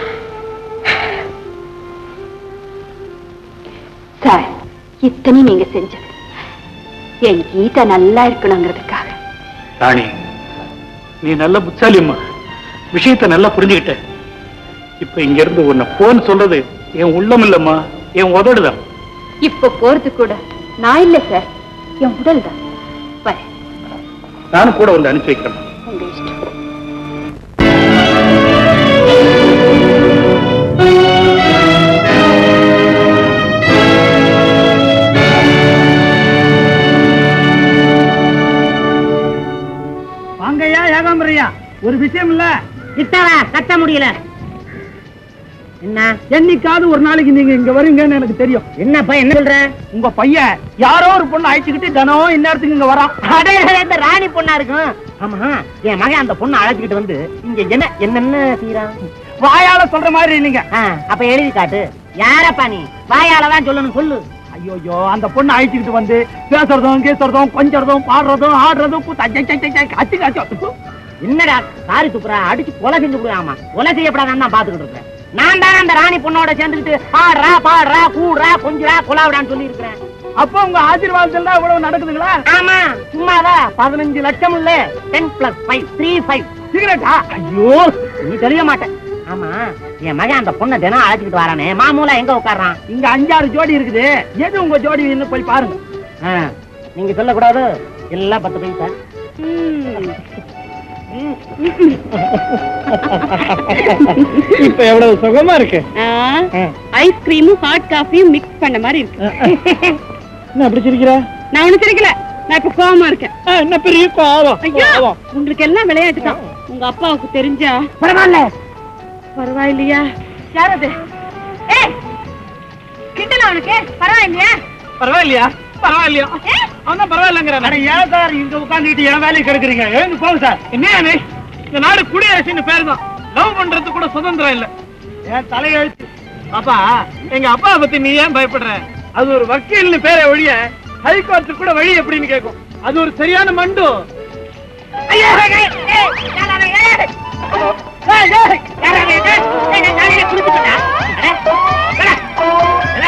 சார் இத்தனை நீங்க செஞ்சது என் கீதா நல்லா இருக்கணுங்கிறதுக்காக ராணி நீ நல்ல புத்தாலியம்மா விஷயத்தை நல்லா புரிஞ்சுக்கிட்ட இப்ப இங்க இருந்து உன்னை போன்னு சொல்றது என் உள்ளம் இல்லம்மா என் உதடுதான் இப்ப போறது கூட நான் இல்ல சார் என் உடல் தான் வரேன் நானும் கூட வந்து அனுப்பி வைக்கிறேன் உங்க இஷ்டம் வாங்கய்யா ஏகாம்பரையா ஒரு விஷயம் இல்ல கிட்டவ கத்த முடியல என்ன என்னைக்காவது ஒரு நாளைக்கு நீங்க இங்க வருவீங்கன்னு எனக்கு தெரியும் என்னப்பா என்ன சொல்ற உங்க பையன் யாரோ ஒரு பொண்ணு அழைச்சுக்கிட்டு தினம் இந்நேரத்துக்கு இங்க வரான் அடே, அடே, இந்த ராணி பொண்ணா இருக்கும் ஆமா என் மகன் அந்த பொண்ணை அழைச்சிக்கிட்டு வந்து இங்க என்ன என்னென்ன செய்யறான் வாயால சொல்ற மாதிரி இல்லைங்க அப்ப எழுதி காட்டு யாரப்பா நீ வாயால தான் சொல்லணும் சொல்லு ஐயோ அந்த பொண்ணு அழைச்சுக்கிட்டு வந்து பேசுறதும் கேசுறதும் கொஞ்சறதும் பாடுறதும் ஆடுறதும் கூத்தா ஜை, ஜை, ஜை, ஜை, காச்சு காச்சு என்னடா சாரி துப்புரா அடிச்சு கொலை செஞ்சு விடுவாமா கொலை செய்யப்படாதான் தான் பாத்துக்கிட்டு இருக்கேன் நான் தான் அந்த ராணி பொண்ணோட சேர்ந்துக்கிட்டு ஆடுறா பாடுறா கூடுறா கொஞ்சரா கொலாவிடான்னு சொல்லி இருக்கிறேன் அப்போ உங்க ஆசீர்வாதத்தில் தான் இவ்வளவு நடக்குதுங்களா ஆமா சும்மாவா பதினஞ்சு லட்சம் இல்ல ten plus five three five சிகரெட்டா ஐயோ நீ தெரிய மாட்டேன் ஆமா என் மகன் அந்த பொண்ணை தினம் அழைச்சிக்கிட்டு வரானே மாமூலா எங்க உட்கார்றான் இங்க அஞ்சாறு ஜோடி இருக்குது எது உங்க ஜோடி போய் பாருங்க ஆ, நீங்க சொல்லக்கூடாது எல்லாம் பத்து பைசா இப்ப எவ்வளவு சுகமா இருக்கு ஐஸ்கிரீமும் ஹாட் காஃபியும் மிக்ஸ் பண்ண மாதிரி இருக்கு என்ன அப்படி சிரிக்கிற நான் ஒண்ணு சிரிக்கல நான் இப்ப கோவமா இருக்கேன் ஆ, என்ன பெரிய கோவம் ஐயோ கோவம். உங்களுக்கு எல்லாம் விளையாட்டு தான் உங்க அப்பாவுக்கு தெரிஞ்சா பரவாயில்ல பரவாயில்லையா யார் அது ஏய் கிண்டல அவனுக்கு பரவாயில்லையா பரவாயில்லையா பரவாயில்லையா அவன் பரவாயில்லைங்கிறான் அட ஏன் சார் இங்க உட்கார்ந்துட்டு என் வேலையை கெடுக்குறீங்க எழுந்து போங்க சார் என்ன நீ இந்த நாடு குடியரசுன்னு பேர் தான் லவ் பண்றது கூட சுதந்திரம் இல்ல என் தலையெழுத்து அப்பா எங்க அப்பாவை பத்தி நீ ஏன் பயப்படுற அது ஒரு வக்கீல்னு பேரை ஒழிய ஹைகோர்ட்டு கூட வழி எப்படின்னு கேட்கும் அது ஒரு சரியான மண்டு ஐயா, ஏய், ஏய், ஏய், யாராவது, ஏய். ஏய், ஏய், யாராவது, ஏய், ஏய், நான் காலையில குளிச்சுட்டேனா? அட, அட,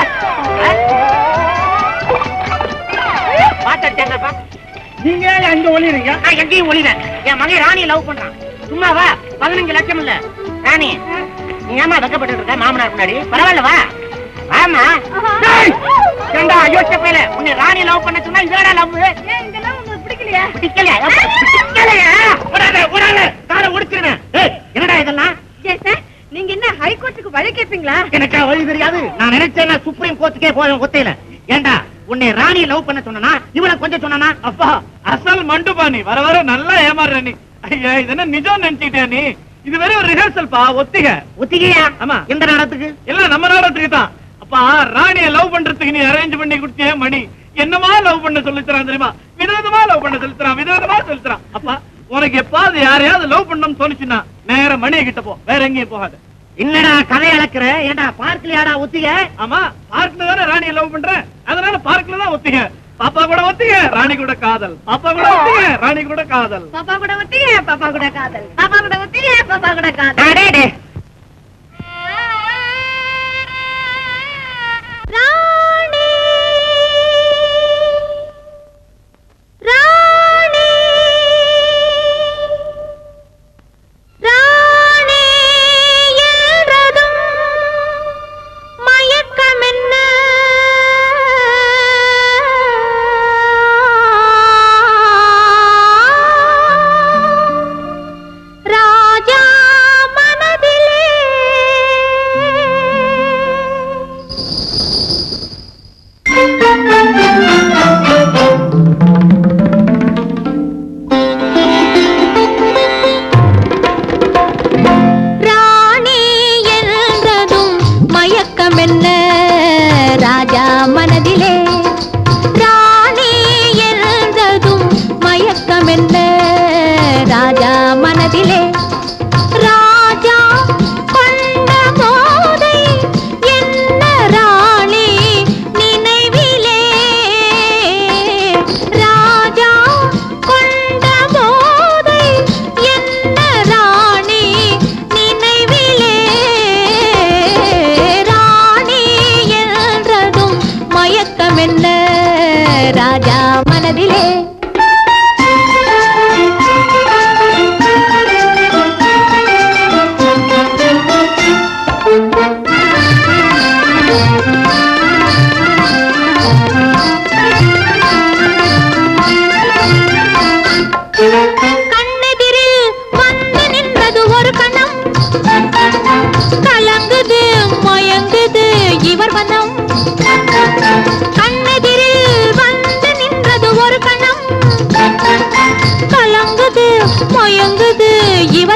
அட. பாத்தடிச்சாங்கப்பா நீங்க ஏன் அங்க ஒளிறீங்க நான் எங்கேயும் ஒளிறேன் என் மகன் ராணியை லவ் பண்றான் சும்மா வா பதினஞ்சு லட்சம் இல்ல ராணி நீ ஏமா வெக்கப்பட்டு இருக்க மாமனார் முன்னாடி பரவாயில்ல வா வாமா டேய், ஏண்டா அயோக்கிய பயல உன்னை ராணி லவ் பண்ண சொன்னா இதோட லவ் இதெல்லாம் உங்களுக்கு பிடிக்கலையா பிடிக்கலையா பிடிக்கலையா ஓடாத ஓடாத காரை ஒடிச்சிருவேன் ஏய், என்னடா இதெல்லாம் ஏன் சார் நீங்க என்ன ஹைகோர்ட்டுக்கு வழி கேட்பீங்களா எனக்கு வழி தெரியாது நான் நினைச்சேன் நான் சுப்ரீம் கோர்ட்டுக்கே போவேன் ஒத்தையில ஏண்டா உன்னை ராணி லவ் பண்ண சொன்னா இவனை கொஞ்சம் சொன்னா அப்பா அசல் மண்டுபா நீ வர வர நல்லா ஏமாறுற நீ ஐயா இது என்ன நிஜம் நினைச்சுக்கிட்டே நீ இது வெறும் ஒரு ரிஹர்சல் பா ஒத்திக ஒத்திகையா ஆமா. எந்த நேரத்துக்கு எல்லாம் நம்ம நாடத்துக்கு தான் அப்பா ராணிய லவ் பண்றதுக்கு நீ அரேஞ்ச் பண்ணி கொடுத்தியே மணி என்னமா லவ் பண்ண சொல்லித்தரான் தெரியுமா விதவிதமா லவ் பண்ண சொல்லித்தரான் விதவிதமா சொல்லித்தரான் அப்பா உனக்கு எப்பாவது யாரையாவது லவ் பண்ணணும்னு தோணுச்சுன்னா நேர மணியை கிட்ட போ வேற எங்கேயும் போகாது என்னடா கதை அளக்குற ஏண்டா பார்க்கலையாடா ஒத்திகை ஆமா பார்க்ல தானே ராணிய லவ் பண்றேன் அதனால பார்க்ல தான் ஒத்திக பாப்பா கூட ஒத்திக ராணி கூட காதல் பாப்பா கூட ஒத்திக ராணி கூட காதல் பாப்பா கூட ஒத்திங்க பாப்பா கூட காதல் பாப்பா கூட ஒத்திங்க பாப்பா கூட காதல் அடே, டே. ராணி ராணி ராணி என்றதும் மயக்கமென்ன ராஜா மனதிலே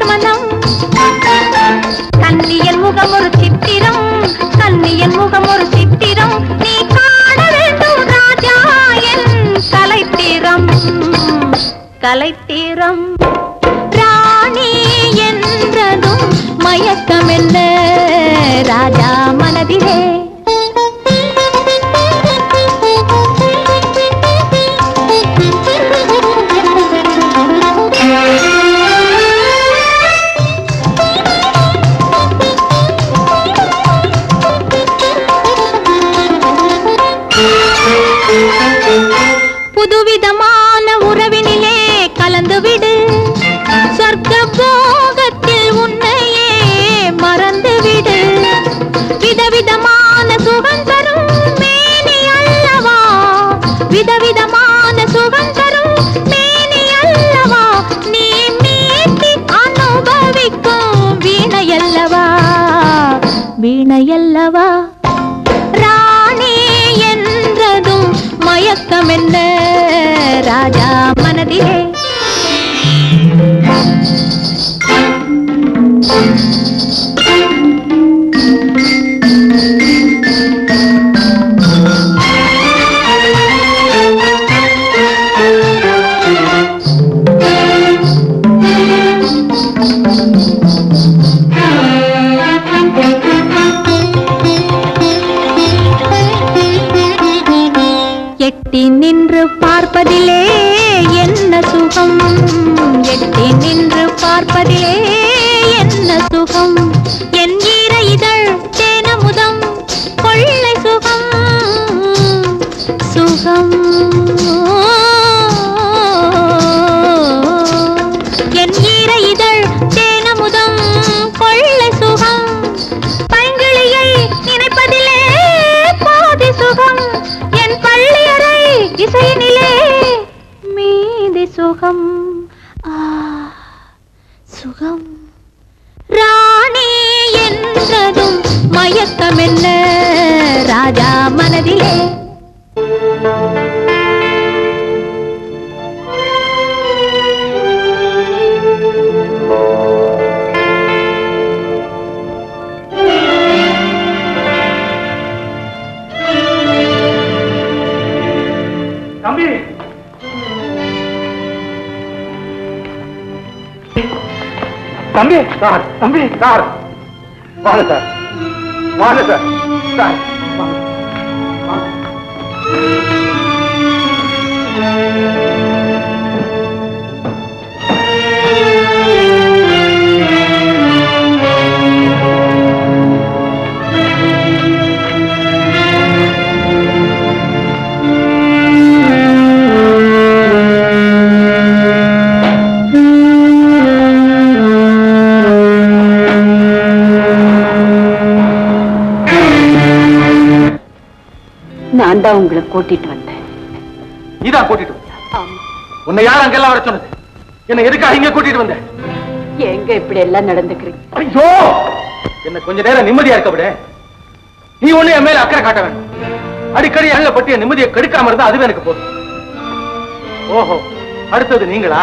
கமலம் கன்னியன் முகம் ஒரு சித்திரம் கன்னியன் முகம் ஒரு சித்திரம் நீ காண வேண்டும் ராஜா என் கலைத்திரம் கலைத்திரம் ராணி என்றதும் மயக்கம் என்ன ராஜா மனதிலே புதுவிதமான உறவினிலே கலந்துவிடு சொர்க்க போகத்தில் உன்னையே மறந்துவிடு விதவிதமான சுகம் தரும் மேனி அல்லவா விதவிதமான சுகம் தரும் மேனி அல்லவா நீ மீட்டி அனுபவிக்கும் வீணையல்லவா வீணையல்லவா ராணி என்றதும் மயக்கம் என்ன ராஜா மனதிலே எட்டி நின்று பார்ப்பதிலே என்ன சுகம் எட்டி நின்று பார்ப்பதிலே என்ன சுகம் என் ஈர இதழ் தேனமுதம் கொள்ளை சுகம் சுகம் என் ஈர இதழ் தேனமுதம் கொள்ளை சுகம் பைங்கிளியை நினைப்பதிலே பாதி சுகம் என் பள்ளியறை இசையினிலே மீதி சுகம் ஆ சுகம் ராணி என்றதும் மயக்கம் என்ன ராஜா மனதிலே தம்பி தம்பி சார் தம்பி சார் வாங்க சார் வாங்க சார் சார் வாங்க. வாங்க. நான் தான் உங்களை கூட்டிட்டு வந்தேன் நீதான் கூட்டிட்டு வந்த உன்னை யார் அங்கெல்லாம் வர சொன்னது என்ன எதுக்காக இங்க கூட்டிட்டு வந்த எங்க இப்படி எல்லாம் நடந்துக்கிறீங்க ஐயோ என்ன கொஞ்ச நேரம் நிம்மதியா இருக்க விட நீ ஒண்ணு என் மேல அக்கறை காட்ட வேண்டாம் அடிக்கடி எண்ணெய் பட்டி என் நிம்மதியை கெடுக்காம இருந்தா அதுவே எனக்கு போதும் ஓஹோ அடுத்தது நீங்களா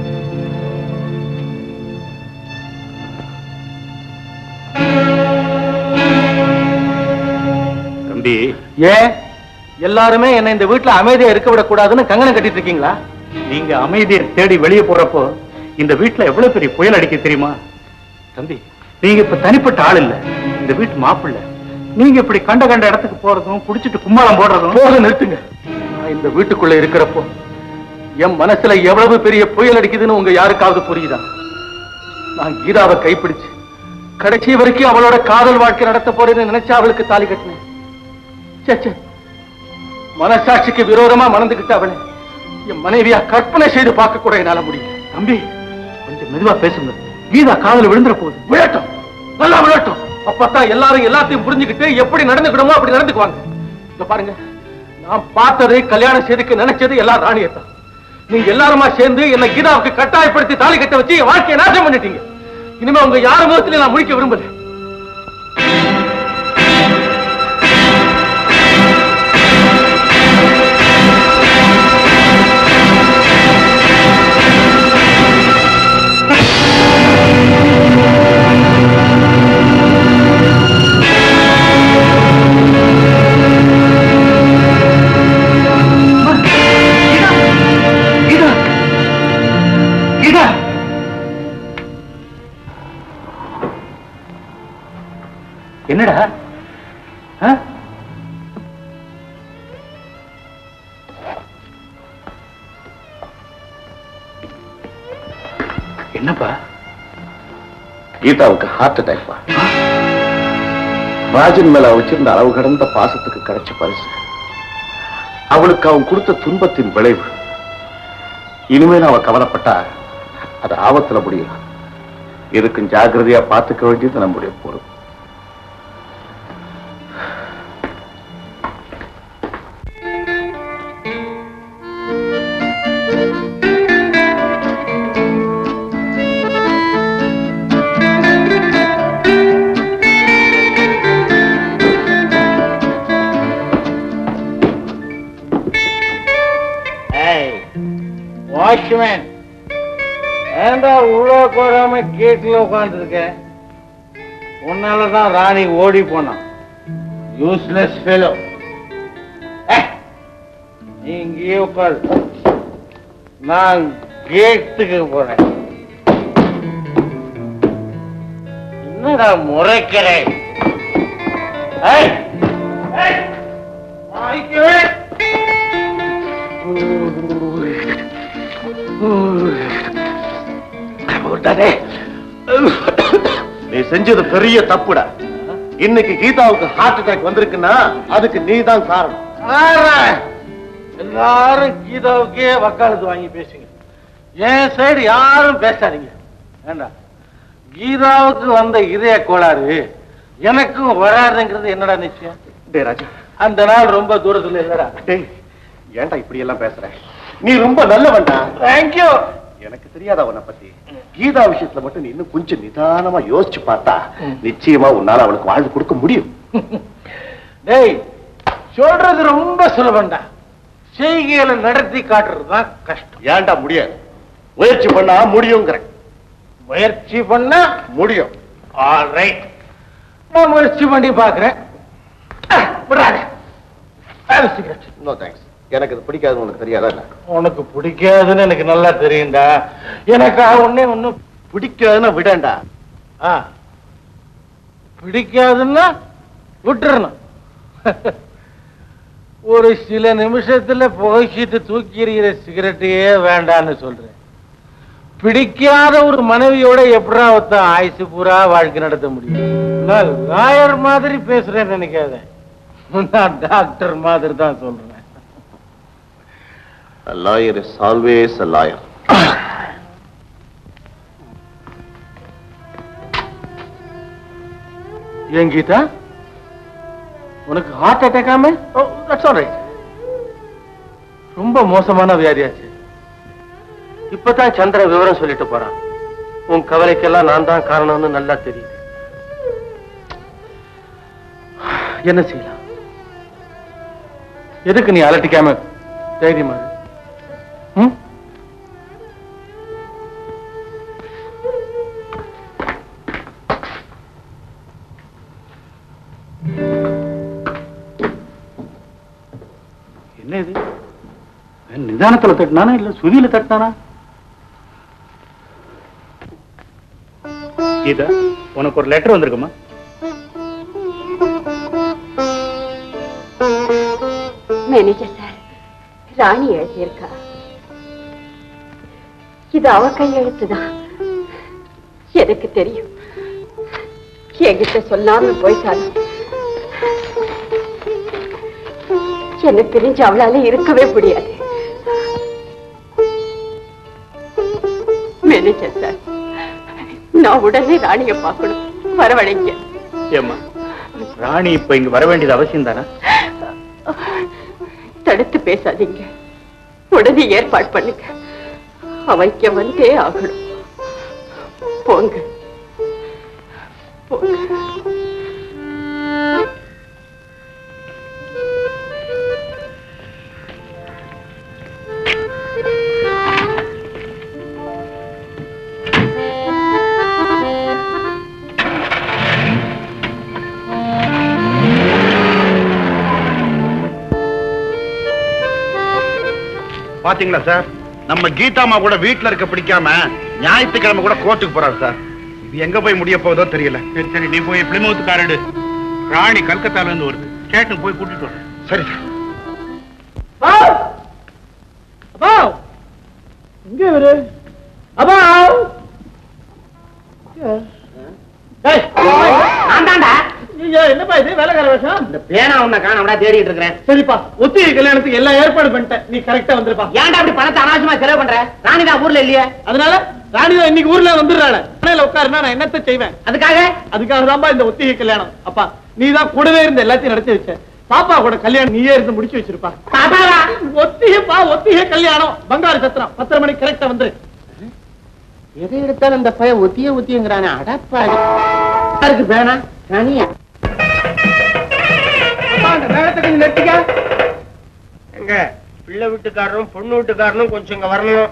தம்பி ஏன் எல்லாருமே என்ன இந்த வீட்டுல அமைதியா இருக்க விடக்கூடாதுன்னு கங்கணம் கட்டிட்டு இருக்கீங்களா நீங்க அமைதியை தேடி வெளியே போறப்போ இந்த வீட்டுல எவ்வளவு பெரிய புயல் அடிக்க தெரியுமா தம்பி நீங்க இப்ப தனிப்பட்ட ஆள் இல்ல இந்த வீட்டு மாப்பிள்ளை நீங்க இப்படி கண்ட கண்ட இடத்துக்கு போறதும் குடிச்சிட்டு கும்மாளம் போடுறதும் போதும் நிறுத்துங்க நான் இந்த வீட்டுக்குள்ள இருக்கிறப்போ என் மனசுல எவ்வளவு பெரிய புயல் அடிக்குதுன்னு உங்க யாருக்காவது புரியுதா நான் கீதாவை கைப்பிடிச்சு கடைசி வரைக்கும் அவளோட காதல் வாழ்க்கை நடத்த போறேன்னு நினைச்சா அவளுக்கு தாலி கட்டினேன் ச்சே, ச்சே. மனசாட்சிக்கு விரோதமா மணந்துகிட்ட அவளை என் மனைவியா கற்பனை செய்து பார்க்க கூட என்னால முடியல தம்பி கொஞ்சம் மெதுவா பேசுங்க கீதா காதல விழுந்துற போகுது விழட்டும் நல்லா விழட்டும் அப்பதான் எல்லாரும் எல்லாத்தையும் புரிஞ்சுக்கிட்டு எப்படி நடந்துக்கணுமோ அப்படி நடந்துக்குவாங்க இங்க பாருங்க நான் பார்த்தது கல்யாணம் செய்துக்கு நினைச்சது எல்லா ராணியத்தான் நீங்க எல்லாருமா சேர்ந்து என்ன கீதாவுக்கு கட்டாயப்படுத்தி தாலி கட்ட வச்சு என் வாழ்க்கையை நாசம் பண்ணிட்டீங்க இனிமே உங்க யார் முகத்திலையும் நான் முடிக்க விரும்பல என்னடா ஆ? என்னப்பா கீதாவுக்கு ஹார்ட் அட்டாக் பா ராஜன் மேல அவ வச்சிருந்த அளவு கடந்த பாசத்துக்கு கிடைச்ச பரிசு அவளுக்கு அவன் கொடுத்த துன்பத்தின் விளைவு இனிமேல் அவ கவலைப்பட்டா அது ஆபத்துல முடியலாம் இதுக்கும் ஜாக்கிரதையா பார்த்துக்க வேண்டியது நம்முடைய பொறுப்பு வாட்ச்மேன் ஏண்டா உள்ள போறாம கேட்டுல உட்காந்துருக்க உன்னாலதான் ராணி ஓடி போனான் யூஸ்லெஸ் ஃபெலோ நீ இங்கேயே உட்காரு நான் கேட்டுக்கு போறேன் என்னடா முறைக்கிறேன் ஏய்! ஏய்! வாங்கிக்கவே விட்டானே. நீ செஞ்சது பெரிய தப்புடா இன்னைக்கு கீதாவுக்கு ஹார்ட் அட்டாக் வந்திருக்குன்னா அதுக்கு நீ தான் காரணம் ஆறா. எல்லாரும் கீதாவுக்கே வக்காலத்து வாங்கி பேசுங்க என் சைடு யாரும் பேசாதீங்க வேண்டாம் கீதாவுக்கு வந்த இதய கோளாறு எனக்கும் வராதுங்கிறது என்னடா நிச்சயம் டேய் ராஜா அந்த நாள் ரொம்ப தூரத்துல இல்லடா டேய் ஏன்டா இப்படி எல்லாம் பேசுற நீ ரொம்ப நல்லவன்டா தேங்க்யூ எனக்கு தெரியாத உன்னை பத்தி கீதா விஷயத்துல மட்டும் நீ இன்னும் கொஞ்சம் நிதானமா யோசிச்சு பார்த்தா நிச்சயமா உன்னால அவளுக்கு வாழ்வு கொடுக்க முடியும் டேய் சொல்றது ரொம்ப சுலபம்டா செய்கையில நடத்தி காட்டுறது தான் கஷ்டம் ஏன்டா முடியாது முயற்சி பண்ணா முடியுங்கிற முயற்சி பண்ணா முடியும் ஆல்ரைட் நான் முயற்சி பண்ணி பாக்குறேன் விடாத சிகரெட் நோ தேங்க்ஸ் எனக்கு இது பிடிக்காதுன்னு உனக்கு தெரியாதா என்ன? உனக்கு பிடிக்காதுன்னு எனக்கு நல்லா தெரியும்டா எனக்கா ஒண்ணே ஒண்ணும் பிடிக்காதுன்னா விடேன்டா ஆ பிடிக்காதுன்னா விட்டுறணும் ஒரு சில நிமிஷத்துல புகைச்சிட்டு தூக்கி எறிகிற சிகரெட்டையே வேண்டான்னு சொல்றேன் பிடிக்காத ஒரு மனைவியோட எப்படா ஒருத்தன் ஆயுசு பூரா வாழ்க்கை நடத்த முடியும் நான் லாயர் மாதிரி பேசுறேன்னு நினைக்காத நான் டாக்டர் மாதிரி தான் சொல்றேன் A lawyer is always a lawyer. ஏன் கீதா உனக்கு ஹார்ட் அட்டாக் ஆமே தட்ஸ் ஆல் ரைட் ரொம்ப மோசமான வியாதியாச்சு இப்பதான் சந்திர விவரம் சொல்லிட்டு போறான் உன் கவலைக்கெல்லாம் நான் தான் காரணம்னு நல்லா தெரியுது என்ன செய்யலாம் எதுக்கு நீ அலட்டிக்காம தைரியமா இரு? ம்? என்ன இது நிதானத்துல தட்டினானா இல்ல சுதியில தட்டினானா கீதா உனக்கு ஒரு லெட்டர் வந்திருக்குமா மேனேஜர் சார் ராணி எழுதியிருக்கா இது அவ கையெழுத்துதான் எனக்கு தெரியும் என்கிட்ட சொல்லாம போயிட்டாலும் என்ன பிரிஞ்சு அவளால இருக்கவே முடியாது மேனேஜர் சார் நான் உடனே ராணிய பார்க்கணும் வரவழைங்க ஏம்மா ராணி இப்ப இங்க வர வேண்டியது அவசியம் தானே தடுத்து பேசாதீங்க உடனே ஏற்பாடு பண்ணுங்க அவைக்க வந்தே ஆகணும் போங்க போங்க பாத்தீங்களா சார் நம்ம கீதாமா கூட வீட்டுல இருக்க பிடிக்காம ஞாயிற்றுக்கிழமை கூட கோர்ட்டுக்கு போறாரு சார் இது எங்க போய் முடிய போகுதோ தெரியல சரி சரி நீ போய் பிளிமவுத் காரடு ராணி கல்கத்தால இருந்து வருது ஸ்டேஷன் போய் கூட்டிட்டு வரேன் சரி அப்பா எங்க இவரு அப்பா நான் தான்டா நீங்க என்னப்பா இது வேலைக்கார வேஷம் இந்த பேனா உன்னை காணாமடா தேடிட்டு இருக்கிறேன் சரிப்பா ஒத்திகை கல்யாணத்துக்கு எல்லாம் ஏற்பாடு பண்ணிட்டேன் நீ கரெக்டா வந்துருப்பா ஏன்டா அப்படி பணத்தை அனாவசியமா செலவு பண்ற ராணி தான் ஊர்ல இல்லையே அதனால ராணிதான் இன்னைக்கு ஊர்ல வந்துடுறாள் மனையில உட்காருனா நான் என்னத்த செய்வேன் அதுக்காக அதுக்காக தான்ப்பா இந்த ஒத்திகை கல்யாணம் அப்பா நீ தான் கூடவே இருந்து எல்லாத்தையும் நடத்தி வச்ச பாப்பா கூட கல்யாணம் நீயே இருந்து முடிச்சு வச்சிருப்பா பாப்பாவா ஒத்திகைப்பா ஒத்திகை கல்யாணம் பங்காரு சத்திரம் பத்தரை மணிக்கு கரெக்டா வந்துரு எதை எடுத்தாலும் இந்த பையன் ஒத்திய ஒத்தியங்கிறானே அடப்பாடி யாருக்கு பேனா ராணியா அப்பா அந்த மேகத்தை கொஞ்சம் நிறுத்திக்க எங்க பிள்ளை வீட்டுக்காரரும் பொண்ணு வீட்டுக்காரனும் கொஞ்சம் இங்க வரணும்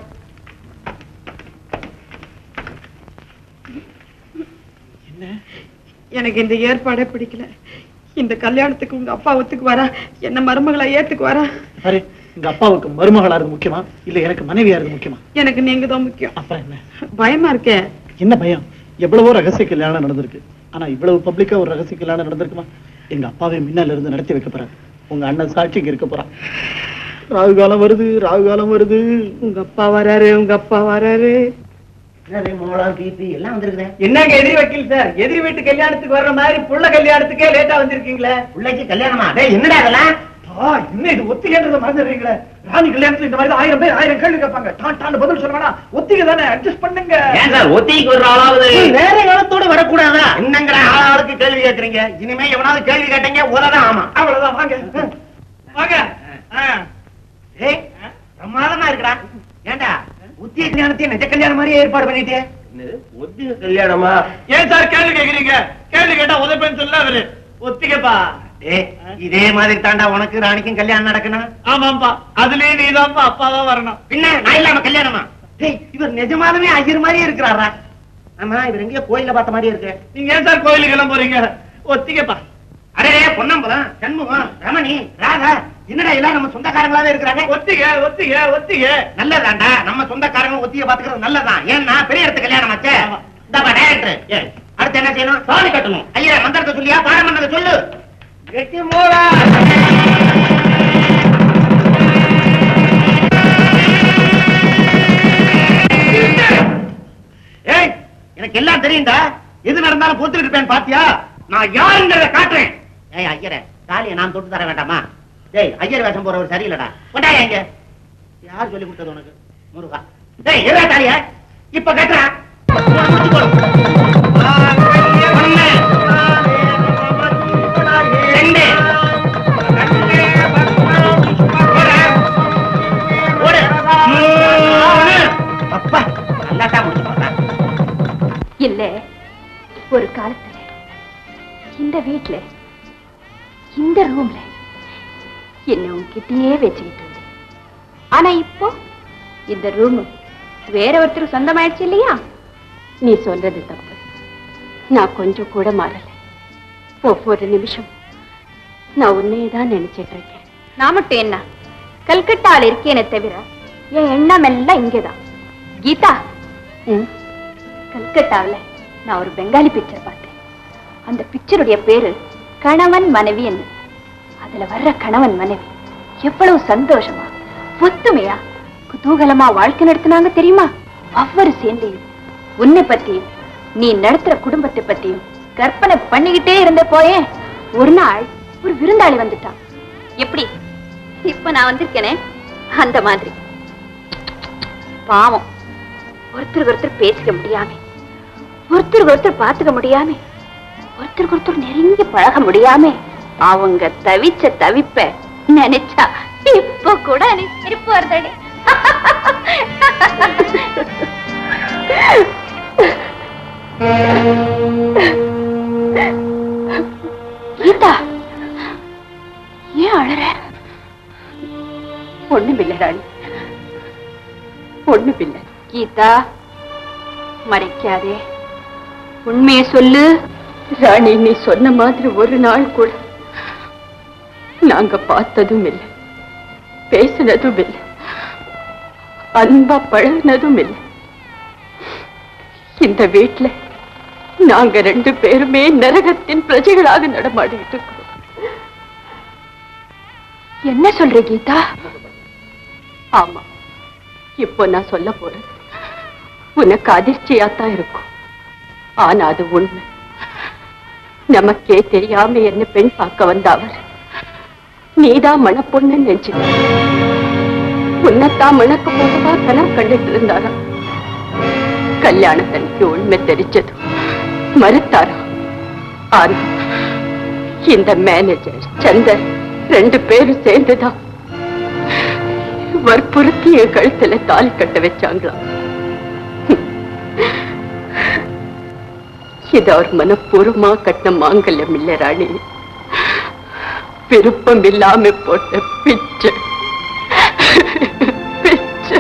எனக்கு இந்த ஏற்பாடே பிடிக்கல இந்த கல்யாணத்துக்கு உங்க அப்பா ஒத்துக்கு வரா என்ன மருமகளை ஏத்துக்கு வரா அரே உங்க அப்பாவுக்கு மருமகளா இருக்கு முக்கியமா இல்ல எனக்கு மனைவியா இருக்கு முக்கியமா எனக்கு நீங்க தான் முக்கியம் அப்புறம் என்ன பயமா இருக்கே என்ன பயம் எவ்வளவோ ரகசிய கல்யாணம் நடந்திருக்கு ஆனா இவ்வளவு பப்ளிக்கா ஒரு ரகசிய கல்யாணம் நடந்திருக்குமா எங்க அப்பாவே முன்னால இருந்து நடத்தி வைக்க போறாரு உங்க அண்ணன் சாட்சிக்கு இருக்க போறான் ராகு காலம் வருது ராகு காலம் வருது உங்க அப்பா வராரு உங்க அப்பா வராரு மூலம் பிபி எல்லாம் வந்திருக்குறேன் என்னங்க எதிரி வக்கீல் சார் எதிரி வீட்டு கல்யாணத்துக்கு வர்ற மாதிரி புள்ள கல்யாணத்துக்கே லேட்டா வந்திருக்கீங்களே பிள்ளைக்கு கல்யாணமா டேய் என்னடா அதெல்லாம் இன்னும் இது ஒத்திகைன்றத மறந்துடுறீங்களே ராணி கல்யாணத்துல இந்த மாதிரி ஆயிரம் பேர் ஆயிரம் கேள்வி கேட்பாங்க டான் டான் பதில் சொல்ல வேணாம் ஒத்திகை தானே அட்ஜஸ்ட் பண்ணுங்க ஏன் சார் ஒத்திக்கு ஒரு ஆளாவது வேற காலத்தோட வரக்கூடாதா என்னங்கிற ஆளாளுக்கு கேள்வி கேக்குறீங்க இனிமே எவனாவது கேள்வி கேட்டீங்க உலதான் ஆமா அவ்வளவுதான் வாங்க வாங்க ஆ. ஏய் பிரமாதமா இருக்கடா ஏண்டா உத்திய கல்யாணத்தையும் நிஜ கல்யாணம் மாதிரியே ஏற்பாடு பண்ணிட்டே ஒத்திகை கல்யாணமா ஏன் சார் கேள்வி கேக்குறீங்க கேள்வி கேட்டா உதப்பேன்னு சொல்ல அவரு ஒத்திகைப்பா ஏய் இதே மாதிரி தாண்டா உனக்கு ராணிக்கும் கல்யாணம் நடக்கணும் ஆமாப்பா அதுலயே நீதான்ப்பா அப்பாதான் வரணும் பின்ன நான் இல்லாம கல்யாணமா டேய் இவர் நிஜமாலுமே ஐயர் மாதிரியே இருக்கிறாரா ஆமா இவர் எங்கேயோ கோயில்ல பார்த்த மாதிரியே இருக்கு நீங்க ஏன் சார் கோயிலுக்கு எல்லாம் போறீங்க ஒத்திகைப்பா அடே பொன்னம்பலம் சண்முகம் ரமணி ராதா என்னடா எல்லாம் நம்ம சொந்தக்காரங்களாவே இருக்கிறாங்க ஒத்திகை ஒத்திகை ஒத்திகை நல்லதாண்டா நம்ம சொந்தக்காரங்க ஒத்திய பாத்துக்கிறது நல்லதான் ஏன்னா பெரிய இடத்து கல்யாணம் ஆச்சே இந்தாப்பா டைரக்டர் அடுத்து என்ன செய்யணும் சாமி கட்டணும் ஐயா மந்திரத்தை சொல்லியா பாடம் பண்ணதை சொல்லு கெட்டி மூலா ஏய் எனக்கு எல்லாம் தெரியும்டா எது நடந்தாலும் பொறுத்துட்டு இருப்பேன் பாத்தியா நான் யாருங்கிறத காட்டுறேன் ஏய் ஐயரே தாலியை நான் தொட்டு தர வேண்டாமா டேய் ஐயர் வேஷம் போறவர் சரியில்லடா கொண்டாயா இங்க யார் சொல்லி கொடுத்தது உனக்கு முருகா டேய் எதா தாலிய இப்ப கட்டுறா ஒண்ணு ரெண்டு ஒரு மூணு அப்பா நல்லா தான் முடிச்சு போட்டா இல்ல ஒரு காலத்துல இந்த வீட்ல இந்த ரூம்ல என்ன உன்கிட்டயே வச்சுக்கிட்டு இருந்தேன் ஆனா இப்போ இந்த ரூம் வேற ஒருத்தர் சொந்தமாயிடுச்சு இல்லையா நீ சொல்றது தப்பு நான் கொஞ்சம் கூட மாறல ஒவ்வொரு நிமிஷம் நான் உன்னையே தான் நினைச்சிட்டு இருக்கேன் நான் மட்டும் என்ன கல்கட்டால இருக்கேனே தவிர என் எண்ணம் எல்லாம் இங்கேதான் கீதா ம் கல்கட்டாவில் நான் ஒரு பெங்காலி பிக்சர் பார்த்தேன் அந்த பிக்சருடைய பேரு கணவன் மனைவி என்ன அதுல வர்ற கணவன் மனைவி எவ்வளவு சந்தோஷமா ஒத்துமையா குதூகலமா வாழ்க்கை நடத்தினாங்க தெரியுமா ஒவ்வொரு சேர்ந்தையும் உன்னை பத்தியும் நீ நடத்துற குடும்பத்தை பத்தியும் கற்பனை பண்ணிக்கிட்டே இருந்த போயே ஒரு நாள் ஒரு விருந்தாளி வந்துட்டான் எப்படி இப்ப நான் வந்திருக்கேனே அந்த மாதிரி பாவம் ஒருத்தருக்கு ஒருத்தர் பேசிக்க முடியாம ஒருத்தருக்கு ஒருத்தர் பார்த்துக்க முடியாம ஒருத்தருக்கு ஒருத்தர் நெருங்கி பழக முடியாம அவங்க தவிச்ச தவிப்ப நினைச்சா இப்ப கூட எனக்கு சிரிப்பு வருதடி கீதா ஏன் அழற ஒண்ணுமில்லை ராணி ஒண்ணுமில்லை கீதா மறைக்காதே உண்மையை சொல்லு ராணி நீ சொன்ன மாதிரி ஒரு நாள் கூட நாங்க பார்த்ததும் இல்லை பேசினதும் இல்லை அன்பா பழகினதும் இல்லை இந்த வீட்டுல நாங்க ரெண்டு பேருமே நரகத்தின் பிரஜைகளாக நடமாடிட்டு இருக்கிறோம் என்ன சொல்ற கீதா ஆமா இப்போ நான் சொல்ல போறது உனக்கு அதிர்ச்சியாத்தான் இருக்கும் ஆனா அது உண்மை நமக்கே தெரியாம என்ன பெண் பார்க்க வந்த அவர் நீதான் மணப்பொண்ணு நினைச்சுக்க உன்னைத்தான் மணக்க போகவா கனவு கண்டுட்டு இருந்தாரா கல்யாணத்தன்னைக்கு உண்மை தெரிஞ்சது மறுத்தாரா ஆனா இந்த மேனேஜர் சந்தர் ரெண்டு பேரும் சேர்ந்துதான் வற்புறுத்தி என் கழுத்துல தாலி கட்ட வச்சாங்களாம் இது அவர் மனப்பூர்வமா கட்டின மாங்கல்யம் இல்ல ராணி விருப்பம் இல்லாம போட்ட பிச்சை பிச்சை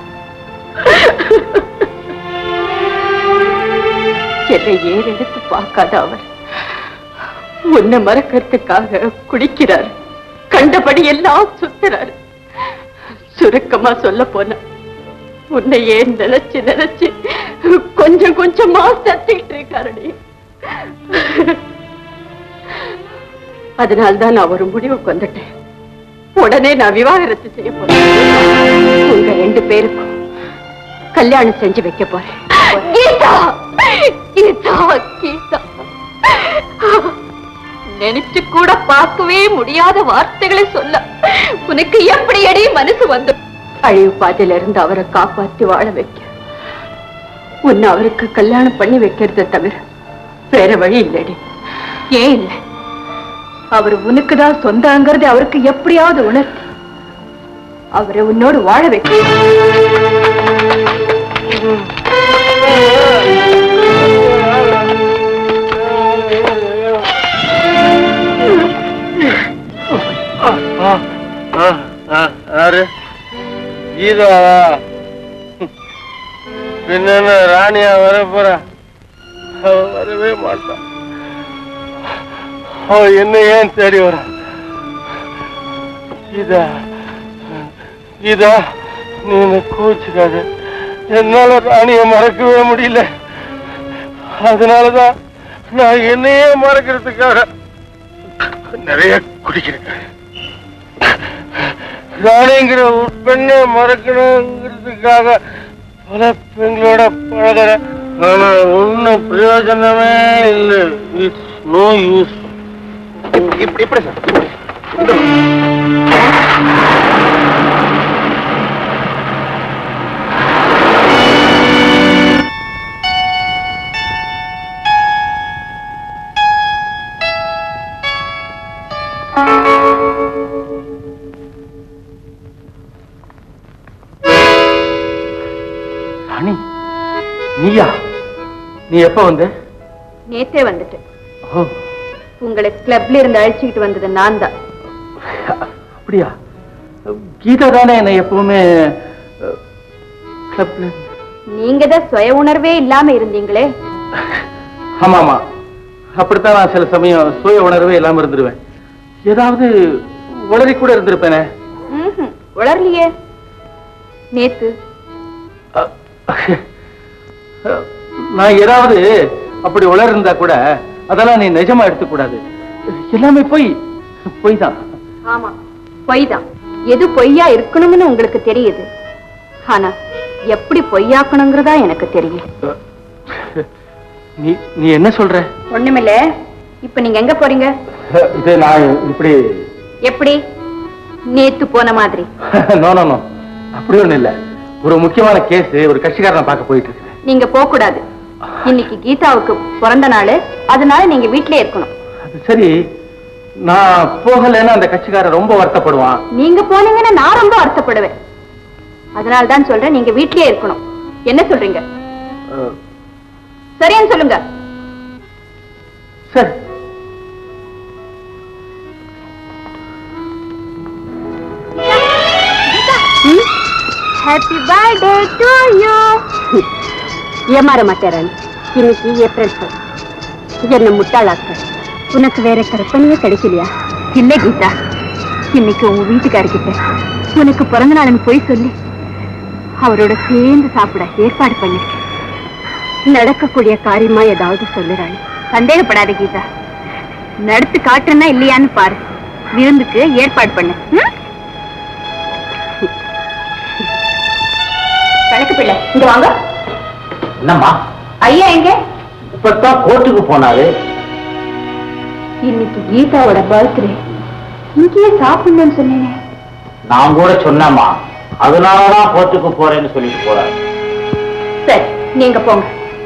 என்னை ஏறெடுத்து பார்க்காத அவர் உன்னை மறக்கிறதுக்காக குடிக்கிறார் கண்டபடி எல்லாம் சுத்துறாரு சுருக்கமா சொல்ல போனா உன்னை ஏன் நினைச்சு நினைச்சு கொஞ்சம் கொஞ்சமா சத்திட்டு இருக்காரடி அதனால்தான் நான் ஒரு முடிவுக்கு வந்துட்டேன் உடனே நான் விவாகரத்து செய்ய போறேன் உங்க ரெண்டு பேருக்கும் கல்யாணம் செஞ்சு வைக்க போறேன் கீதா கீதா கீதா நினைச்சு கூட பார்க்கவே முடியாத வார்த்தைகளை சொல்ல உனக்கு எப்படி அடி மனசு வந்து அழிவு பாதையில இருந்து அவரை காப்பாத்தி வாழ வைக்க உன்னை அவருக்கு கல்யாணம் பண்ணி வைக்கிறத தவிர வேற வழி இல்லடி ஏன் இல்ல அவர் உனக்குதான் சொந்தங்கிறது அவருக்கு எப்படியாவது உணர்த்தி அவரை உன்னோடு வாழ வைக்க யாரு கீதா பின்ன ராணியா வர போறா அவ வரவே மாட்டான் அவ என்ன ஏன் தேடி வர கீதா கீதா நீ என்ன கோச்சுக்காத என்னால ராணிய மறக்கவே முடியல அதனாலதான் நான் என்னையே மறக்கிறதுக்காக நிறைய குடிக்கிறேன் ராணிங்கிற ஒரு பெண்ணை மறக்கணுங்கிறதுக்காக பல பெண்களோட பழகிற ஆனா ஒன்னும் பிரயோஜனமே இல்லை இட்ஸ் நோ யூஸ் இப்படி எப்படி சார் ராணி நீயா நீ எப்ப வந்த நேத்தே வந்துட்டு ஓ உங்களை கிளப்ல இருந்து அழைச்சிக்கிட்டு வந்தது நான் தான் அப்படியா கீதா தானே என்னை எப்பவுமே அஹ், கிளப்ல நீங்க தான் சுய உணர்வே இல்லாம இருந்தீங்களே ஆமா ஆமா அப்படித்தான் நான் சில சமயம் சுய உணர்வே இல்லாம இருந்துருவேன் ஏதாவது உளறி கூட இருந்திருப்பேனே ம்ஹும், உளரலையே நேத்து அஹ், அஹ், நான் ஏதாவது அப்படி உளர் இருந்தா கூட அதெல்லாம் நீ நிஜமா எடுத்துக்கூடாது எல்லாமே பொய் பொய் தான் ஆமா பொய் தான் எது பொய்யா இருக்கணும்னு உங்களுக்கு தெரியுது ஆனா எப்படி பொய்யாக்கணுங்கிறதா எனக்கு தெரியும் நீ நீ என்ன சொல்ற ஒண்ணுமில்ல இப்ப நீங்க எங்க போறீங்க இது நான் இப்படி எப்படி நேத்து போன மாதிரி நோ நோ நோ அப்படி ஒண்ணு இல்ல ஒரு முக்கியமான கேஸ் ஒரு கட்சிக்காரனை பார்க்க போயிட்டு இருக்கேன் நீங்க போக கூடாது இன்னைக்கு கீதாவுக்கு பிறந்த நாள் அதனால நீங்க வீட்லயே இருக்கணும் அது சரி நான் போகலைன்னா அந்த கட்சிக்காரன் ரொம்ப வருத்தப்படுவான் நீங்க போனீங்கன்னா நான் ரொம்ப வருத்தப்படுவேன் அதனால தான் சொல்றேன் நீங்க வீட்லயே இருக்கணும் என்ன சொல்றீங்க அஹ், சரின்னு சொல்லுங்க சரி ஹாப்பி பர்த்டே டு யூ ஏமாற மாட்டேன் இன்னைக்கு ஏப்ரல் ஃபர்ஸ்ட் என்ன முட்டாளாக்க உனக்கு வேற கற்பனையே கிடைக்கலையா இல்ல கீதா இன்னைக்கு உங்க வீட்டுக்காரர்கிட்ட உனக்கு பிறந்த நாள்னு போய் சொல்லி அவரோட சேர்ந்து சாப்பிட ஏற்பாடு பண்ணிருக்கேன் நடக்கக்கூடிய காரியமா ஏதாவது சொல்லுறாள் சந்தேகப்படாத கீதா நடத்து காட்டுறனா இல்லையான்னு பாரு விருந்துக்கு ஏற்பாடு பண்ணு ம்? கணக்கு பிள்ளை இங்க வாங்க என்னம்மா ஐயா எங்க இப்பதான் கோர்ட்டுக்கு போனாரு இன்னைக்கு கீதாவோட பர்த்டே இங்கேயே சாப்பிடணும்னு சொன்னேனே நான் கூட சொன்னேம்மா அதனாலதான் கோர்ட்டுக்கு போறேன்னு சொல்லிட்டு போறாரு சரி நீங்க போங்க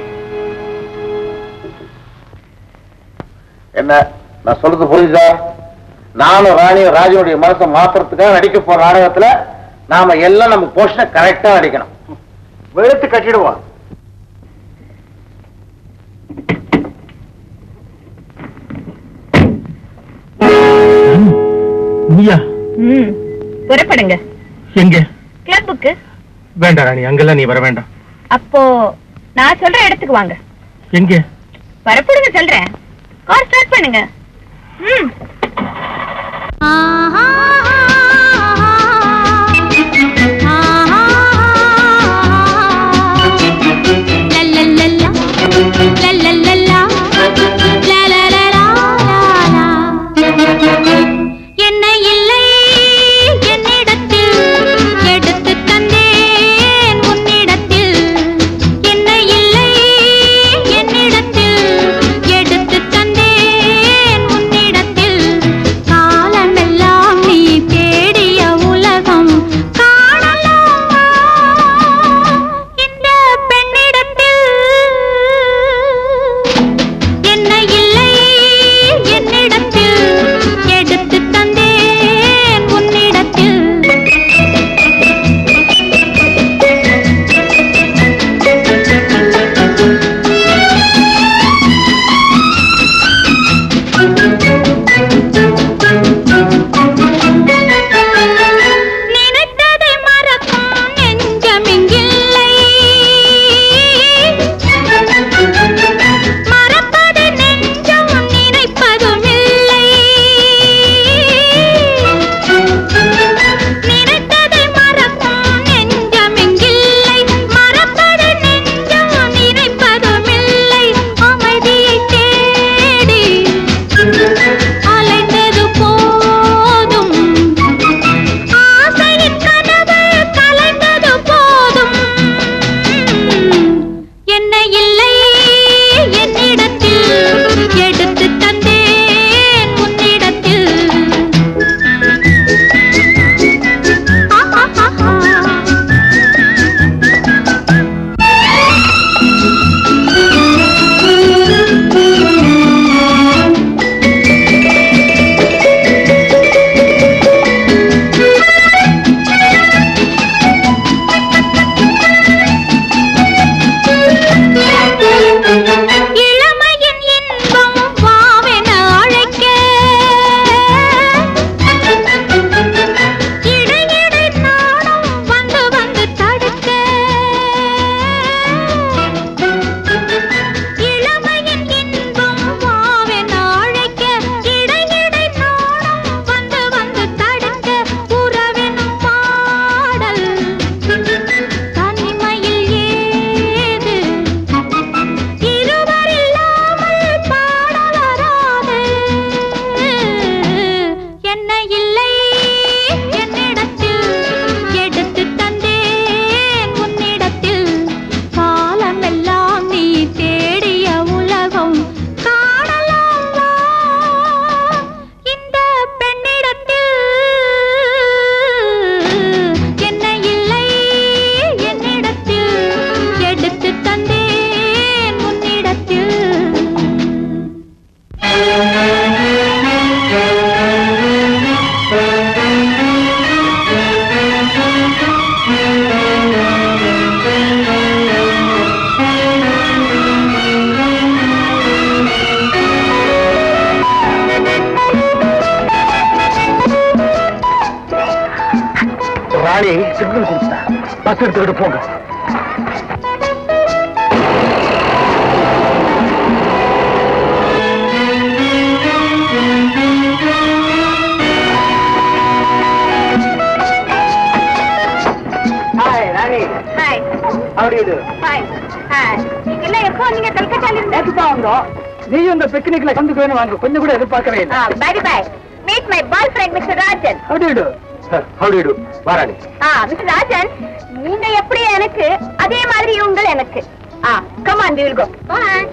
என்ன நான் சொல்றது புரியுதா நானும் ராணியும் ராஜனுடைய மனசை மாத்துறதுக்காக நடிக்க போற நாடகத்துல நாம எல்லாம் நம்ம போர்ஷனை கரெக்டா நடிக்கணும் வெளுத்து கட்டிடுவோம் நீயா ம் புறப்படுங்க எங்க கிளப்புக்கு வேண்டாம் ராணி அங்கெல்லாம் நீ வர வேண்டாம் அப்போ நான் சொல்ற இடத்துக்கு வாங்க எங்க புறப்படுங்க சொல்றேன் கார் ஸ்டார்ட் பண்ணுங்க ம் என்ன இல்லை என்னிடத்தில் எடுத்து தந்தேன் உன்னிடத்தில் என்ன இல்லை என்னிடத்தில் எடுத்து தந்தேன் உன்னிடத்தில் காலமெல்லாம் நீ தேடிய உலகம் காணலாமா இந்த பெண்ணிடத்தில் என்ன இல்லை என்னிடத்தில் எடுத்து தந்தேன் உன்னிடத்தில் நினைத்ததை மறக்கும் நெஞ்சமிங்கில்லை மறப்பது நெஞ்சம் நினைப்பதும் இல்லை நினைத்ததை மறக்கும் நெஞ்சமிங்கில்லை மறப்பது நெஞ்சம் நினைப்பதும் இல்லை அமைதியை தேடி அலைந்தது போதும் ஆசையின் கனவு கலைந்தது போதும் என்ன இல்லை என்னிடத்தில் எடுத்து தந்தேன் உன்னிடத்தில் இளமையின் இன்பம் வாவென அழைக்க இடையிடை நானும் வந்து வந்து தடுக்க இளமையின் இன்பம் வாவென அழைக்க இடையிடை நானும் வந்து வந்து தடுக்க உறவெனும் பாடல் தனிமையில் ஏது இருவரில்லாமல் பாட வராது என்ன இல்லை என்னிடத்தில் எடுத்து தந்தேன் உன்னிடத்தில் காலமெல்லாம் நீ தேடிய உலகம் காணலாமா இந்த பெண்ணிடத்தில் என்ன இல்லை என்னிடத்தில் எடுத்து தந்தேன் உன்னிடத்தில் ராணி சிக்னல் கொடுத்தா பஸ் எடுத்துக்கிட்டு போங்க ஹாய் நீங்கெல்லாம் எப்போ நீங்க கல்கட்டால இருந்து நேற்று தான் வந்தோம் நீயும் இந்த பிக்னிக்ல கலந்துக்குவேன்னு வாங்க கொஞ்சம் கூட எதிர்பார்க்கவே இல்லை bye bye meet my boy friend mister Rajan அப்படிடு ஹவுடிடு வாராணி ஆ மிஸ்டர் ராஜன் நீங்க எப்படி எனக்கு அதே மாதிரி இவங்க எனக்கு ஆ come on we will go bye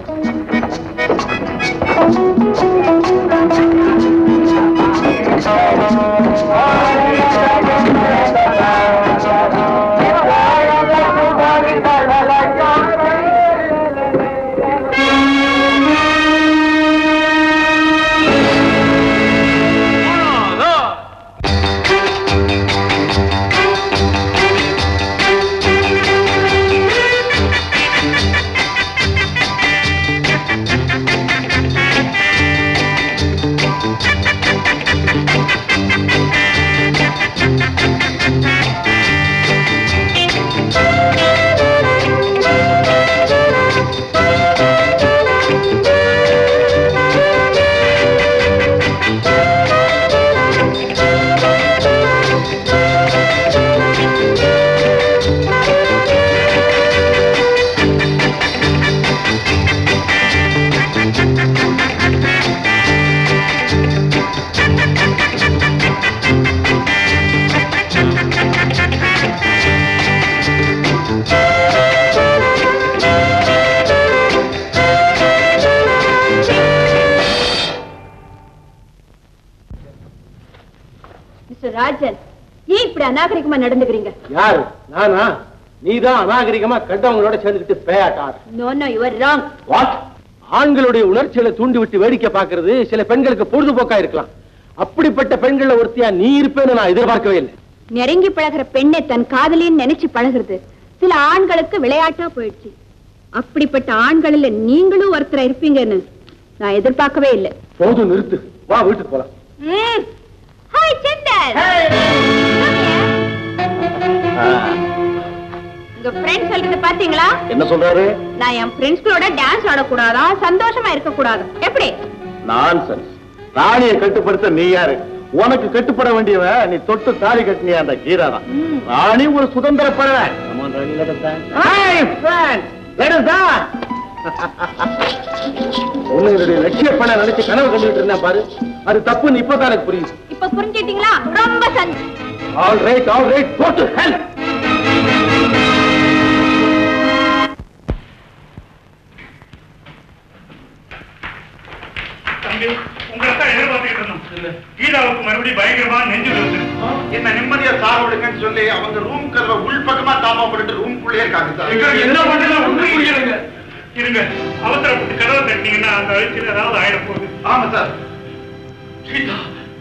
mister Rajan ஏன் இப்படி அநாகரிகமா நடந்துக்கிறீங்க யாரு நானா நீதான் அநாகரிகமா கண்டவங்களோட சேர்ந்துக்கிட்டு பேயாட்டார் no no your wrong what ஆண்களுடைய உணர்ச்சிகளை தூண்டி விட்டு வேடிக்கை பார்க்கிறது சில பெண்களுக்கு பொழுதுபோக்கா இருக்கலாம் அப்படிப்பட்ட பெண்கள ஒருத்தியா நீ இருப்பேன்னு நான் எதிர்பார்க்கவே இல்லை நெருங்கி பழகுற பெண்ணை தன் காதலின்னு நினைச்சு பழகுறது சில ஆண்களுக்கு விளையாட்டா போயிடுச்சு அப்படிப்பட்ட ஆண்களில் நீங்களும் ஒருத்தரா இருப்பீங்கன்னு நான் எதிர்பார்க்கவே இல்லை போதும் நிறுத்து வா வீட்டுக்கு போலாம் ஹாய் சந்தன் உங்க ஃப்ரெண்ட் சொல்றது பாத்தீங்களா என்ன சொல்றாரு நான் என் ஃப்ரெண்ட்ஸ்களோட டான்ஸ் ஆடக்கூடாதா சந்தோஷமா இருக்க கூடாது எப்படி நான்சென்ஸ் ராணியை கட்டுப்படுத்த நீ யாரு உனக்கு கட்டுப்பட வேண்டியவ நீ தொட்டு தாலி கட்டினிய அந்த கீரா தான் ராணி ஒரு சுதந்திர பறவை Come on, Rani, let us dance. Hey, friends, let us dance. உன்னுடைய லட்சிய பண்ண நினைச்சு கனவு கண்டுகிட்டு இருந்தேன் பாரு அது தப்புன்னு இப்பதான் எனக்கு புரியுது இப்ப புரிஞ்சுட்டீங்களா ரொம்ப சந்தோஷம் all right all right go to help தம்பி உங்களை தான் எதிர்பார்த்துக்கிட்டு இருந்தோம் கீதாவுக்கு மறுபடியும் பயங்கரமா நெஞ்சு வருது என்ன நிம்மதியா சார் விடுங்கன்னு சொல்லி அவங்க ரூம் கதவை உள் பக்கமா தாமா போட்டு ரூம்குள்ளேயே இருக்காங்க சார் எங்களுக்கு என்ன பண்ணலாம் ஒண்ணு புரியலைங்க இருங்க அவசரப்பட்டு கதவை தட்டினீங்கன்னா அந்த அழிச்சில் ஏதாவது ஆயிட போகுது ஆமா சார் கீதா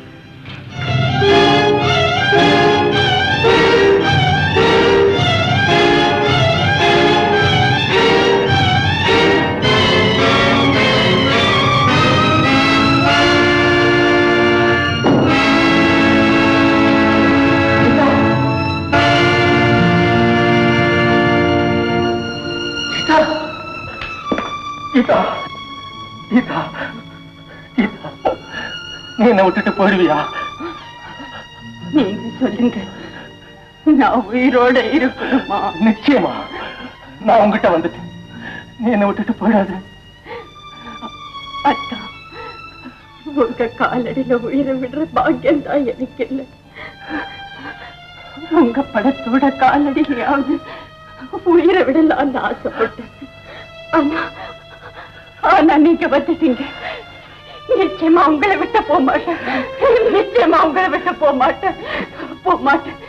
கீதா கீதா கீதா நீ என்ன விட்டுட்டு போயிடுவியா நீங்க சொல்லுங்க நான் உயிரோட இருக்கணுமா நிச்சயமா நான் உங்ககிட்ட வந்துட்டேன் நீ என்ன விட்டுட்டு போயிடாத அத்தா உங்க காலடியில உயிரை விடுற பாக்கியம் தான் எனக்கு இல்லை உங்க படத்தோட காலடியிலாவது உயிரை விடலாம்னு ஆசைப்பட்டேன் ஆனா ஆனா நீங்க வந்துட்டீங்க நிச்சயமா உங்களை விட்டு போக மாட்டேன் நிச்சயமா உங்களை விட்டு போக மாட்டேன் போக மாட்டேன்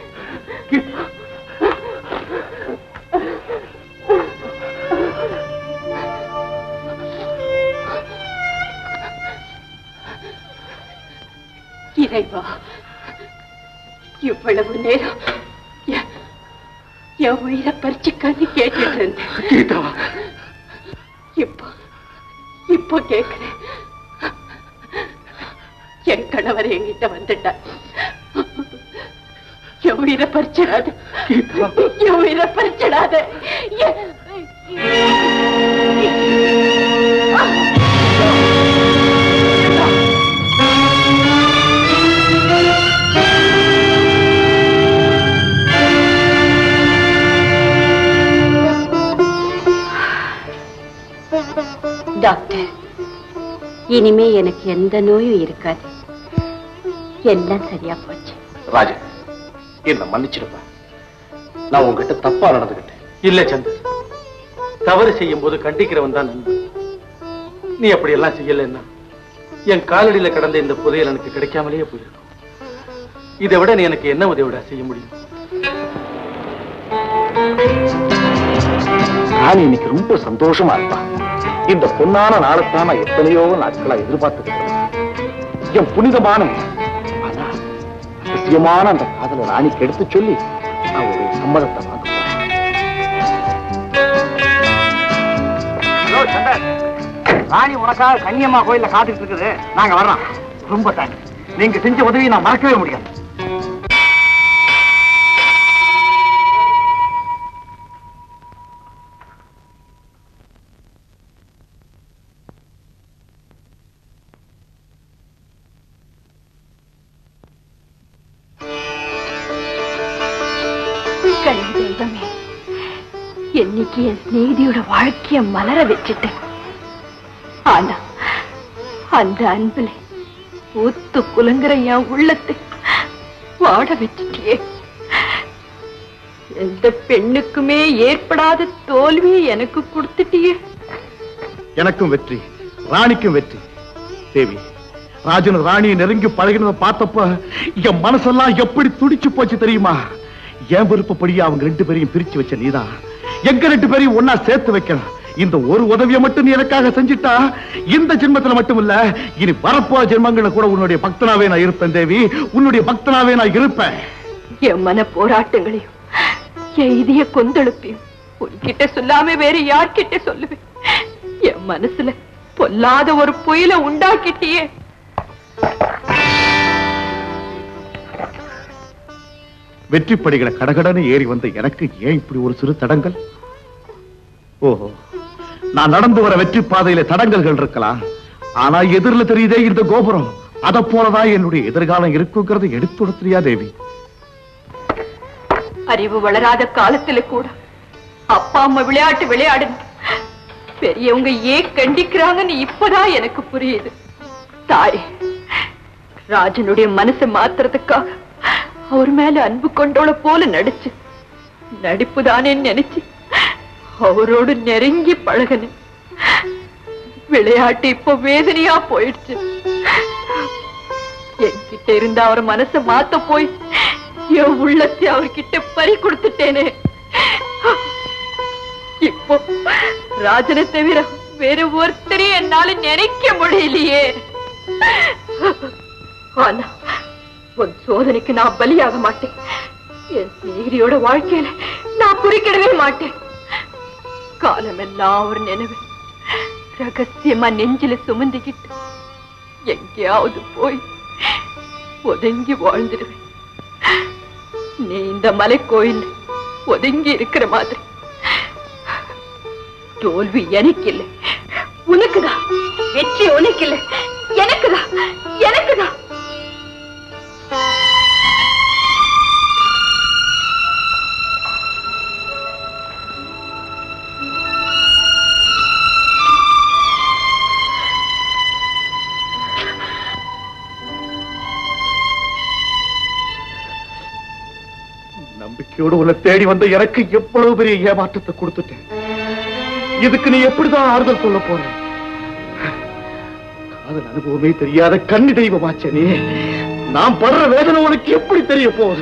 இறைவா இவ்வளவு நேரம் என்- என் உயிரை பறிச்சுக்கான்னு கேட்டுட்டு இருந்தேன் கீதா இப்போ இப்போ கேக்குறேன் என் கணவர் என்கிட்ட வந்துட்டார் என் உயிரை பறிச்சிடாத என் உயிரை பறிச்சிடாத என்- டாக்டர் இனிமே எனக்கு எந்த நோயும் இருக்காது எல்லாம் சரியா போச்சு ராஜா என்ன மன்னிச்சிருப்பா நான் உங்ககிட்ட தப்பா நடந்துகிட்டேன் இல்ல சந்தர் தவறு செய்யும் போது கண்டிக்கிறவன் தான் நண்பன் நீ அப்படி எல்லாம் செய்யலைன்னா என் காலடியில கடந்த இந்த புதையல் எனக்கு கிடைக்காமலேயே போயிருக்கும் இதை விட நீ எனக்கு என்ன உதவிடா செய்ய முடியும் ராணி இன்னைக்கு ரொம்ப சந்தோஷமா இருப்பா இந்த பொன்னான நாளைத்தான் நான் எத்தனையோ நாட்களா எதிர்பார்த்துக்கிட்டு என் புனிதமான ஆனா சத்தியமான அந்த காதலை ராணிக்கு எடுத்து சொல்லி அவருடைய சம்மதத்தை வாங்க ராணி உனக்காக கன்னியம்மா கோயில்ல காத்துட்டு இருக்குது நாங்க வர்றோம் ரொம்ப தேங்க்ஸ் நீங்க செஞ்ச உதவியை நான் மறக்கவே முடியாது கடவுள் தெய்வமே என்னைக்கு என் சிநேகிதியோட வாழ்க்கைய மலர வச்சுட்டேன் ஆனா அந்த அன்புல ஊத்து குலுங்குற என் உள்ளத்தை வாட வச்சுட்டியே எந்த பெண்ணுக்குமே ஏற்படாத தோல்வியை எனக்கு கொடுத்துட்டியே எனக்கும் வெற்றி ராணிக்கும் வெற்றி தேவி ராஜன் ராணியை நெருங்கி பழகினதை பார்த்தப்ப என் மனசெல்லாம் எப்படி துடிச்சு போச்சு தெரியுமா என் விருப்பப்படியே அவங்க ரெண்டு பேரையும் பிரிச்சு வச்ச நீதான் எங்க ரெண்டு பேரையும் ஒன்னா சேர்த்து வைக்கணும் இந்த ஒரு உதவியை மட்டும் நீ எனக்காக செஞ்சிட்டா இந்த ஜென்மத்துல மட்டும் இல்ல இனி வரப்போற ஜென்மங்கள்ல கூட உன்னுடைய பக்தனாவே நான் இருப்பேன் தேவி உன்னுடைய பக்தனாவே நான் இருப்பேன் என் மன போராட்டங்களையும் என் இதய கொந்தளிப்பையும் உன்கிட்ட சொல்லாம வேற யார்கிட்ட சொல்லுவேன் என் மனசுல பொல்லாத ஒரு புயலை உண்டாக்கிட்டியே வெற்றி படிகளை கடகடன்னு ஏறி வந்த எனக்கு ஏன் இப்படி ஒரு சிறு தடங்கள் ஓஹோ நான் நடந்து வர வெற்றி பாதையில தடங்கல்கள் இருக்கலாம் ஆனா எதிரில தெரியுதே இந்த கோபுரம் அத போலதான் என்னுடைய எதிர்காலம் இருக்குங்கிறத எடுத்துடுத்துறியா தேவி அறிவு வளராத காலத்துல கூட அப்பா அம்மா விளையாட்டு விளையாடணும் பெரியவங்க ஏன் கண்டிக்கிறாங்கன்னு இப்பதான் எனக்கு புரியுது தாய் ராஜனுடைய மனசை மாத்துறதுக்காக அவர் மேல அன்பு கொண்டோள போல நடிச்சு நடிப்புதானே நினைச்சு அவரோடு நெருங்கி பழகினேன் விளையாட்டு இப்போ வேதனையா போயிடுச்சு என்கிட்ட இருந்த அவர் மனசை மாத்த போய் என் உள்ளத்தை அவர்கிட்ட பறி கொடுத்துட்டேனே இப்போ ராஜனை தவிர வேற ஒருத்தரையும் என்னால நினைக்க முடியலையே ஆனா உன் சோதனைக்கு நான் பலியாக மாட்டேன் என் சிநேகிரியோட வாழ்க்கையில நான் குறுக்கிடவே மாட்டேன் காலமெல்லாம் ஒரு நினைவு ரகசியமா நெஞ்சில சுமந்துக்கிட்டு எங்கேயாவது போய் ஒதுங்கி வாழ்ந்துடுவேன் நீ இந்த மலை கோயில் ஒதுங்கி இருக்கிற மாதிரி தோல்வி எனக்கு இல்லை உனக்குதான் வெற்றி உனக்கு இல்லை எனக்குதான் எனக்குதான் நம்பிக்கையோடு உன்னை தேடி வந்த எனக்கு எவ்வளவு பெரிய ஏமாற்றத்தை கொடுத்துட்டேன் இதுக்கு நீ எப்படிதான் ஆறுதல் சொல்ல போற காதல் அனுபவமே தெரியாத கண்ணி தெய்வமாச்சே நீ நான் படுற வேதனை உனக்கு எப்படி தெரிய போகுது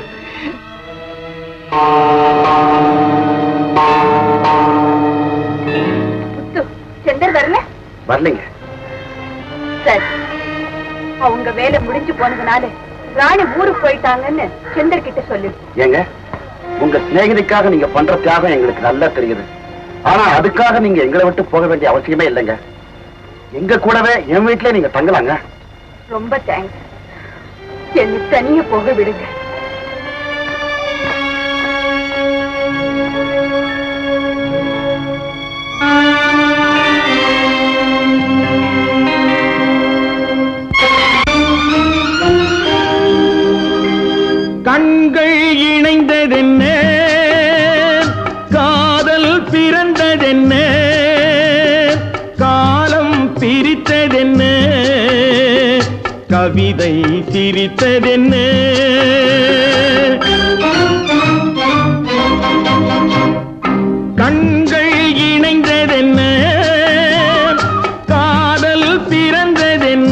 முத்து செந்தர் வரல வரலைங்க சரி அவங்க வேலை முடிஞ்சு போனதுனால ராணி ஊருக்கு போயிட்டாங்கன்னு செந்தர் கிட்ட சொல்லு ஏங்க உங்க சிநேகிதிக்காக நீங்க பண்ற தியாகம் எங்களுக்கு நல்லா தெரியுது ஆனா அதுக்காக நீங்க எங்களை விட்டு போக வேண்டிய அவசியமே இல்லைங்க எங்க கூடவே என் வீட்லயே நீங்க தங்கலாங்க ரொம்ப தேங்க்ஸ் என்னை தனியா போக விடுங்க கண்கள் இணைந்ததென்ன காதல் பிறந்ததென்ன காலம் கவிதை சிரித்ததென்ன கண்கள் இணைந்ததென்ன காதல் பிறந்ததென்ன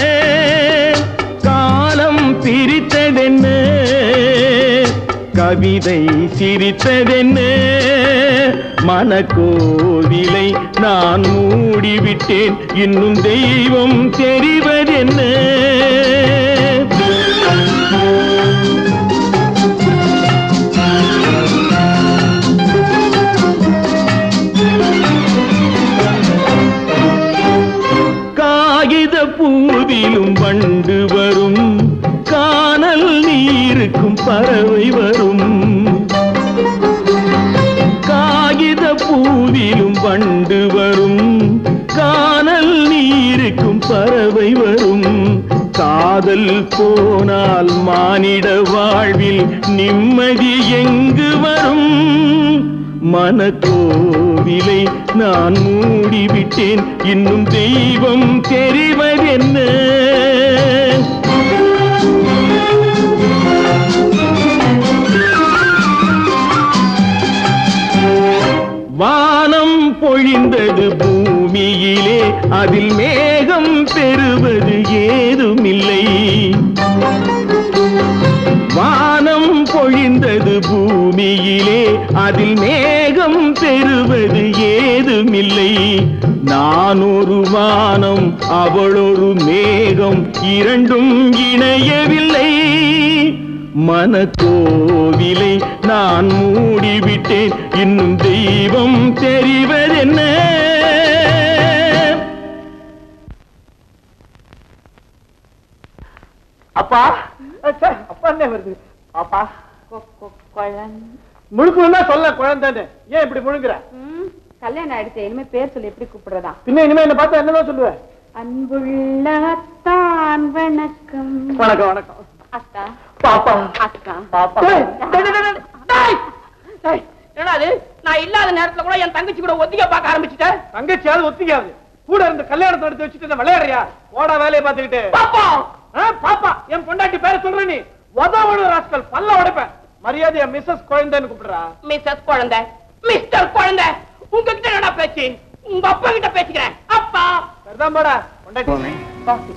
காலம் பிரித்ததென்ன கவிதை சிரித்ததென்ன மனக்கோவிலை நான் மூடிவிட்டேன் இன்னும் தெய்வம் தெரிவதென்ன காகித பூவிலும் வண்டு வரும் காணல் நீருக்கும் பறவை வரும் காகித பூவிலும் வண்டு வரும் காணல் நீருக்கும் பறவை வரும் காதல் போனால் மானிட வாழ்வில் நிம்மதி எங்கு வரும் மனக்கோவிலை நான் மூடிவிட்டேன் இன்னும் தெய்வம் தெரிவதென்ன வானம் பொழிந்தது பூமியிலே அதில் மேகம் பெறுவது ஏதுமில்லை வானம் பொழிந்தது பூமியிலே அதில் மேகம் பெறுவது ஏதுமில்லை நான் ஒரு வானம் அவளொரு மேகம் இரண்டும் இணையவில்லை மனக்கோவிலை நான் மூடிவிட்டேன் இன்னும் தெய்வம் தெரிவதென்ன அப்பா அச்சே, அப்பா என்ன வருது அப்பா முழுக்கணும்னா சொல்ல குழந்தைன்னு ஏன் இப்படி முழுங்குற கல்யாணம் ஆயிடுச்சு இனிமே பேர் சொல்லி எப்படி கூப்பிடுறதா பின்ன இனிமே என்ன பார்த்தா என்னதான் சொல்லுவேன் அன்புள்ள அத்தான் வணக்கம் வணக்கம் வணக்கம் அத்தா பாப்பா அக்கா பாப்பா டேய், டேய், டேய், டேய், டேய். டேய், என்னடா இது நான் இல்லாத நேரத்துல கூட என் தங்கச்சி கூட ஒத்திக்க பார்க்க ஆரம்பிச்சுட்டேன் தங்கச்சியாவது ஒத்திக்காது கூட இருந்து கல்யாணத்தை எடுத்து வச்சுட்டு என்ன விளையாடுறியா ஓடா வேலையை பார்த்துக்கிட்டு பாப்பா ஆ, பாப்பா என் பொண்டாட்டி பேரை சொல்ற நீ உதவுடு ராஸ்கல் பல்ல உடைப்பேன் மரியாதையா மிஸ்ஸஸ் குழந்தைன்னு கூப்பிடுறா மிஸ்ஸஸ் குழந்தை மிஸ்டர் குழந்தை உங்ககிட்ட என்னடா பேச்சு உங்க அப்பா கிட்ட பேசிக்கிறேன் அப்பா சரிதான் போடா பொண்டாட்டி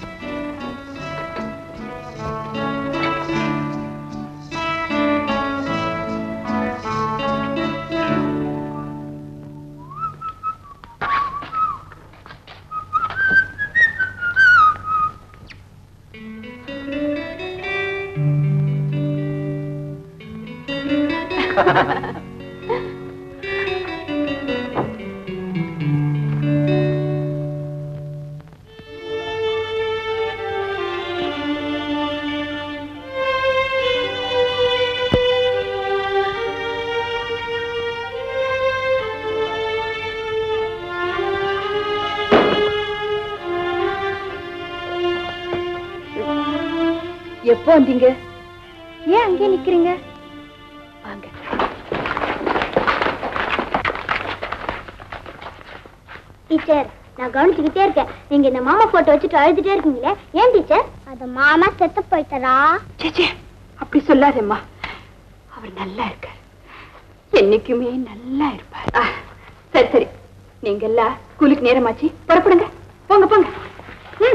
எப்போ வந்தீங்க ஏன் அங்கே நிக்கிறீங்க வாங்க டீச்சர் நான் கவனிச்சுக்கிட்டே இருக்கேன் நீங்க இந்த மாமா போட்டோ வச்சுட்டு அழுதுட்டே இருக்கீங்களே ஏன் டீச்சர் அது மாமா செத்து போயிட்டரா சேச்சே அப்படி சொல்லாதேம்மா அவர் நல்லா இருக்கார் என்னைக்குமே நல்லா இருப்பார் ஆ, சரி சரி நீங்க எல்லாம் ஸ்கூலுக்கு நேரமாச்சு புறப்படுங்க போங்க போங்க ம்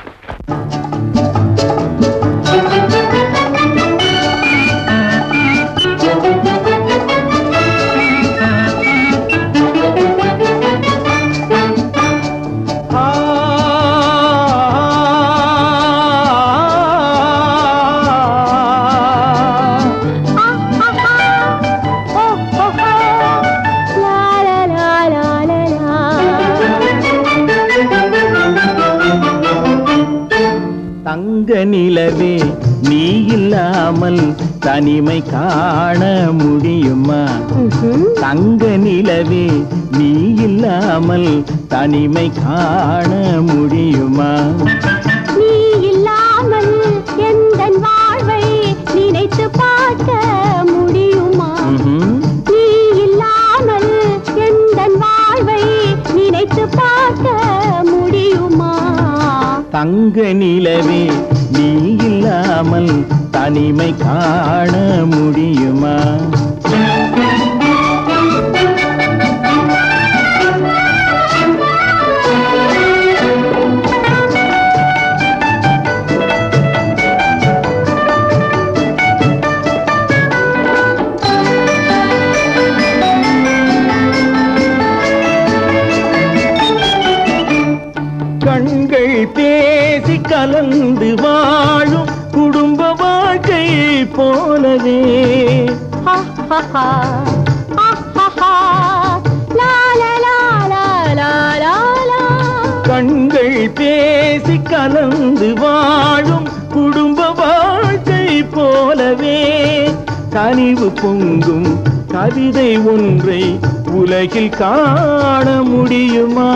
தங்க நிலவே நீ இல்லாமல் தனிமை காண முடியுமா தங்க நிலவே நீ இல்லாமல் தனிமை காண முடியுமா நீ இல்லாமல் எந்த வாழ்வை நினைத்து பார்க்க முடியுமா ம்ஹும். நீ இல்லாமல் எந்த வாழ்வை நினைத்து பார்க்க முடியுமா தங்க நிலவே நீ இல்லாமல் தனிமை காண முடியுமா கண்கள் பேசி கலந்து வாழும் குடும்ப வாழ்க்கை போலவே கண்கள் பேசி கலந்து வாழும் குடும்ப வாழ்க்கை போலவே கனிவு பொங்கும் கவிதை ஒன்றை உலகில் காண முடியுமா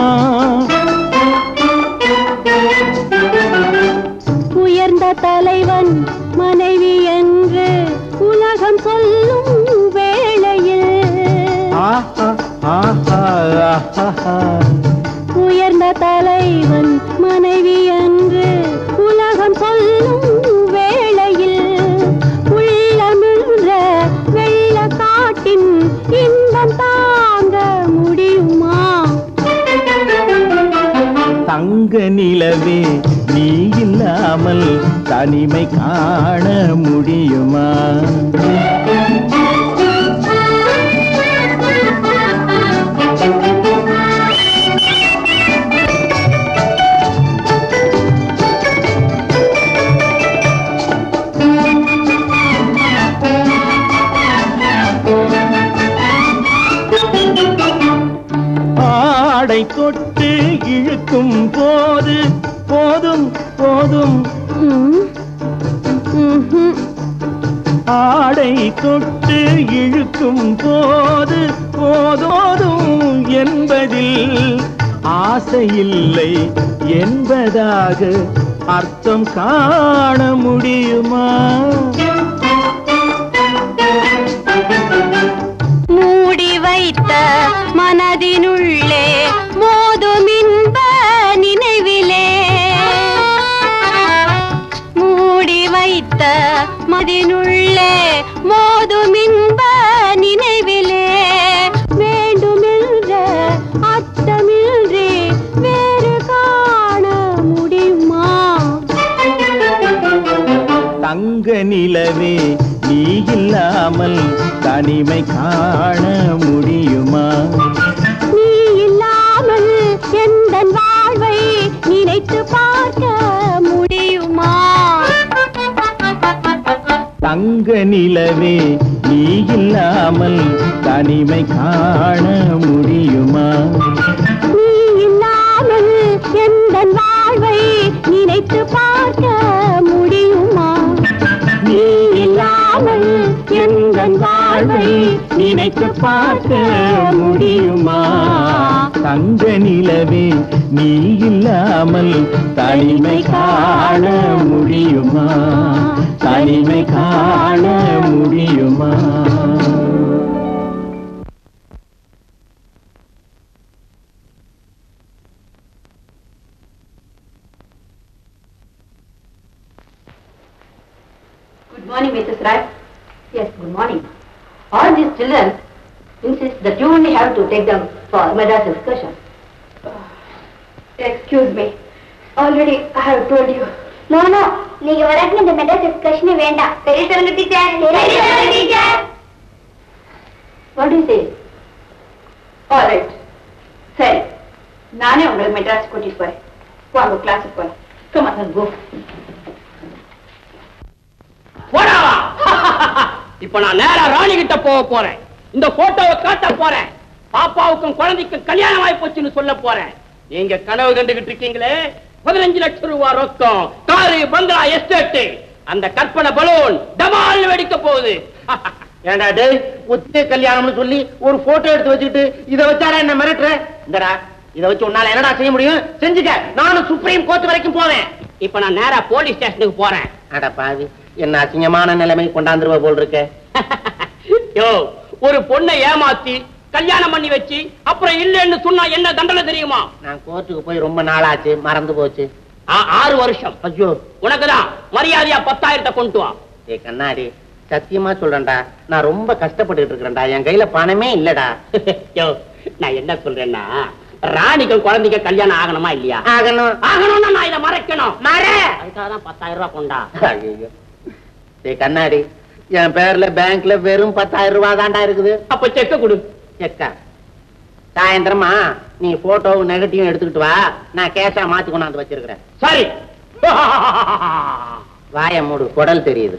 உயர்ந்த தலைவன் மனைவி என்று உலகம் சொல்லும் வேளையில் ஆஹா ஆஹா ஆஹா உயர்ந்த தலைவன் மனைவி என்று உலகம் சொல்லும் வேளையில் உள்ளமிழ்ற வெள்ள காட்டின் இன்பம் தாங்க முடியுமா தங்க நிலவே நீ இல்லாமல் தனிமை காண முடியுமா ஆடை தொட்டு இழுக்கும் போது போதும் போதும் ஆடை தொட்டு இழுக்கும் போது போதோதும் என்பதில் ஆசையில்லை என்பதாக அர்த்தம் காண முடியுமா மூடி வைத்த மனதினுள்ளே மோதும் இன்ப நினைவிலே மூடி வைத்த மதினுள்ளே மோதும் இன்ப நினைவிலே வேண்டுமென்ற அர்த்தமின்றி வேறு காண முடியுமா தங்க நிலவே நீ இல்லாமல் தனிமை காண முடியுமா நீ இல்லாமல் எந்த வாழ்வை நினைத்து பார்க்க முடியுமா தங்க நிலவே நீ இல்லாமல் தனிமை காண முடியுமா நீ இல்லாமல் எந்த வாழ்வை நினைத்து பார்க்க முடியுமா நீ இல்லாமல் எந்த வாழ்வை நினைத்து பார்க்க முடியுமா தங்க நிலவே நீ இல்லாமல் தனிமை காண முடியுமா தனிமை காண முடியுமா Good morning, Mrs. Rai. Yes, good morning. All these children insist that you only have to take them for Madras excursion. Excuse me. Already I have told you. No no நீங்க வரக்கு இந்த மெட்ராஸ் எக்ஸ்கர்ஷனே வேண்டாம் பெரிய சொல்லுங்க டீச்சர் பெரிய சொல்லுங்க teacher What do you say? All right. சரி நானே உங்களை மெட்ராஸ் கூட்டிட்டு போறேன் வாங்க கிளாஸுக்கு போறேன் Come on, go. போடா இப்ப நான் நேரா ராணி கிட்ட போக போறேன் இந்த போட்டோவை காட்ட போறேன் பாப்பாவுக்கும் குழந்தைக்கும் கல்யாணம் ஆயி போச்சுன்னு சொல்ல போறேன் நீங்க கனவு கண்டுகிட்டு இருக்கீங்களே பதினஞ்சு லட்சம் ரூபாய் ரொக்கம் காரு பங்களா எஸ்டேட் அந்த கற்பனை பலூன் டமால் வெடிக்க போகுது ஏண்டா டேய் ஒத்தே கல்யாணம்னு சொல்லி ஒரு போட்டோ எடுத்து வச்சுக்கிட்டு இத வச்சாடா என்ன மிரட்டுற இந்தடா இத வச்சு உன்னால என்னடா செய்ய முடியும் செஞ்சுக்க நானும் சுப்ரீம் கோர்ட் வரைக்கும் போவேன் இப்ப நான் நேரா போலீஸ் ஸ்டேஷனுக்கு போறேன் அட பாவி என்ன அசிங்கமான நிலைமை கொண்டாந்துருவ போல் இருக்க யோ ஒரு பொண்ணை ஏமாத்தி கல்யாணம் பண்ணி வச்சு அப்புறம் இல்லைன்னு சொன்னா என்ன தண்டனை தெரியுமா நான் கோர்ட்டுக்கு போய் ரொம்ப நாளாச்சு மறந்து போச்சு ஆ- ஆறு வருஷம் ஐயோ உனக்குதான் மரியாதையா பத்தாயிரத்தை கொண்டு வா ஏ கண்ணாடி சத்தியமா சொல்றேன்டா நான் ரொம்ப கஷ்டப்பட்டுட்டு இருக்கிறேன்டா என் கையில பணமே இல்லடா யோ நான் என்ன சொல்றேன்னா ராணிக்கும் குழந்தைக்கு கல்யாணம் ஆகணுமா இல்லையா ஆகணும் ஆகணும்னா நான் இதை மறைக்கணும் மற அதுக்காக தான் பத்தாயிரம் ரூபாய் கொண்டா ஐயோ ஏ கண்ணாடி என் பேர்ல பேங்க்ல வெறும் பத்தாயிரம் ரூபாய் தான்டா இருக்குது அப்ப செக்க கொடு செக்கா சாயந்தரமா நீ போட்டோவும் நெகட்டிவும் எடுத்துக்கிட்டு வா நான் கேஷா மாத்தி கொண்டாந்து வச்சிருக்கிறேன் சரி வாய மூடு குடல் தெரியுது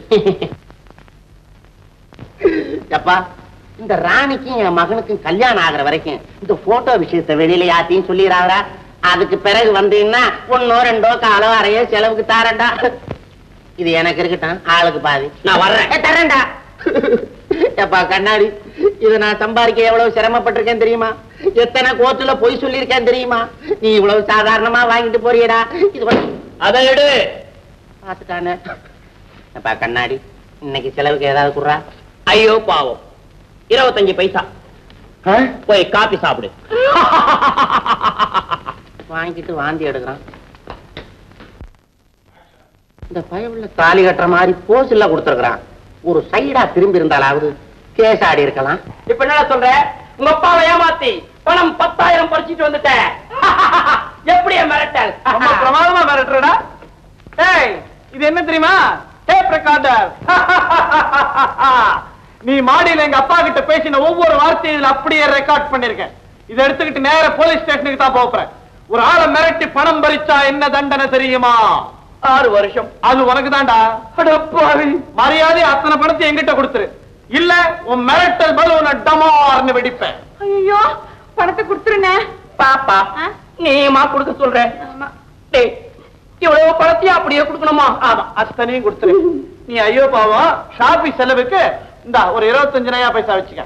அப்பா இந்த ராணிக்கும் என் மகனுக்கும் கல்யாணம் ஆகுற வரைக்கும் இந்த போட்டோ விஷயத்தை வெளியில யாத்தையும் சொல்லிடுறாரா அதுக்கு பிறகு வந்தீங்கன்னா ஒன்னோ ரெண்டோ காலோ அறையோ செலவுக்கு தாரண்டா இது எனக்கு இருக்கட்டும் ஆளுக்கு பாதி நான் வர்றேன் ஏ, தரேன்டா எப்பா கண்ணாடி இது நான் சம்பாதிக்க எவ்வளவு சிரமப்பட்டிருக்கேன் தெரியுமா எத்தனை கோர்ட்டுல பொய் சொல்லியிருக்கேன் தெரியுமா நீ இவ்வளவு சாதாரணமா வாங்கிட்டு போறியடா இது வந்து அதை எடு பாத்துட்டானே அப்பா கண்ணாடி இன்னைக்கு செலவுக்கு ஏதாவது குடுறா ஐயோ பாவம் இருபத்தஞ்சு பைசா போய் காபி சாப்பிடு வாங்கிட்டு வாந்தி எடுக்கிறான் இந்த பயவுள்ள தாலி கட்டுற மாதிரி போஸ் எல்லாம் கொடுத்துருக்கான் ஒரு சைடா திரும்பி இருந்தாலாவது கேஸ் ஆடி இருக்கலாம் இப்ப என்ன சொல்ற உங்க அப்பாவை ஏமாத்தி பணம் பத்தாயிரம் பறிச்சிட்டு வந்துட்டேன் எப்படி என் மிரட்டல் ரொம்ப பிரமாதமா மிரட்டுறடா ஏய் இது என்ன தெரியுமா டேப் ரெக்கார்டர் நீ மாடியில எங்க அப்பா கிட்ட பேசின ஒவ்வொரு வார்த்தையும் இதுல அப்படியே ரெக்கார்ட் பண்ணிருக்கேன் இதை எடுத்துக்கிட்டு நேர போலீஸ் ஸ்டேஷனுக்கு தான் போறேன் ஒரு ஆளை மிரட்டி பணம் பறிச்சா என்ன தண்டனை தெரியுமா ஆறு வருஷம் அது உனக்கு தான்டா மரியாதை அத்தனை பணத்தை என்கிட்ட கொடுத்துரு இல்ல உன் மிரட்டல் பலூனை டமார்னு வெடிப்பேன் ஐயோ பணத்தை கொடுத்துருனே பாப்பா நீமா கொடுக்க சொல்ற டேய், இவ்வளவு பணத்தையும் அப்படியே கொடுக்கணுமா ஆமா அத்தனையும் கொடுத்துரு நீ ஐயோ பாவம் ஷாப்பி செலவுக்கு இந்தா ஒரு இருபத்தஞ்சு நயா பைசா வச்சுக்க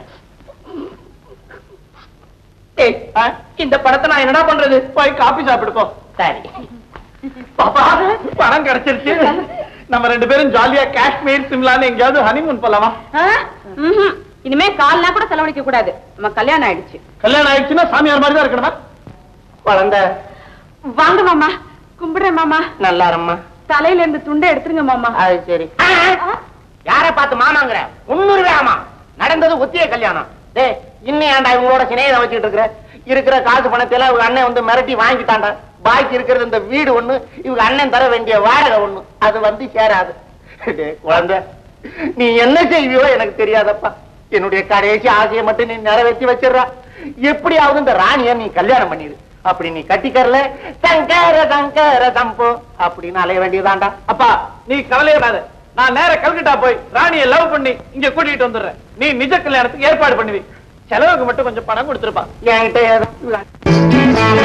டேய், இந்த பணத்தை நான் என்னடா பண்றது போய் காபி சாப்பிடு போ சரி பாப்பா பணம் கிடைச்சிருச்சு நம்ம ரெண்டு பேரும் ஜாலியா காஷ்மீர் சிம்லான்னு எங்கேயாவது ஹனிமூன் போலாமா இனிமே கால்னா கூட செலவழிக்க கூடாது நம்ம கல்யாணம் ஆயிடுச்சு கல்யாணம் ஆயிடுச்சுன்னா சாமியார் மாதிரி தான் இருக்கணுமா குழந்தை வாங்க மாமா கும்பிடுறேன் மாமா நல்லா இரும்மா தலையில இருந்து துண்டை எடுத்துருங்க மாமா அது சரி யார பார்த்து மாமாங்கிற முன்னூறு ஆமா நடந்தது ஒத்திய கல்யாணம் டேய் இன்னும் ஏன்டா இவங்களோட சிநேகிதம் வச்சுட்டு இருக்கிற இருக்கிற காசு பணத்தை எல்லாம் இவங்க அண்ணன் வந்து மிரட்டி வாங்கிட்டான்டா பாக்கி இருக்கிறது இந்த வீடு ஒண்ணு இவங்க அண்ணன் தர வேண்டிய வாடகை ஒண்ணு அது வந்து சேராது டேய், குழந்தை நீ என்ன செய்வியோ எனக்கு தெரியாதப்பா என்னுடைய கடைசி ஆசையை மட்டும் நீ நிறைவேற்றி வச்சிடுறா எப்படியாவது இந்த ராணிய நீ கல்யாணம் பண்ணிடு அப்படி நீ கட்டிக்கறல சங்கர சங்கர சம்போ அப்படின்னு அலைய வேண்டியதாண்டா அப்பா நீ கவலையப்படாத நான் நேர கல்கட்டா போய் ராணியை லவ் பண்ணி இங்க கூட்டிட்டு வந்துடுறேன் நீ நிஜ கல்யாணத்துக்கு ஏற்பாடு பண்ணுவி செலவுக்கு மட்டும் கொஞ்சம் பணம் கொடுத்துருப்பா என்கிட்ட ஏதோ-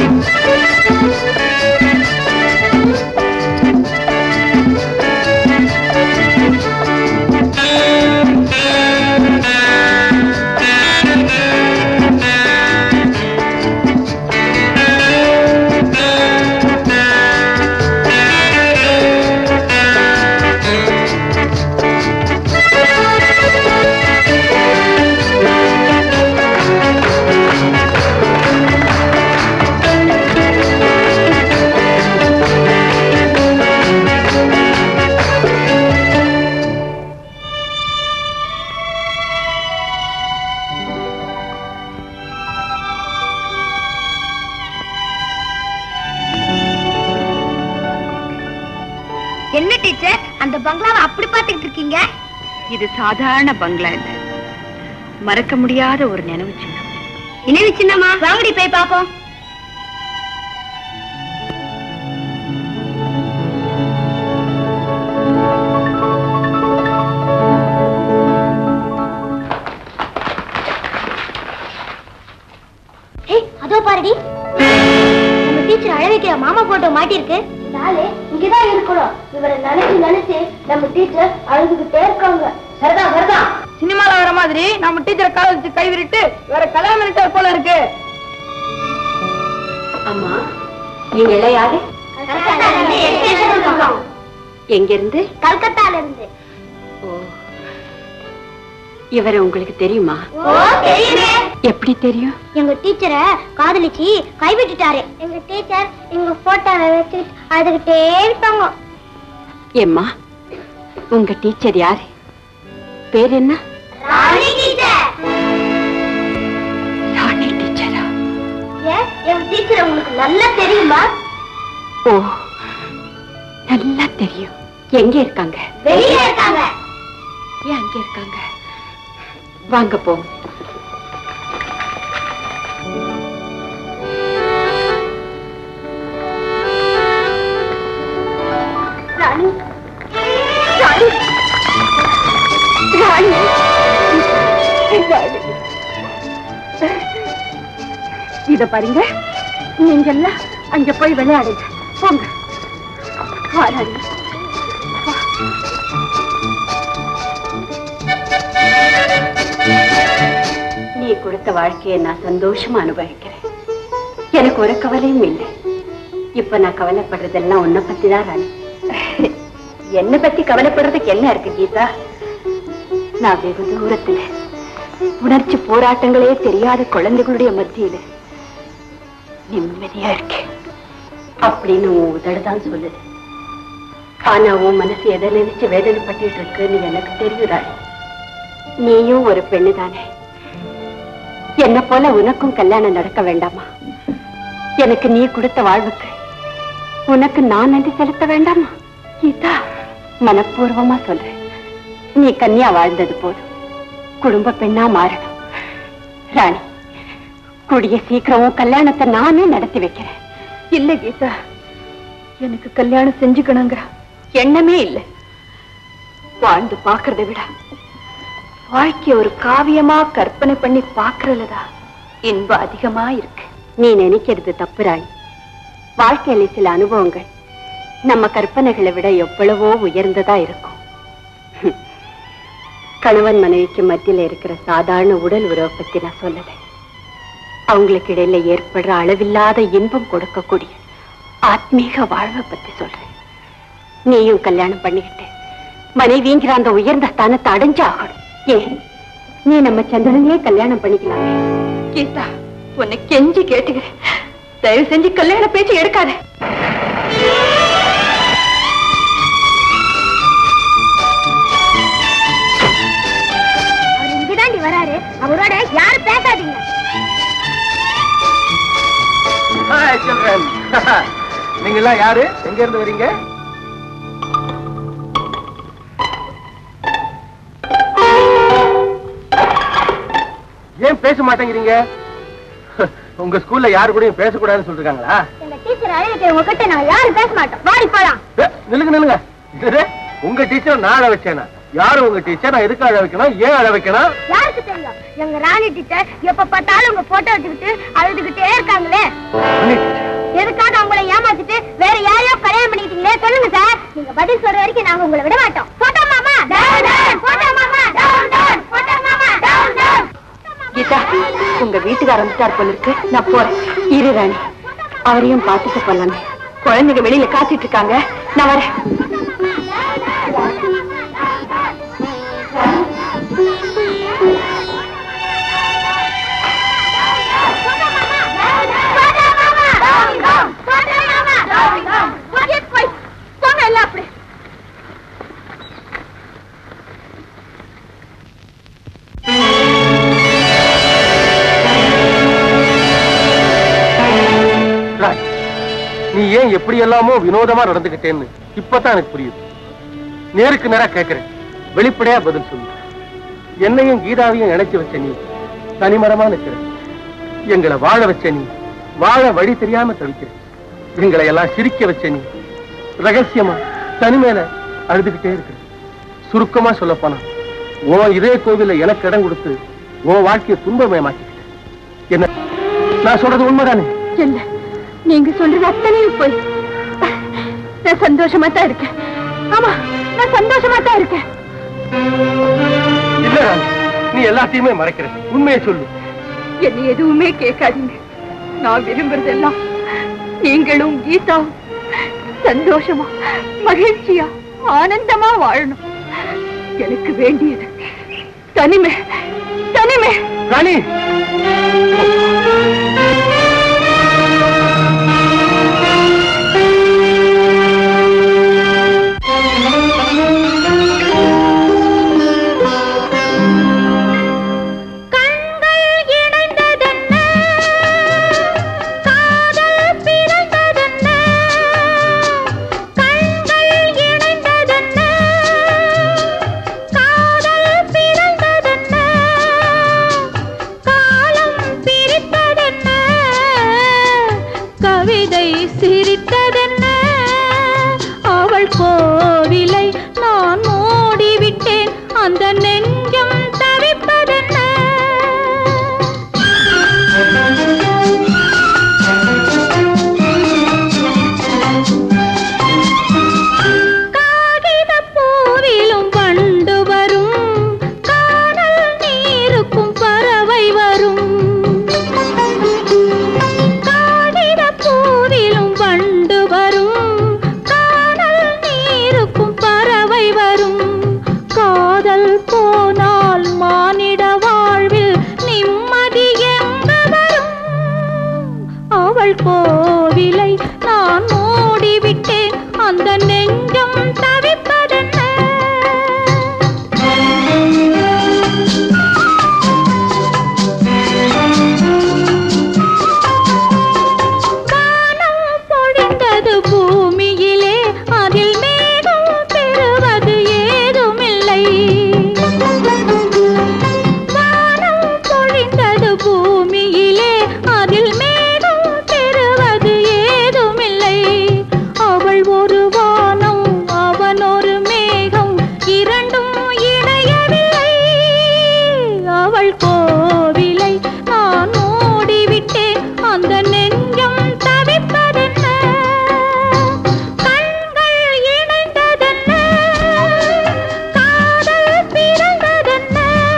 என்ன டீச்சர் அந்த பங்களாவை அப்படி பார்த்துக்கிட்டு இருக்கீங்க இது சாதாரண பங்களா இல்ல மறக்க முடியாத ஒரு நினைவு சின்னம் நினைவு சின்னமா வாங்கடி போய் பாப்போம் ஏய் அதோ பாருடி நம்ம டீச்சர் அழ வைக்கிற மாமா போட்டோ மாட்டிருக்கு நாளே இங்கதான் இருக்கணும் இவரை நினைச்சு நினைச்சு நம்ம டீச்சர் அழுதுகிட்டே இருக்காங்க சரிதான் சரிதான் சினிமால வர மாதிரி நம்ம டீச்சர் கால வச்சு கை விரிட்டு வேற கல்யாணம் பண்ணிட்டார் போல இருக்கு அம்மா நீங்க எல்லாம் யாரு எங்க இருந்து கல்கத்தால இருந்து ஓ இவர் உங்களுக்கு தெரியுமா ஓ தெரியுமே எப்படி தெரியும் எங்க டீச்சரை காதலிச்சு கைவிட்டுட்டாரு எங்க டீச்சர் எங்க போட்டோவை வச்சு அதுகிட்டே இருப்பாங்க ஏம்மா உங்க டீச்சர் யாரு பேர் என்ன ராணி டீச்சர் ராணி டீச்சரா ஏன் எங்க டீச்சர் உங்களுக்கு நல்லா தெரியுமா ஓ நல்லா தெரியும் எங்க இருக்காங்க வெளியே இருக்காங்க ஏன் அங்க இருக்காங்க வாங்க போ ராணி ராணி ராணி இத பாருங்க நீங்க எல்லாம் அங்க போய் விளையாடுங்க போங்க வா ராணி வா. நீ கொடுத்த வாழ்க்கையை நான் சந்தோஷமா அனுபவிக்கிறேன் எனக்கு ஒரு கவலையும் இல்லை இப்ப நான் கவலைப்படுறதெல்லாம் உன்னை பத்தி தான் ராணி என்ன பத்தி கவலைப்படுறதுக்கு என்ன இருக்கு கீதா நான் வெகு தூரத்துல உணர்ச்சி போராட்டங்களே தெரியாத குழந்தைகளுடைய மத்தியில நிம்மதியா இருக்கேன் அப்படின்னு உன் உதடுதான் சொல்லுது ஆனா உன் மனசு எதை நினைச்சு வேதனைப்பட்டு இருக்குன்னு எனக்கு தெரியும் ராணி நீயும் ஒரு பெண்ணு தானே என்ன போல உனக்கும் கல்யாணம் நடக்க வேண்டாமா எனக்கு நீ கொடுத்த வாழ்வுக்கு உனக்கு நான் நன்றி செலுத்த வேண்டாமா கீதா மனப்பூர்வமா சொல்றேன் நீ கன்னியா வாழ்ந்தது போதும் குடும்ப பெண்ணா மாறணும் ராணி கூடிய சீக்கிரமும் கல்யாணத்தை நானே நடத்தி வைக்கிறேன் இல்ல கீதா எனக்கு கல்யாணம் செஞ்சுக்கணுங்கிற எண்ணமே இல்லை வாழ்ந்து பாக்குறதை விட வாழ்க்கைய ஒரு காவியமா கற்பனை பண்ணி பாக்குறதுலதா இன்பம் அதிகமா இருக்கு நீ நினைக்கிறது தப்பு ராணி வாழ்க்கையில சில அனுபவங்கள் நம்ம கற்பனைகளை விட எவ்வளவோ உயர்ந்ததா இருக்கும் ஹம். கணவன் மனைவிக்கு மத்தியில இருக்கிற சாதாரண உடல் உறவை பத்தி நான் சொல்லல அவங்களுக்கு இடையில ஏற்படுற அளவில்லாத இன்பம் கொடுக்கக்கூடிய ஆத்மீக வாழ்வை பத்தி சொல்றேன் நீயும் கல்யாணம் பண்ணிக்கிட்டு மனைவிங்கிற அந்த உயர்ந்த ஸ்தானத்தை அடைஞ்சாகணும் ஏன் நீ நம்ம சந்திரனையே கல்யாணம் பண்ணிக்கலாமே கீதா உன்னை கெஞ்சி கேட்டுக்கிறேன் தயவு செஞ்சு கல்யாண பேச்சு எடுக்காத அவர் இங்கதாண்டி வராரு அவரோட யாரும் பேசாதீங்க ஹாய் சில்ட்ரன் நீங்க எல்லாம் யாரு எங்க இருந்து வரீங்க ஏன் பேச மாட்டேங்கிறீங்க உங்க ஸ்கூல்ல யாரு கூடயும் பேசக்கூடாதுன்னு சொல்லிருக்காங்களா எங்க டீச்சர் அழைக்கிறவங்க கிட்ட நான் யாரும் பேச மாட்டோம் வாடி போலாம் ஏ, நில்லுங்க நில்லுங்க இது, உங்க டீச்சர் நான் அழ வச்சேனா யாரு உங்க டீச்சர் நான் எதுக்கு அழ வைக்கணும் ஏன் அழ வைக்கணும் யாருக்கு தெரியும் எங்க ராணி டீச்சர் எப்ப பார்த்தாலும் உங்க போட்டோ வச்சுக்கிட்டு அழுதுகிட்டே இருக்காங்களே எதுக்காக அவங்கள ஏமாத்திட்டு வேற யாரையோ கல்யாணம் பண்ணிக்கிட்டீங்களே சொல்லுங்க சார் நீங்க பதில் சொல்ற வரைக்கும் நாங்க உங்களை விட மாட்டோம் போட்டோ மாமா டவுன் டவுன் போட்டோ மாமா டவுன் டவுன் போட்டோ மாமா டவுன் டவுன் கீதா உங்க வீட்டுக்கு ஆரம்பிச்சார் போல இருக்கு நான் போறேன் இரு ராணி அவரையும் பார்த்துட்டு போலாமே குழந்தைங்க வெளியில காத்துட்டு இருக்காங்க நான் வரேன் ராஜ், நீ ஏன் எப்படி எல்லாமோ வினோதமா நடந்துகிட்டேன்னு இப்பதான் எனக்கு புரியுது நேருக்கு நேரா கேட்கிறேன் வெளிப்படையா பதில் சொல்லு என்னையும் கீதாவையும் இணைச்சு வச்ச நீ தனிமரமா நிக்கிற எங்களை வாழ வச்ச நீ வாழ வழி தெரியாம தவிக்கிற எங்களை எல்லாம் சிரிக்க வச்ச நீ ரகசியமா தனிமையில அழுதுகிட்டே இருக்கிற சுருக்கமா சொல்ல போனா உன் இதே கோவில்ல எனக்கு இடம் கொடுத்து உன் வாழ்க்கையை துன்பமயமாக்கிக்கிட்ட என்ன நான் சொல்றது உண்மைதானே இல்ல நீங்க சொல்றது அத்தனையும் போய் நான் சந்தோஷமா தான் இருக்கேன் ஆமா நான் சந்தோஷமா தான் இருக்கேன் இல்ல ராணி, நீ எல்லாத்தையுமே மறைக்கிற உண்மையை சொல்லு என்னை எதுவுமே கேட்காதீங்க நான் விரும்புறதெல்லாம் நீங்களும் கீதாவும் சந்தோஷமா மகிழ்ச்சியா ஆனந்தமா வாழணும் எனக்கு வேண்டியது தனிமை தனிமை ராணி கண்கள் இணைந்ததென்ன காதல் பிறந்ததென்ன கண்கள் இணைந்ததென்ன காதல் பிறந்ததென்ன காலம் பிரித்ததென்ன கவிதை சிரித்ததென்ன அவள் கோவிலை நான் மூடிவிட்டேன் அந்த நெஞ்சம் தவிப்பதென்ன காகிதப் பூவிலும் வண்டு வரும் காணல் நீருக்கும் பறவை வரும் காகிதப் பூவிலும் வண்டு வரும் காணல் நீருக்கும் பறவை வரும் காதல் போனால் மானிட வாழ்வில் நிம்மதி எங்கு வரும் அவள் கோவிலை நான் மூடிவிட்டேன் அந்த நெஞ்சம் தவிப்பதென்ன வானம் பொழிந்தது பூமியிலே அதில் மேகம் பெறுவது ஏதுமில்லை வானம் பொழிந்தது பூமியிலே அதில் மேகம் பெறுவது ஏதுமில்லை அவள் ஒரு வானம் அவன் ஒரு மேகம் இரண்டும் இணையவில்லை அவள் கோவிலை நான் மூடிவிட்டேன் அந்த நெஞ்சம் தவிப்பதென்ன கண்கள் இணைந்ததென்ன காதல் பிறந்ததென்ன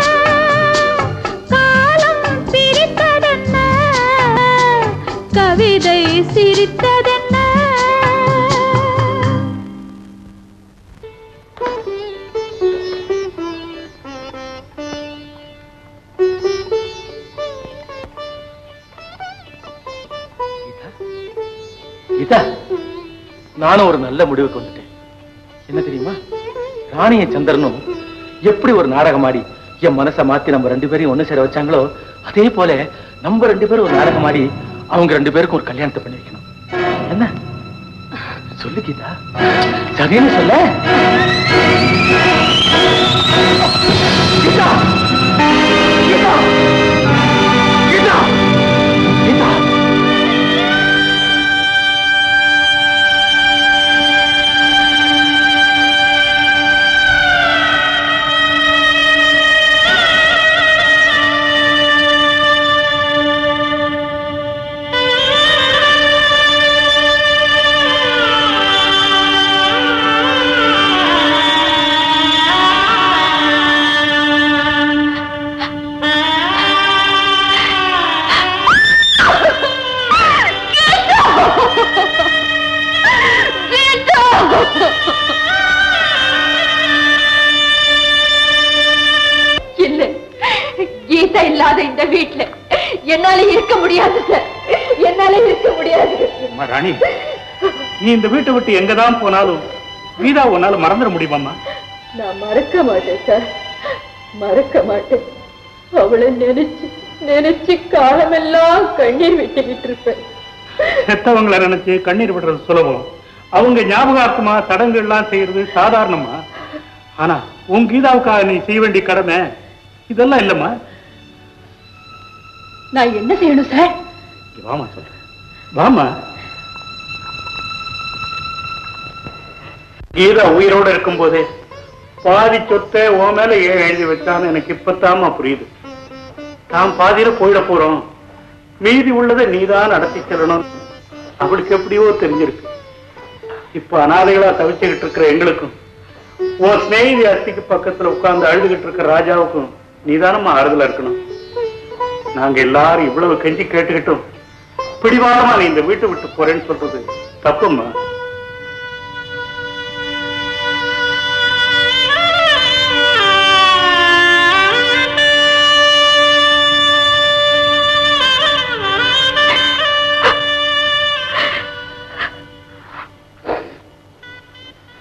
காலம் பிரித்ததென்ன கவிதை சிரித்ததென்ன கீதா நானும் ஒரு நல்ல முடிவுக்கு வந்துட்டேன் என்ன தெரியுமா ராணிய சந்திரனும் எப்படி ஒரு நாடகம் ஆடி என் மனசை மாத்தி நம்ம ரெண்டு பேரையும் ஒண்ணு சேர வச்சாங்களோ அதே போல நம்ம ரெண்டு பேரும் ஒரு நாடகம் ஆடி அவங்க ரெண்டு பேருக்கும் ஒரு கல்யாணத்தை பண்ணி வைக்கணும் என்ன சொல்லு கீதா சரின்னு சொல்ல கீதா கீதா கீதா கீதா இல்ல கீதா இல்லாத இந்த வீட்ல என்னால இருக்க முடியாது சார் என்னால இருக்க முடியாது அம்மா ராணி நீ இந்த வீட்டை விட்டு எங்கதான் போனாலும் கீதா உன்னால மறந்துட முடியுமாம்மா நான் மறக்க மாட்டேன் சார் மறக்க மாட்டேன் அவளை நினைச்சு நினைச்சு காலமெல்லாம் கண்ணீர் விட்டுக்கிட்டு இருப்பேன் செத்தவங்களை நினைச்சு கண்ணீர் விடுறது சுலபம் அவங்க ஞாபகார்த்தமா சடங்குகள்லாம் செய்யறது சாதாரணமா ஆனா உன் கீதாவுக்காக நீ செய்ய வேண்டிய கடமை இதெல்லாம் இல்லம்மா நான் என்ன செய்யணும் சார் இங்க வாமா சொல்றேன் வாமா கீதா உயிரோட இருக்கும்போதே பாதி சொத்தை உன் மேல ஏன் எழுதி வச்சான்னு எனக்கு இப்பத்தாமா புரியுது நாம் பாதியில போயிட போறோம் மீதி உள்ளதை நீதான் நடத்தி செல்லணும் அவளுக்கு எப்படியோ தெரிஞ்சிருக்கு இப்ப அனாதைகளா தவிச்சுக்கிட்டு இருக்கிற எங்களுக்கும் உன் சிநேகிதி அஸ்திக்கு பக்கத்துல உட்கார்ந்து அழுதுகிட்டு இருக்கிற ராஜாவுக்கும் நீதானம்மா ஆறுதலா இருக்கணும் நாங்க எல்லாரும் இவ்வளவு கெஞ்சி கேட்டுக்கிட்டோம் பிடிவாதமா நீ இந்த வீட்டை விட்டு போறேன்னு சொல்றது தப்பும்மா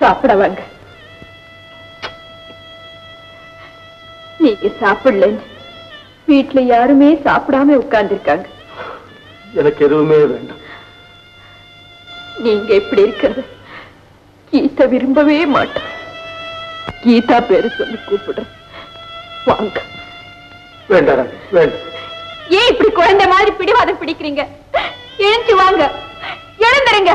சாப்பிட வாங்க நீங்க சாப்பிடலன்னு வீட்டுல யாருமே சாப்பிடாம உட்கார்ந்துருக்காங்க எனக்கு எதுவுமே வேண்டாம் நீங்க இப்படி இருக்கிறது கீதா விரும்பவே மாட்டேன் கீதா பேரு சொல்லி கூப்பிடுறேன் வாங்க வேண்டாம் ராணி, வேண்டாம் ஏன் இப்படி குழந்தை மாதிரி பிடிவாதம் பிடிக்கிறீங்க எழுந்து வாங்க எழுந்துருங்க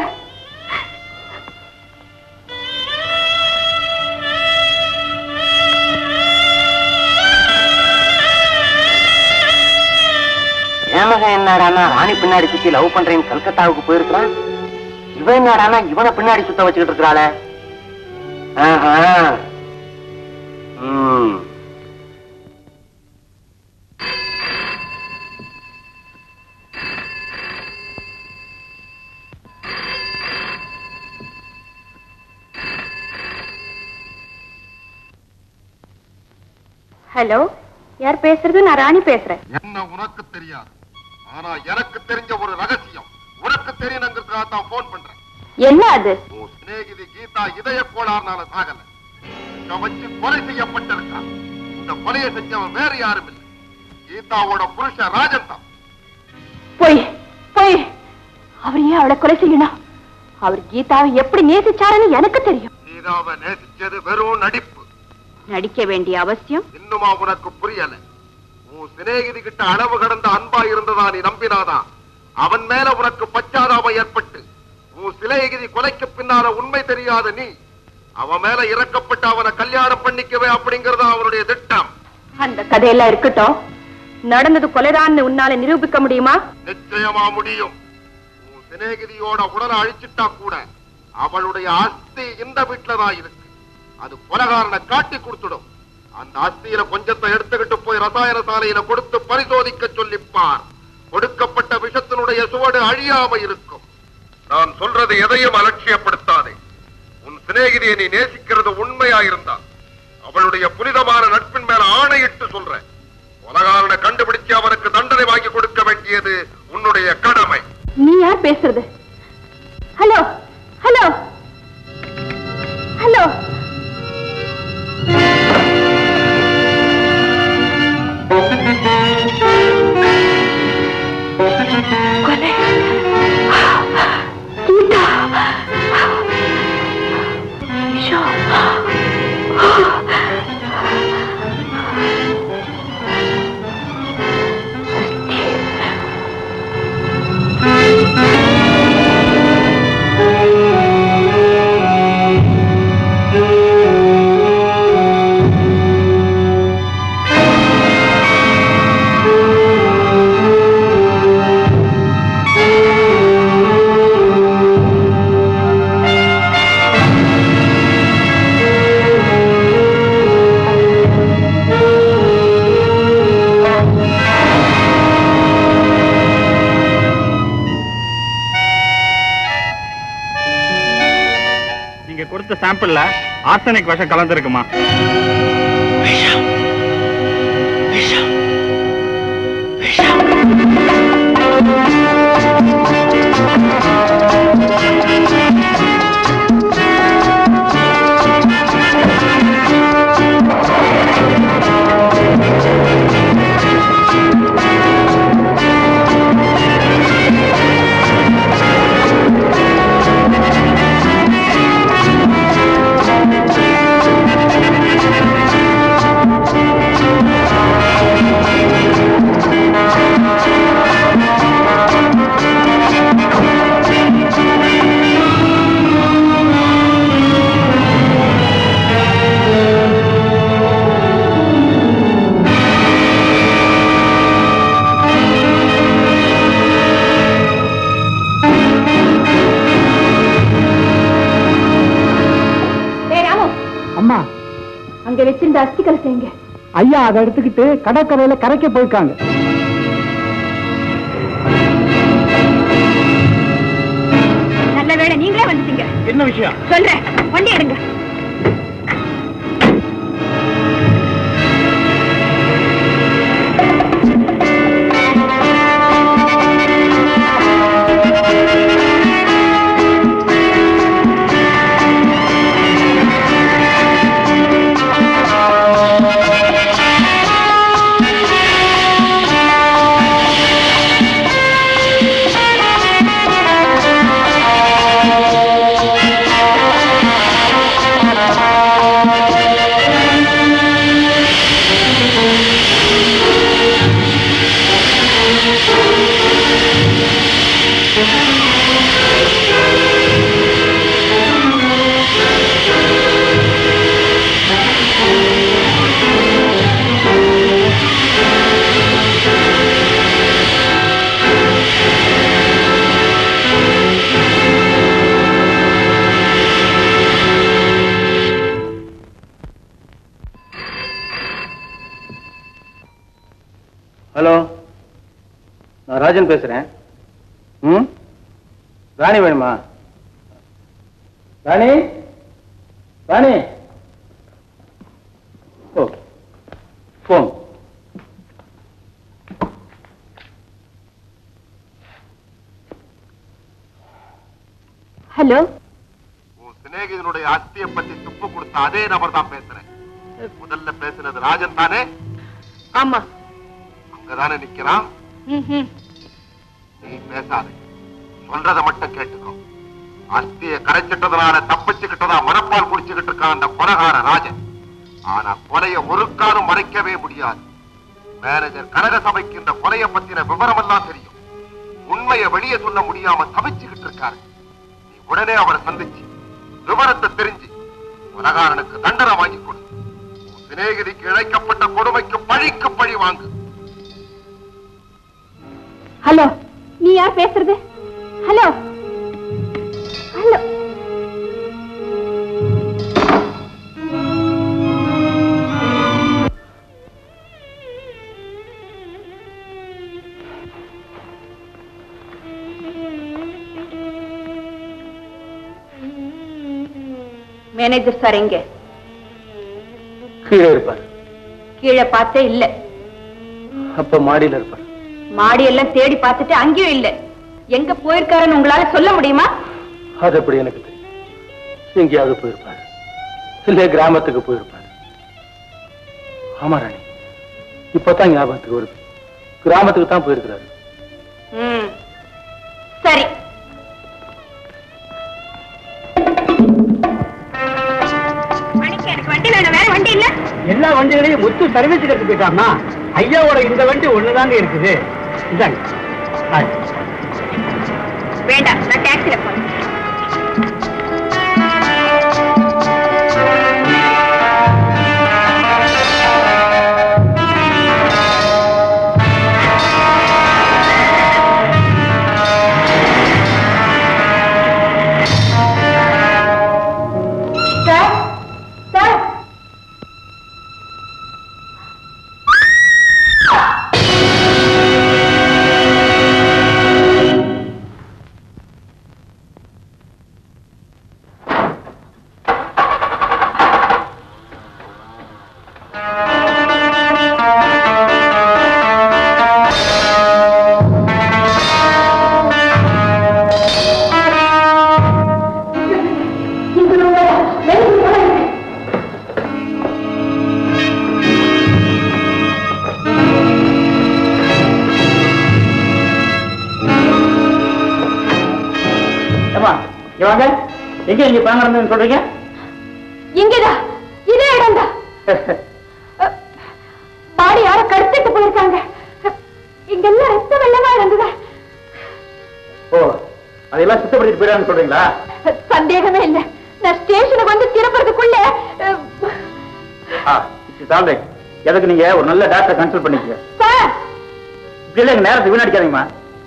ஏமகன் என்னடானா ராணி பின்னாடி சுத்தி லவ் பண்றேன்னு கல்கத்தாவுக்கு போயிருக்கிறான் இவன் என்னடானா இவனை பின்னாடி சுத்த வச்சுக்கிட்டு இருக்கிறாளே ஆஹா. ம். ஹலோ யார் பேசுறது நான் ராணி பேசுறேன் என்ன உனக்கு தெரியாது ஆனா எனக்கு தெரிஞ்ச ஒரு ரகசியம் உனக்கு தெரியணுங்கிறதுக்காக தான் போன் பண்றேன் என்ன அது உன் சிநேகிதி கீதா இதய கோளாறுனால சாகல இங்க வச்சு கொலை செய்யப்பட்டிருக்கா இந்த கொலையை செஞ்சவன் வேற யாரும் இல்லை கீதாவோட புருஷன் ராஜன் தான் போய் போய் அவர் ஏன் அவளை கொலை செய்யணும் அவர் கீதாவை எப்படி நேசிச்சாருன்னு எனக்கு தெரியும் கீதாவை நேசிச்சது வெறும் நடிப்பு நடிக்க வேண்டிய அவசியம் இன்னுமா உனக்கு புரியல உன் சிநேகிதி கிட்ட அளவு கடந்த அன்பா இருந்ததா நீ நம்பினாதான் அவன் மேல உனக்கு பச்சாதாபம் ஏற்பட்டு உன் சிநேகிதி கொலைக்கு பின்னால உண்மை தெரியாத நீ அவன் மேல இறக்கப்பட்டு அவனை கல்யாணம் பண்ணிக்கவே அப்படிங்கறது அவனுடைய திட்டம் அந்த கதையெல்லாம் இருக்கட்டும் நடந்தது கொலைதான்னு உன்னால நிரூபிக்க முடியுமா நிச்சயமா முடியும் உன் சிநேகிதியோட உடலை அழிச்சிட்டா கூட அவளுடைய அஸ்தி இந்த வீட்டுல தான் இருக்கு அது கொலகாரனை காட்டி கொடுத்துடும் அந்த அஸ்தியில கொஞ்சத்தை எடுத்துக்கிட்டு போய் ரசாயன சாலையில கொடுத்து பரிசோதிக்க சொல்லிப்பார் கொடுக்கப்பட்ட விஷத்தினுடைய சுவடு அழியாம இருக்கும் நான் சொல்றது எதையும் அலட்சியப்படுத்தாதே உன் சிநேகிதியை நீ நேசிக்கிறது உண்மையா இருந்தா அவளுடைய புனிதமான நட்பின் மேல ஆணையிட்டு சொல்றேன் கொலகாரனை கண்டுபிடிச்சு அவனுக்கு தண்டனை வாங்கி கொடுக்க வேண்டியது உன்னுடைய கடமை நீ யார் பேசுறது ஹலோ ஹலோ ஹலோ கொலை கீதா ஈஷா. நீங்க கொடுத்த சாம்பிள்ல ஆர்சனிக் விஷம் கலந்துருக்குமா டேய் ராமு அம்மா அங்க வச்சிருந்த அஸ்தி கலசை எங்க ஐயா அதை எடுத்துக்கிட்டு கடற்கரையில கரைக்க போயிருக்காங்க நல்ல வேளை நீங்களே வந்துட்டீங்க என்ன விஷயம் சொல்றேன் வண்டி எடுங்க ராஜன் பேசுறேன் ம் ராணி வேணுமா ராணி ராணி ஓ போன் ஹலோ உன் சிநேகிதனுடைய அஸ்தியை பத்தி துப்பு கொடுத்த அதே நபர் தான் பேசுறேன் முதல்ல பேசுனது ராஜன் தானே ஆமா அங்கதானே நிக்கிறான் ம்ஹும். நீ பேசாதே சொல்றத மட்டும் கேட்டுக்கோ அஸ்தியை கரைச்சிட்டதுனால தப்பிச்சுக்கிட்டதா மனப்பால் குடிச்சுக்கிட்டு இருக்கான் அந்த கொலகார ராஜன் ஆனா கொலைய ஒரு காலம் மறைக்கவே முடியாது மேனேஜர் கனக சபைக்கு இந்த கொலைய பத்தின விவரம் எல்லாம் தெரியும் உண்மையை வெளியே சொல்ல முடியாம தவிச்சுக்கிட்டு இருக்காரு நீ உடனே அவரை சந்திச்சு விவரத்தை தெரிஞ்சு கொலகாரனுக்கு தண்டனை வாங்கி கொடு உன் சிநேகிதிக்கு இழைக்கப்பட்ட கொடுமைக்கு பழிக்கு பழி வாங்கு ஹலோ நீ யார் பேசுறது ஹலோ ஹலோ மேனேஜர் சார் எங்க கீழே இருப்பார் கீழே பார்த்தே இல்ல அப்ப மாடியில இருப்பார் மாடி எல்லாம் தேடி பார்த்துட்டு அங்கேயும் இல்ல எங்க போயிருக்காருன்னு உங்களால சொல்ல முடியுமா அது எப்படி எனக்கு தெரியும் எங்கேயாவது போயிருப்பார் இல்ல கிராமத்துக்கு போயிருப்பார் ஆமா ராணி இப்பதான் ஞாபகத்துக்கு வருது கிராமத்துக்கு தான் போயிருக்கிறாரு ம் சரி எனக்கு வண்டி வேணும் வேற வண்டி இல்ல எல்லா வண்டிகளையும் முத்து சர்வீஸ் எடுத்து போயிட்டாமா ஐயாவோட இந்த வண்டி ஒண்ணுதாங்க இருக்குது இந்தாங்க ஆ. வேண்டாம் நான் டாக்ஸில போறேன் சார் சார் ஏம்மா, இங்க வாங்க எங்க இங்க பணம் நடந்ததுன்னு சொல்றீங்க இங்கதான் இதே இடம்தான் பாடி யாரோ கடத்திட்டு போயிருக்காங்க இங்கெல்லாம் ரத்த வெள்ளமா இருந்தது ஓ அதெல்லாம் சுத்தப்படுத்திட்டு போயிடான்னு சொல்றீங்களா சந்தேகமே இல்ல நான் ஸ்டேஷனுக்கு வந்து திரும்புறதுக்குள்ள அஹ், ஆ சாந்தை எதுக்கு நீங்க ஒரு நல்ல டாக்டர் கன்சல்ட் பண்ணிக்கங்க சார் இப்படி இல்லை எங்க நேரத்தை வீணடிக்காதீங்கம்மா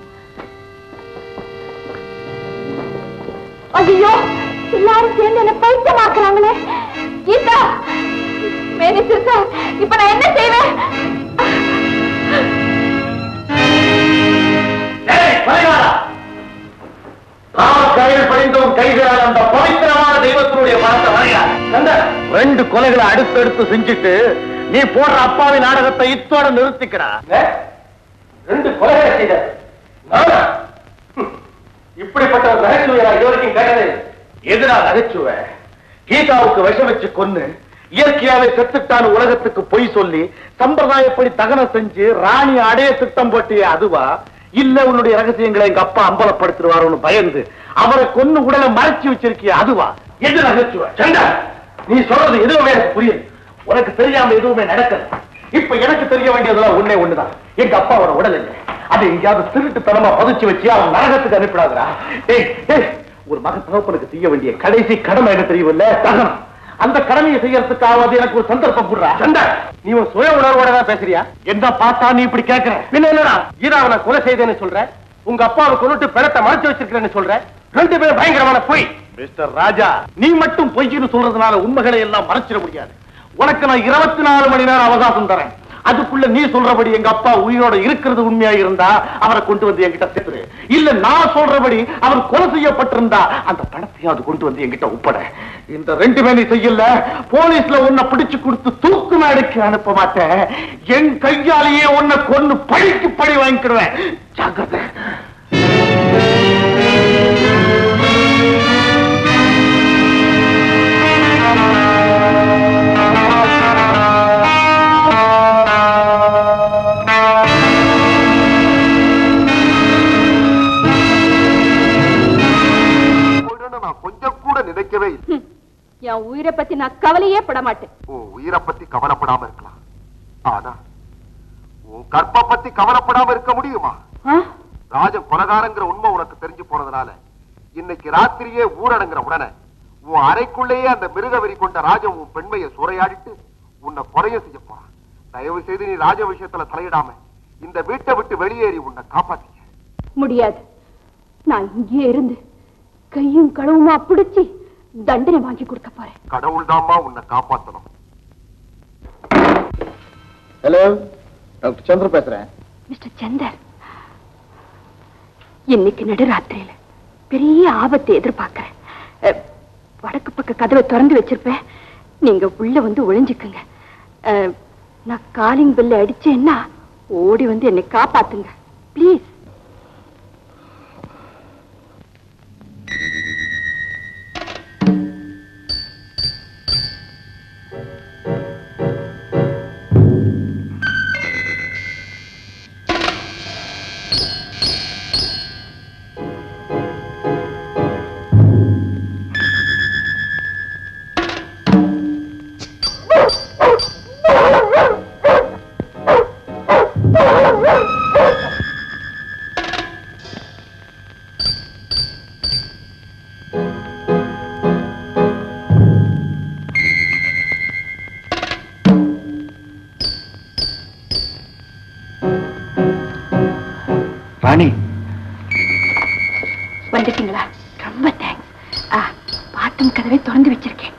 ஐயோ எல்லாரும் சேர்ந்து என்ன பைத்தியமாக்குறாங்களே கீதா மேனேஜர் சார் இப்ப நான் என்ன செய்வேன் கையில் படிந்தோம் கைகளால் அந்த பவித்திரமான தெய்வத்தினுடைய மனத்தை வரையார் ரெண்டு கொலைகளை அடுத்தடுத்து செஞ்சுட்டு நீ போடுற அப்பாவி நாடகத்தை இத்தோட நிறுத்திக்கிறா ரெண்டு கொலைகளை செய்த நானா? ஹம். இப்படிப்பட்ட ஒரு நகைச்சுவையை நான் இதுவரைக்கும் கேட்டதே இல்லை. எதுனா நகைச்சுவை கீதாவுக்கு விஷம் வச்சு கொன்னு இயற்கையாவே செத்துட்டான்னு உலகத்துக்கு பொய் சொல்லி சம்பிரதாயப்படி தகனம் செஞ்சு ராணி அடைய திட்டம் போட்டிய அதுவா இல்ல உன்னுடைய ரகசியங்களை எங்க அப்பா அம்பலப்படுத்திடுவாரோன்னு பயந்து அவரை கொன்னு உடலை மறைச்சு வச்சிருக்கிய அதுவா எது நகைச்சுவை சண்டா நீ சொல்றது எதுவுமே எனக்கு புரியல உனக்கு தெரியாம எதுவுமே நடக்கல இப்ப எனக்கு தெரிய வேண்டியதெல்லாம் ஒண்ணே ஒண்ணுதான் எங்க அப்பாவோட உடல் இல்லை அதை எங்கேயாவது திருட்டுத்தனமா புதைச்சு வச்சு அவன் நரகத்துக்கு அனுப்பிடாதரா டேய் டேய் ஒரு மகன் தகப்பனுக்கு செய்ய வேண்டிய கடைசி கடமை என்ன தெரியுமில்ல தகனம் அந்த கடமையை செய்யறதுக்காவது எனக்கு ஒரு சந்தர்ப்பம் கொடுறா சண்டை நீ உன் சுய உணர்வோட தான் பேசுறியா என்ன பார்த்தா நீ இப்படி கேட்கிற பின்ன என்னடா கீதாவை நான் கொலை செய்தேன்னு சொல்ற உங்க அப்பாவை கொண்டுட்டு பிணத்தை மறைச்சு வச்சிருக்கிறேன்னு சொல்ற ரெண்டு பேரும் பயங்கரமான பொய் மிஸ்டர் ராஜா நீ மட்டும் பொய்ன்னு சொல்றதுனால உண்மைகளை எல்லாம் மறைச்சிட முடியாது உனக்கு நான் இருபத்தி நாலு மணி நேரம் அவகாசம் தரேன் அதுக்குள்ள நீ சொல்றபடி எங்க அப்பா உயிரோட இருக்கிறது உண்மையா இருந்தா அவரை கொண்டு வந்து என்கிட்ட சேர்த்துரு இல்ல நான் சொல்றபடி அவர் கொலை செய்யப்பட்டிருந்தா அந்த பணத்தையும் அது கொண்டு வந்து என்கிட்ட ஒப்பட இந்த ரெண்டுமே நீ செய்யல போலீஸ்ல உன்னை பிடிச்சு கொடுத்து தூக்கு மேடைக்கு அனுப்ப மாட்டேன் என் கையாலேயே உன்னை கொன்னு பழிக்கு பழி வாங்கிக்கிடுவேன் ஜாக்கிரதை போயிடும்னு நான் கொஞ்சம் கூட நினைக்கவே இல்லை என் உயிரை பத்தி நான் கவலையே பட மாட்டேன் உன் உயிரை பத்தி கவலைப்படாம இருக்கலாம் ஆனா உன் கற்ப பத்தி கவலைப்படாம இருக்க முடியுமா ஆ? ராஜன் கொலகாரங்கிற உண்மை உனக்கு தெரிஞ்சு போனதுனால இன்னைக்கு ராத்திரியே ஊரடங்குற உடனே உன் அறைக்குள்ளேயே அந்த மிருகவெறி கொண்ட ராஜன் உன் பெண்மையை சூறையாடிட்டு உன்னை குறைய செய்ய போறான் தயவு செய்து நீ ராஜ விஷயத்துல தலையிடாம இந்த வீட்டை விட்டு வெளியேறி உன்னை காப்பாத்திக்க முடியாது நான் இங்கேயே இருந்து கையும் களவுமா பிடிச்சி தண்டனை வாங்கி கொடுக்க போறேன் கடவுள் தாமா உன்னை காப்பாத்தணும் ஹலோ டாக்டர் சந்திர பேசுறேன் மிஸ்டர் சந்தர் இன்னைக்கு நடுராத்திரியில பெரிய ஆபத்தை எதிர்பார்க்கிறேன் அஹ், வடக்கு பக்க கதவை திறந்து வச்சிருப்பேன் நீங்க உள்ள வந்து ஒளிஞ்சுக்குங்க அஹ், நான் காலிங் பெல்ல அடிச்சேன்னா ஓடி வந்து என்னை காப்பாத்துங்க ப்ளீஸ் ராணி வந்துட்டீங்களா ரொம்ப தேங்க்ஸ் ஆ பாட்டும் கதவை திறந்து வச்சிருக்கேன்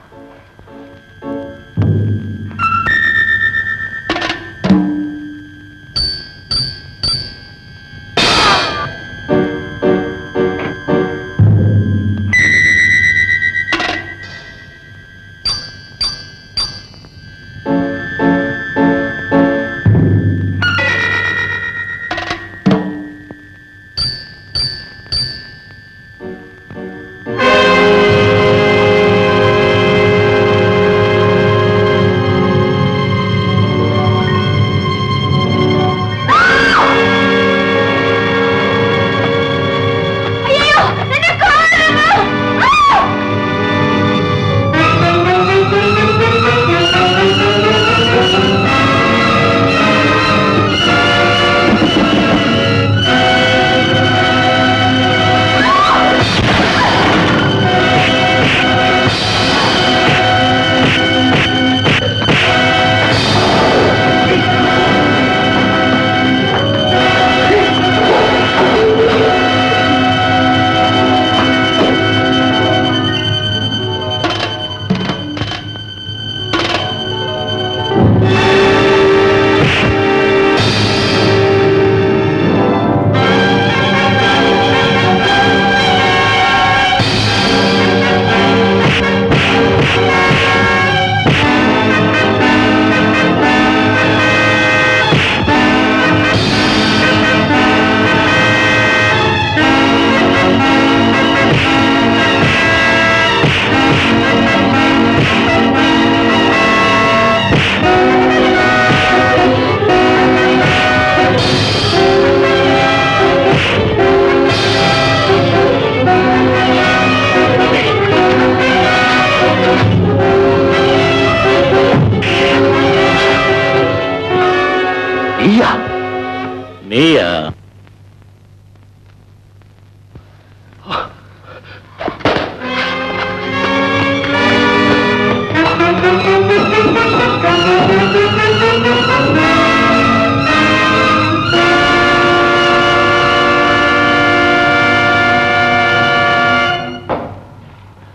நீயா நீயா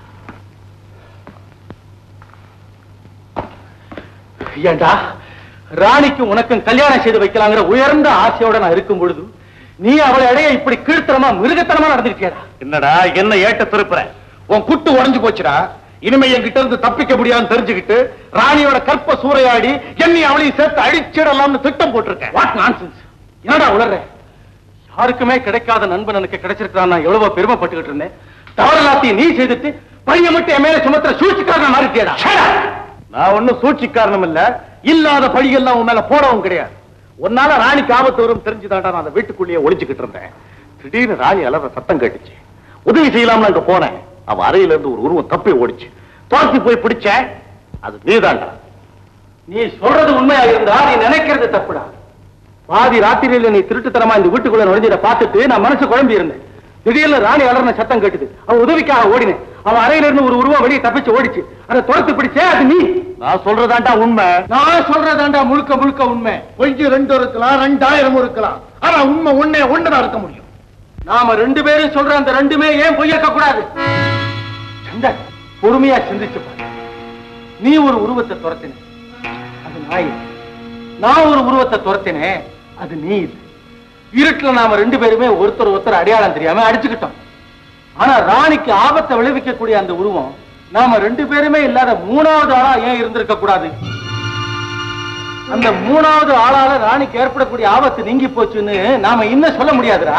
ஏண்டா ராணிக்கும் உனக்கும் கல்யாணம் செய்து வைக்கலாங்கிற உயர்ந்த ஆசையோட நான் இருக்கும் பொழுது நீ அவளை இடைய இப்படி கீழ்த்தனமா மிருகத்தனமா நடந்துக்கிட்டியடா என்னடா என்ன ஏட்ட திருப்புற உன் குட்டு உடைஞ்சு போச்சுடா இனிமே என்கிட்ட இருந்து தப்பிக்க முடியாதுன்னு தெரிஞ்சுக்கிட்டு ராணியோட கற்ப சூறையாடி என்னை அவளையும் சேர்த்து அடிச்சிடலாம்னு திட்டம் போட்டிருக்கேன் வாட் நான்சென்ஸ் என்னடா உளற யாருக்குமே கிடைக்காத நண்பன் எனக்கு கிடைச்சிருக்கான் நான் எவ்வளவு பெருமைப்பட்டுக்கிட்டு இருந்தேன் தவறலாத்தையும் நீ செய்துட்டு பையன் மட்டும் என் மேல சுமத்துற சூழ்ச்சிக்காரன் மாறிட்டியடா நான் ஒண்ணும் சூழ்ச்சி காரணம் இல்ல இல்லாத பழியெல்லாம் உன் மேல போடவும் கிடையாது உன்னால ராணிக்கு ஆபத்து வரும் தெரிஞ்சுதான்டா நான் அந்த வீட்டுக்குள்ளேயே ஒளிஞ்சுக்கிட்டு இருந்தேன் திடீர்னு ராணி அலற சத்தம் கேட்டுச்சு உதவி செய்யலாம்னு அங்க போனேன் அவ அறையில இருந்து ஒரு உருவம் தப்பி ஓடிச்சு துரத்தி போய் பிடிச்ச அது நீதான்டா நீ சொல்றது உண்மையா இருந்தா நீ நினைக்கிறது தப்புடா பாதி ராத்திரியில நீ திருட்டுத்தனமா இந்த வீட்டுக்குள்ள நுழைஞ்சதை பார்த்துட்டு நான் மனசு குழம்பி இருந்தேன் திடீர்னு ராணி அலர்ன சத்தம் கேட்டுது அவன் உதவிக்காக ஓடினேன் அவன் அறையில இருந்து ஒரு உருவம் வெளியே தப்பிச்சு ஓடிச்சு அதை துரத்து பிடிச்சே அது நீ நான் சொல்றதாண்டா உண்மை நான் சொல்றதாண்டா முழுக்க முழுக்க உண்மை கொஞ்சம் ரெண்டு இருக்கலாம் ரெண்டாயிரம் இருக்கலாம் ஆனா உண்மை ஒண்ணே ஒண்ணுதான் இருக்க முடியும் நாம ரெண்டு பேரும் சொல்ற அந்த ரெண்டுமே ஏன் பொய்யக்க கூடாது சந்தன் பொறுமையா சிந்திச்சு பாரு நீ ஒரு உருவத்தை துரத்தின அது நான் இல்லை. நான் ஒரு உருவத்தை துரத்தினேன் அது நீ இல்லை இருட்டுல நாம ரெண்டு பேருமே ஒருத்தர் ஒருத்தர் அடையாளம் தெரியாம அடிச்சுக்கிட்டோம் ஆனா ராணிக்கு ஆபத்தை விளைவிக்கக்கூடிய அந்த உருவம் நாம ரெண்டு பேருமே இல்லாத மூணாவது ஆளா ஏன் இருந்திருக்க கூடாது அந்த மூணாவது ஆளால ராணிக்கு ஏற்படக்கூடிய ஆபத்து நீங்கி போச்சுன்னு நாம இன்னும் சொல்ல முடியாதுடா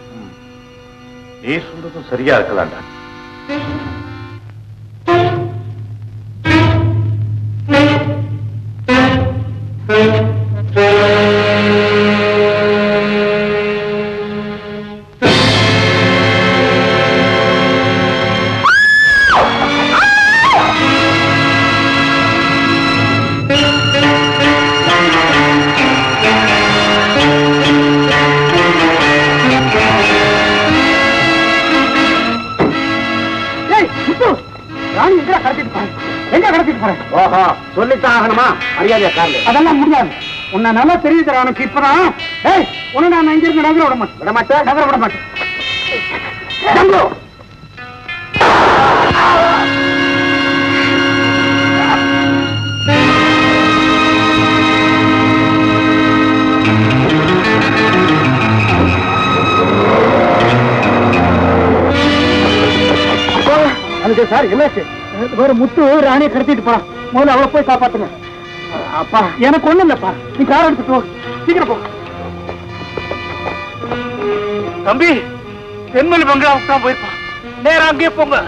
நீ சொல்றதும் சரியா இருக்கலாம்டா ஏய், முத்து, ராணி எங்கடா கடத்திட்டு போறேன் எங்க கடத்திட்டு போறேன் ஓஹோ சொல்லித்தான் ஆகணுமா மரியாதையா கார்ல அதெல்லாம் முடியாது உன்னை நல்லா தெரியுது அவனுக்கு இப்பதான் ஏய் உன்னை நான் இங்க இருந்து நகர விட மாட்டேன் விட மாட்டேன் நகர விட மாட்டேன் ஜம்பு அதுக்கு சார் என்னாச்சு வேற முத்து ராணியை கடத்திட்டு போறான் முதல்ல அவளை போய் காப்பாத்துங்க அப்பா எனக்கு ஒண்ணும் இல்லப்பா நீ கார் எடுத்துட்டு போ சீக்கிரம் போ தம்பி தென்மொழி பங்களாவுக்கு தான் போயிருப்பான் நேரா அங்கேயே போங்க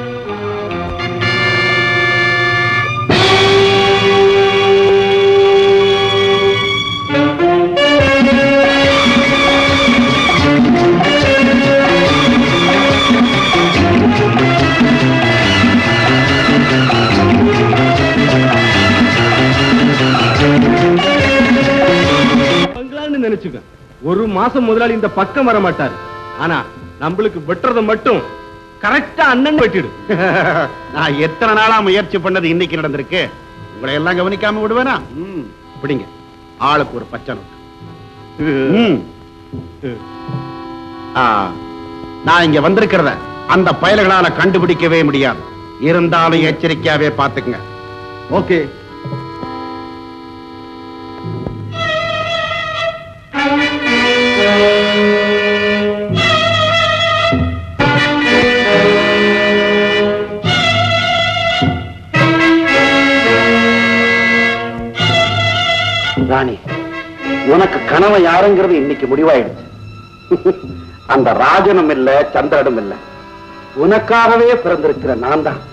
பங்களான்னு நினைச்சுக்க ஒரு மாசம் முதலாளி இந்த பக்கம் வர மாட்டாரு ஆனா நம்மளுக்கு வெட்டுறத மட்டும் கரெக்டா அண்ணன் வெட்டிடு நான் எத்தனை நாளா முயற்சி பண்ணது இன்னைக்கு நடந்திருக்கு உங்களை எல்லாம் கவனிக்காம விடுவேனா ம், பிடிங்க ஆளுக்கு ஒரு பச்சை நோட்டு ம். ஆ, நான் இங்க வந்திருக்கிறத அந்த பயல்களால கண்டுபிடிக்கவே முடியாது இருந்தாலும் எச்சரிக்கையாவே பாத்துக்குங்க ஓகே ராணி உனக்கு கனவு யாருங்கிறது இன்னைக்கு முடிவாயிடுச்சு அந்த ராஜனும் இல்ல சந்திரனும் இல்ல உனக்காகவே பிறந்திருக்கிற நான் தான்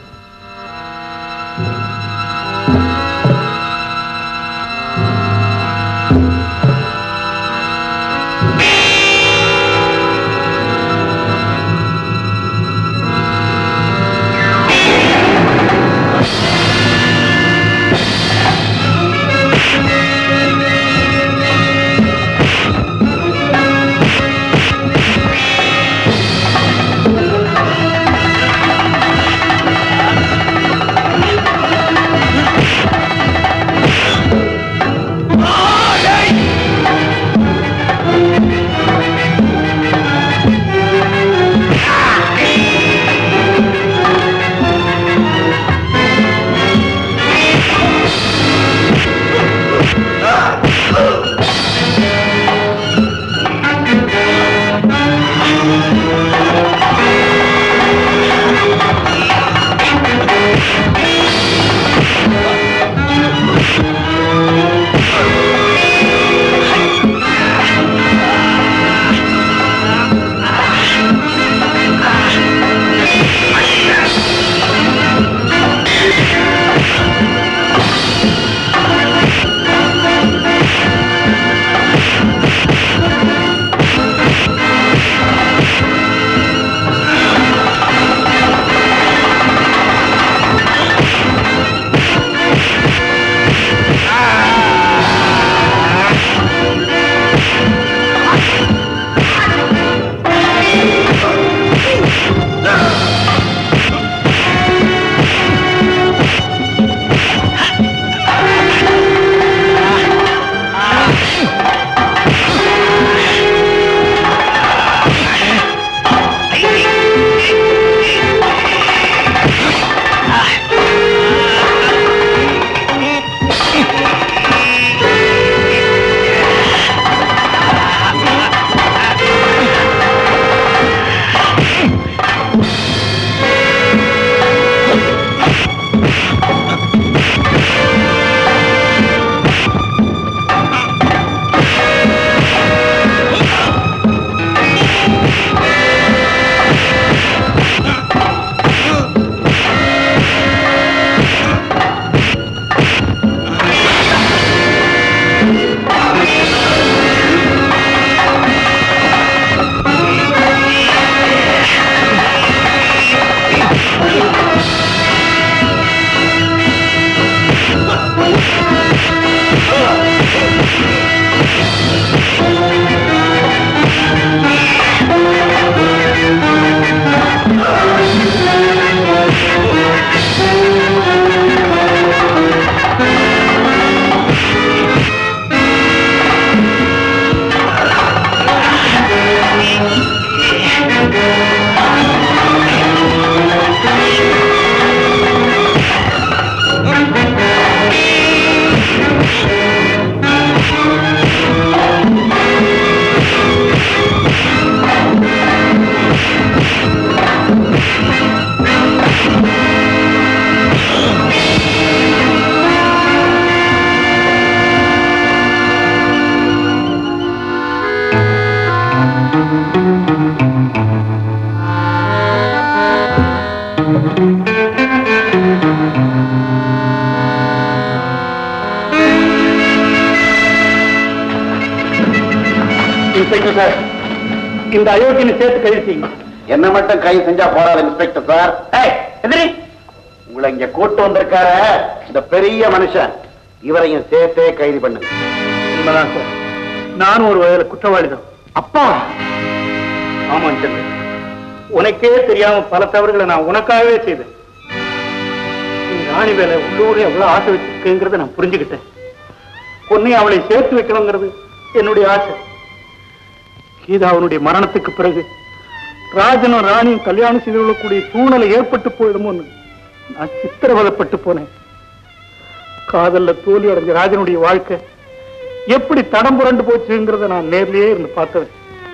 இன்ஸ்பெக்டர் சார் இந்த அயோக்கியனை சேர்த்து கைது செய்யுங்க என்ன மட்டும் கைது செஞ்சா போறாது இன்ஸ்பெக்டர் சார் ஏய், எதிரி உங்களை இங்க கூட்டு வந்திருக்காரு இந்த பெரிய மனுஷன் இவரையும் சேர்த்தே கைது பண்ணுங்க உண்மைதான் சார் நானும் ஒரு வகையில குற்றவாளி தான் அப்பா ஆமாம் சந்திரன் உனக்கே தெரியாம பல தவறுகளை நான் உனக்காகவே செய்தேன் நீ ராணி வேலை உள்ளூரே எவ்வளவு ஆசை வச்சிருக்குங்கிறத நான் புரிஞ்சுக்கிட்டேன் உன்னை அவளை சேர்த்து வைக்கணுங்கிறது என்னுடைய ஆசை கீதா அவனுடைய மரணத்துக்கு பிறகு ராஜனும் ராணியும் கல்யாணம் செய்து கொள்ளக்கூடிய சூழ்நிலை ஏற்பட்டு போயிடுமோன்னு நான் சித்திரவதப்பட்டு போனேன் காதல்ல தோல்வி அடைஞ்ச ராஜனுடைய வாழ்க்கை எப்படி தடம் புரண்டு போச்சுங்கிறத நான் நேர்லயே இருந்து பார்த்தேன்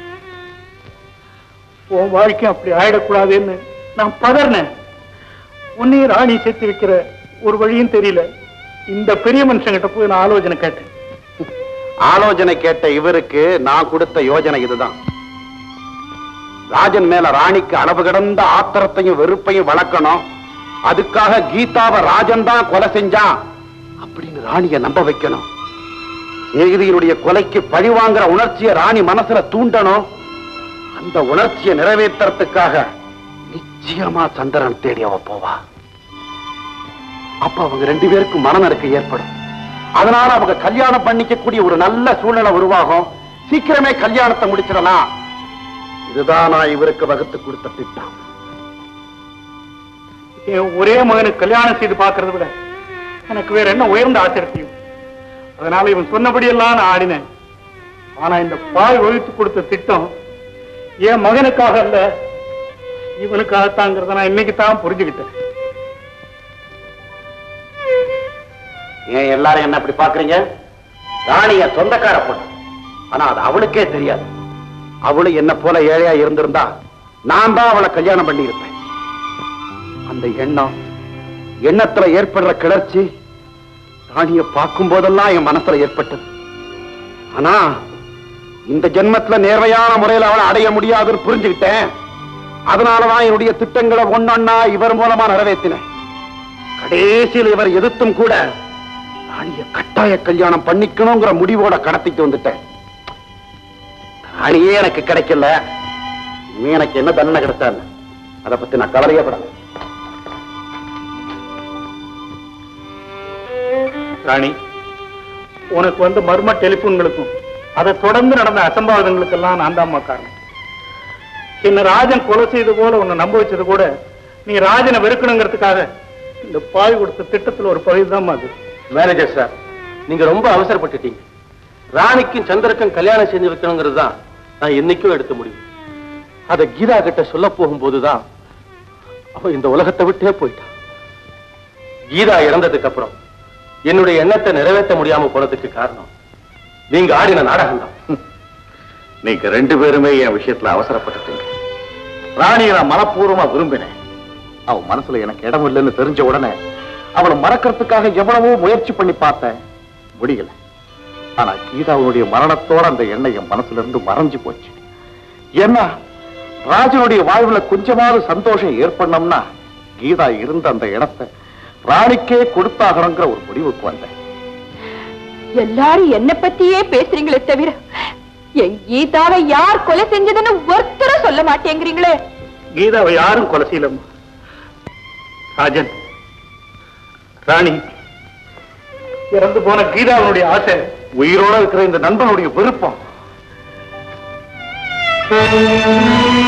உன் வாழ்க்கை அப்படி ஆயிடக்கூடாதுன்னு நான் பதறினேன் உன்னையும் ராணி சேர்த்து வைக்கிற ஒரு வழியும் தெரியல இந்த பெரிய மனுஷங்கிட்ட போய் நான் ஆலோசனை கேட்டேன் ஆலோசனை கேட்ட இவருக்கு நான் கொடுத்த யோஜனை இதுதான் ராஜன் மேல ராணிக்கு அளவு கடந்த ஆத்திரத்தையும் வெறுப்பையும் வளர்க்கணும் அதுக்காக கீதாவை ராஜன் தான் கொலை செஞ்சான் அப்படின்னு ராணிய நம்ப வைக்கணும் ஏகிதியினுடைய கொலைக்கு பழி வாங்குற உணர்ச்சியை ராணி மனசுல தூண்டணும் அந்த உணர்ச்சியை நிறைவேற்றுறதுக்காக நிச்சயமா சந்திரன் தேடி அவ போவா அப்ப அவங்க ரெண்டு பேருக்கும் மனநடுக்கம் ஏற்படும் அதனால அவங்க கல்யாணம் பண்ணிக்கக்கூடிய ஒரு நல்ல சூழ்நிலை உருவாகும் சீக்கிரமே கல்யாணத்தை முடிச்சிடலாம் இதுதான் நான் இவருக்கு வகுத்து கொடுத்த திட்டம் என் ஒரே மகனுக்கு கல்யாணம் செய்து பார்க்கறத விட எனக்கு வேற என்ன உயர்ந்த ஆசை இருக்கையும் அதனால இவன் சொன்னபடியெல்லாம் நான் ஆடினேன் ஆனா இந்த பாய் வகுத்து கொடுத்த திட்டம் என் மகனுக்காக அல்ல இவனுக்காகத்தாங்கிறத நான் இன்னைக்கு தான் புரிஞ்சுக்கிட்டேன் ஏன் எல்லாரும் என்ன இப்படி பாக்குறீங்க ராணி என் சொந்தக்கார பொண்ணு ஆனா அது அவளுக்கே தெரியாது அவளும் என்ன போல ஏழையா இருந்திருந்தா நான் தான் அவளை கல்யாணம் பண்ணி இருப்பேன் அந்த எண்ணம் எண்ணத்துல ஏற்படுற கிளர்ச்சி ராணிய பார்க்கும் போதெல்லாம் என் மனசுல ஏற்பட்டது ஆனா இந்த ஜென்மத்துல நேர்மையான முறையில் அவளை அடைய முடியாதுன்னு புரிஞ்சுக்கிட்டேன் அதனாலதான் என்னுடைய திட்டங்களை ஒன்னொன்னா இவர் மூலமா நிறைவேற்றினேன் கடைசியில் இவர் எதிர்த்தும் கூட ராணிய கட்டாய கல்யாணம் பண்ணிக்கணுங்கிற முடிவோட கடத்திட்டு வந்துட்டேன் ராணியே எனக்கு கிடைக்கல இனிமே எனக்கு என்ன தண்டனை கிடைச்சாரு அதை பத்தி நான் கவலையே படல ராணி உனக்கு வந்து மர்ம டெலிபோன்களுக்கும் அதை தொடர்ந்து நடந்த அசம்பாவிதங்களுக்கெல்லாம் நான் தான் காரணம் என்ன ராஜன் கொலை செய்து போல உன்னை நம்ப வச்சது கூட நீ ராஜனை வெறுக்கணுங்கிறதுக்காக இந்த பாய் கொடுத்த திட்டத்துல ஒரு பகுதி தான் அது மேனேஜர் சார் நீங்க ரொம்ப அவசரப்பட்டுட்டீங்க ராணிக்கும் சந்திரக்கும் கல்யாணம் செஞ்சு வைக்கணுங்கிறது தான் நான் என்னைக்கும் எடுத்த முடிவு அத கீதா கிட்ட சொல்ல போகும்போதுதான் அவ இந்த உலகத்தை விட்டே போயிட்டான் கீதா இறந்ததுக்கு அப்புறம் என்னுடைய எண்ணத்தை நிறைவேற்ற முடியாம போனதுக்கு காரணம் நீங்க ஆடின நாடகம் தான் நீங்க ரெண்டு பேருமே என் விஷயத்துல அவசரப்பட்டுட்டீங்க ராணியை நான் மனப்பூர்வமா விரும்பினேன் அவ மனசுல எனக்கு இடம் இல்லைன்னு தெரிஞ்ச உடனே அவளை மறக்கிறதுக்காக எவ்வளவோ முயற்சி பண்ணி பார்த்தேன் முடியல ஆனா கீதாவுடைய மரணத்தோட அந்த எண்ணெய் என் மனசுல இருந்து மறைஞ்சு போச்சு ஏன்னா ராஜனுடைய வாழ்வுல கொஞ்சமாவது சந்தோஷம் ஏற்படணும்னா கீதா இருந்த அந்த இடத்தை ராணிக்கே கொடுத்தாகணுங்கிற ஒரு முடிவுக்கு வந்தேன் எல்லாரும் என்ன பத்தியே பேசுறீங்களே தவிர என் கீதாவை யார் கொலை செஞ்சதுன்னு ஒருத்தரும் சொல்ல மாட்டேங்கிறீங்களே கீதாவை யாரும் கொலை செய்யலம்மா ராஜன் ராணி இறந்து போன கீதாவுடைய ஆசை உயிரோட இருக்கிற இந்த நண்பனுடைய விருப்பம்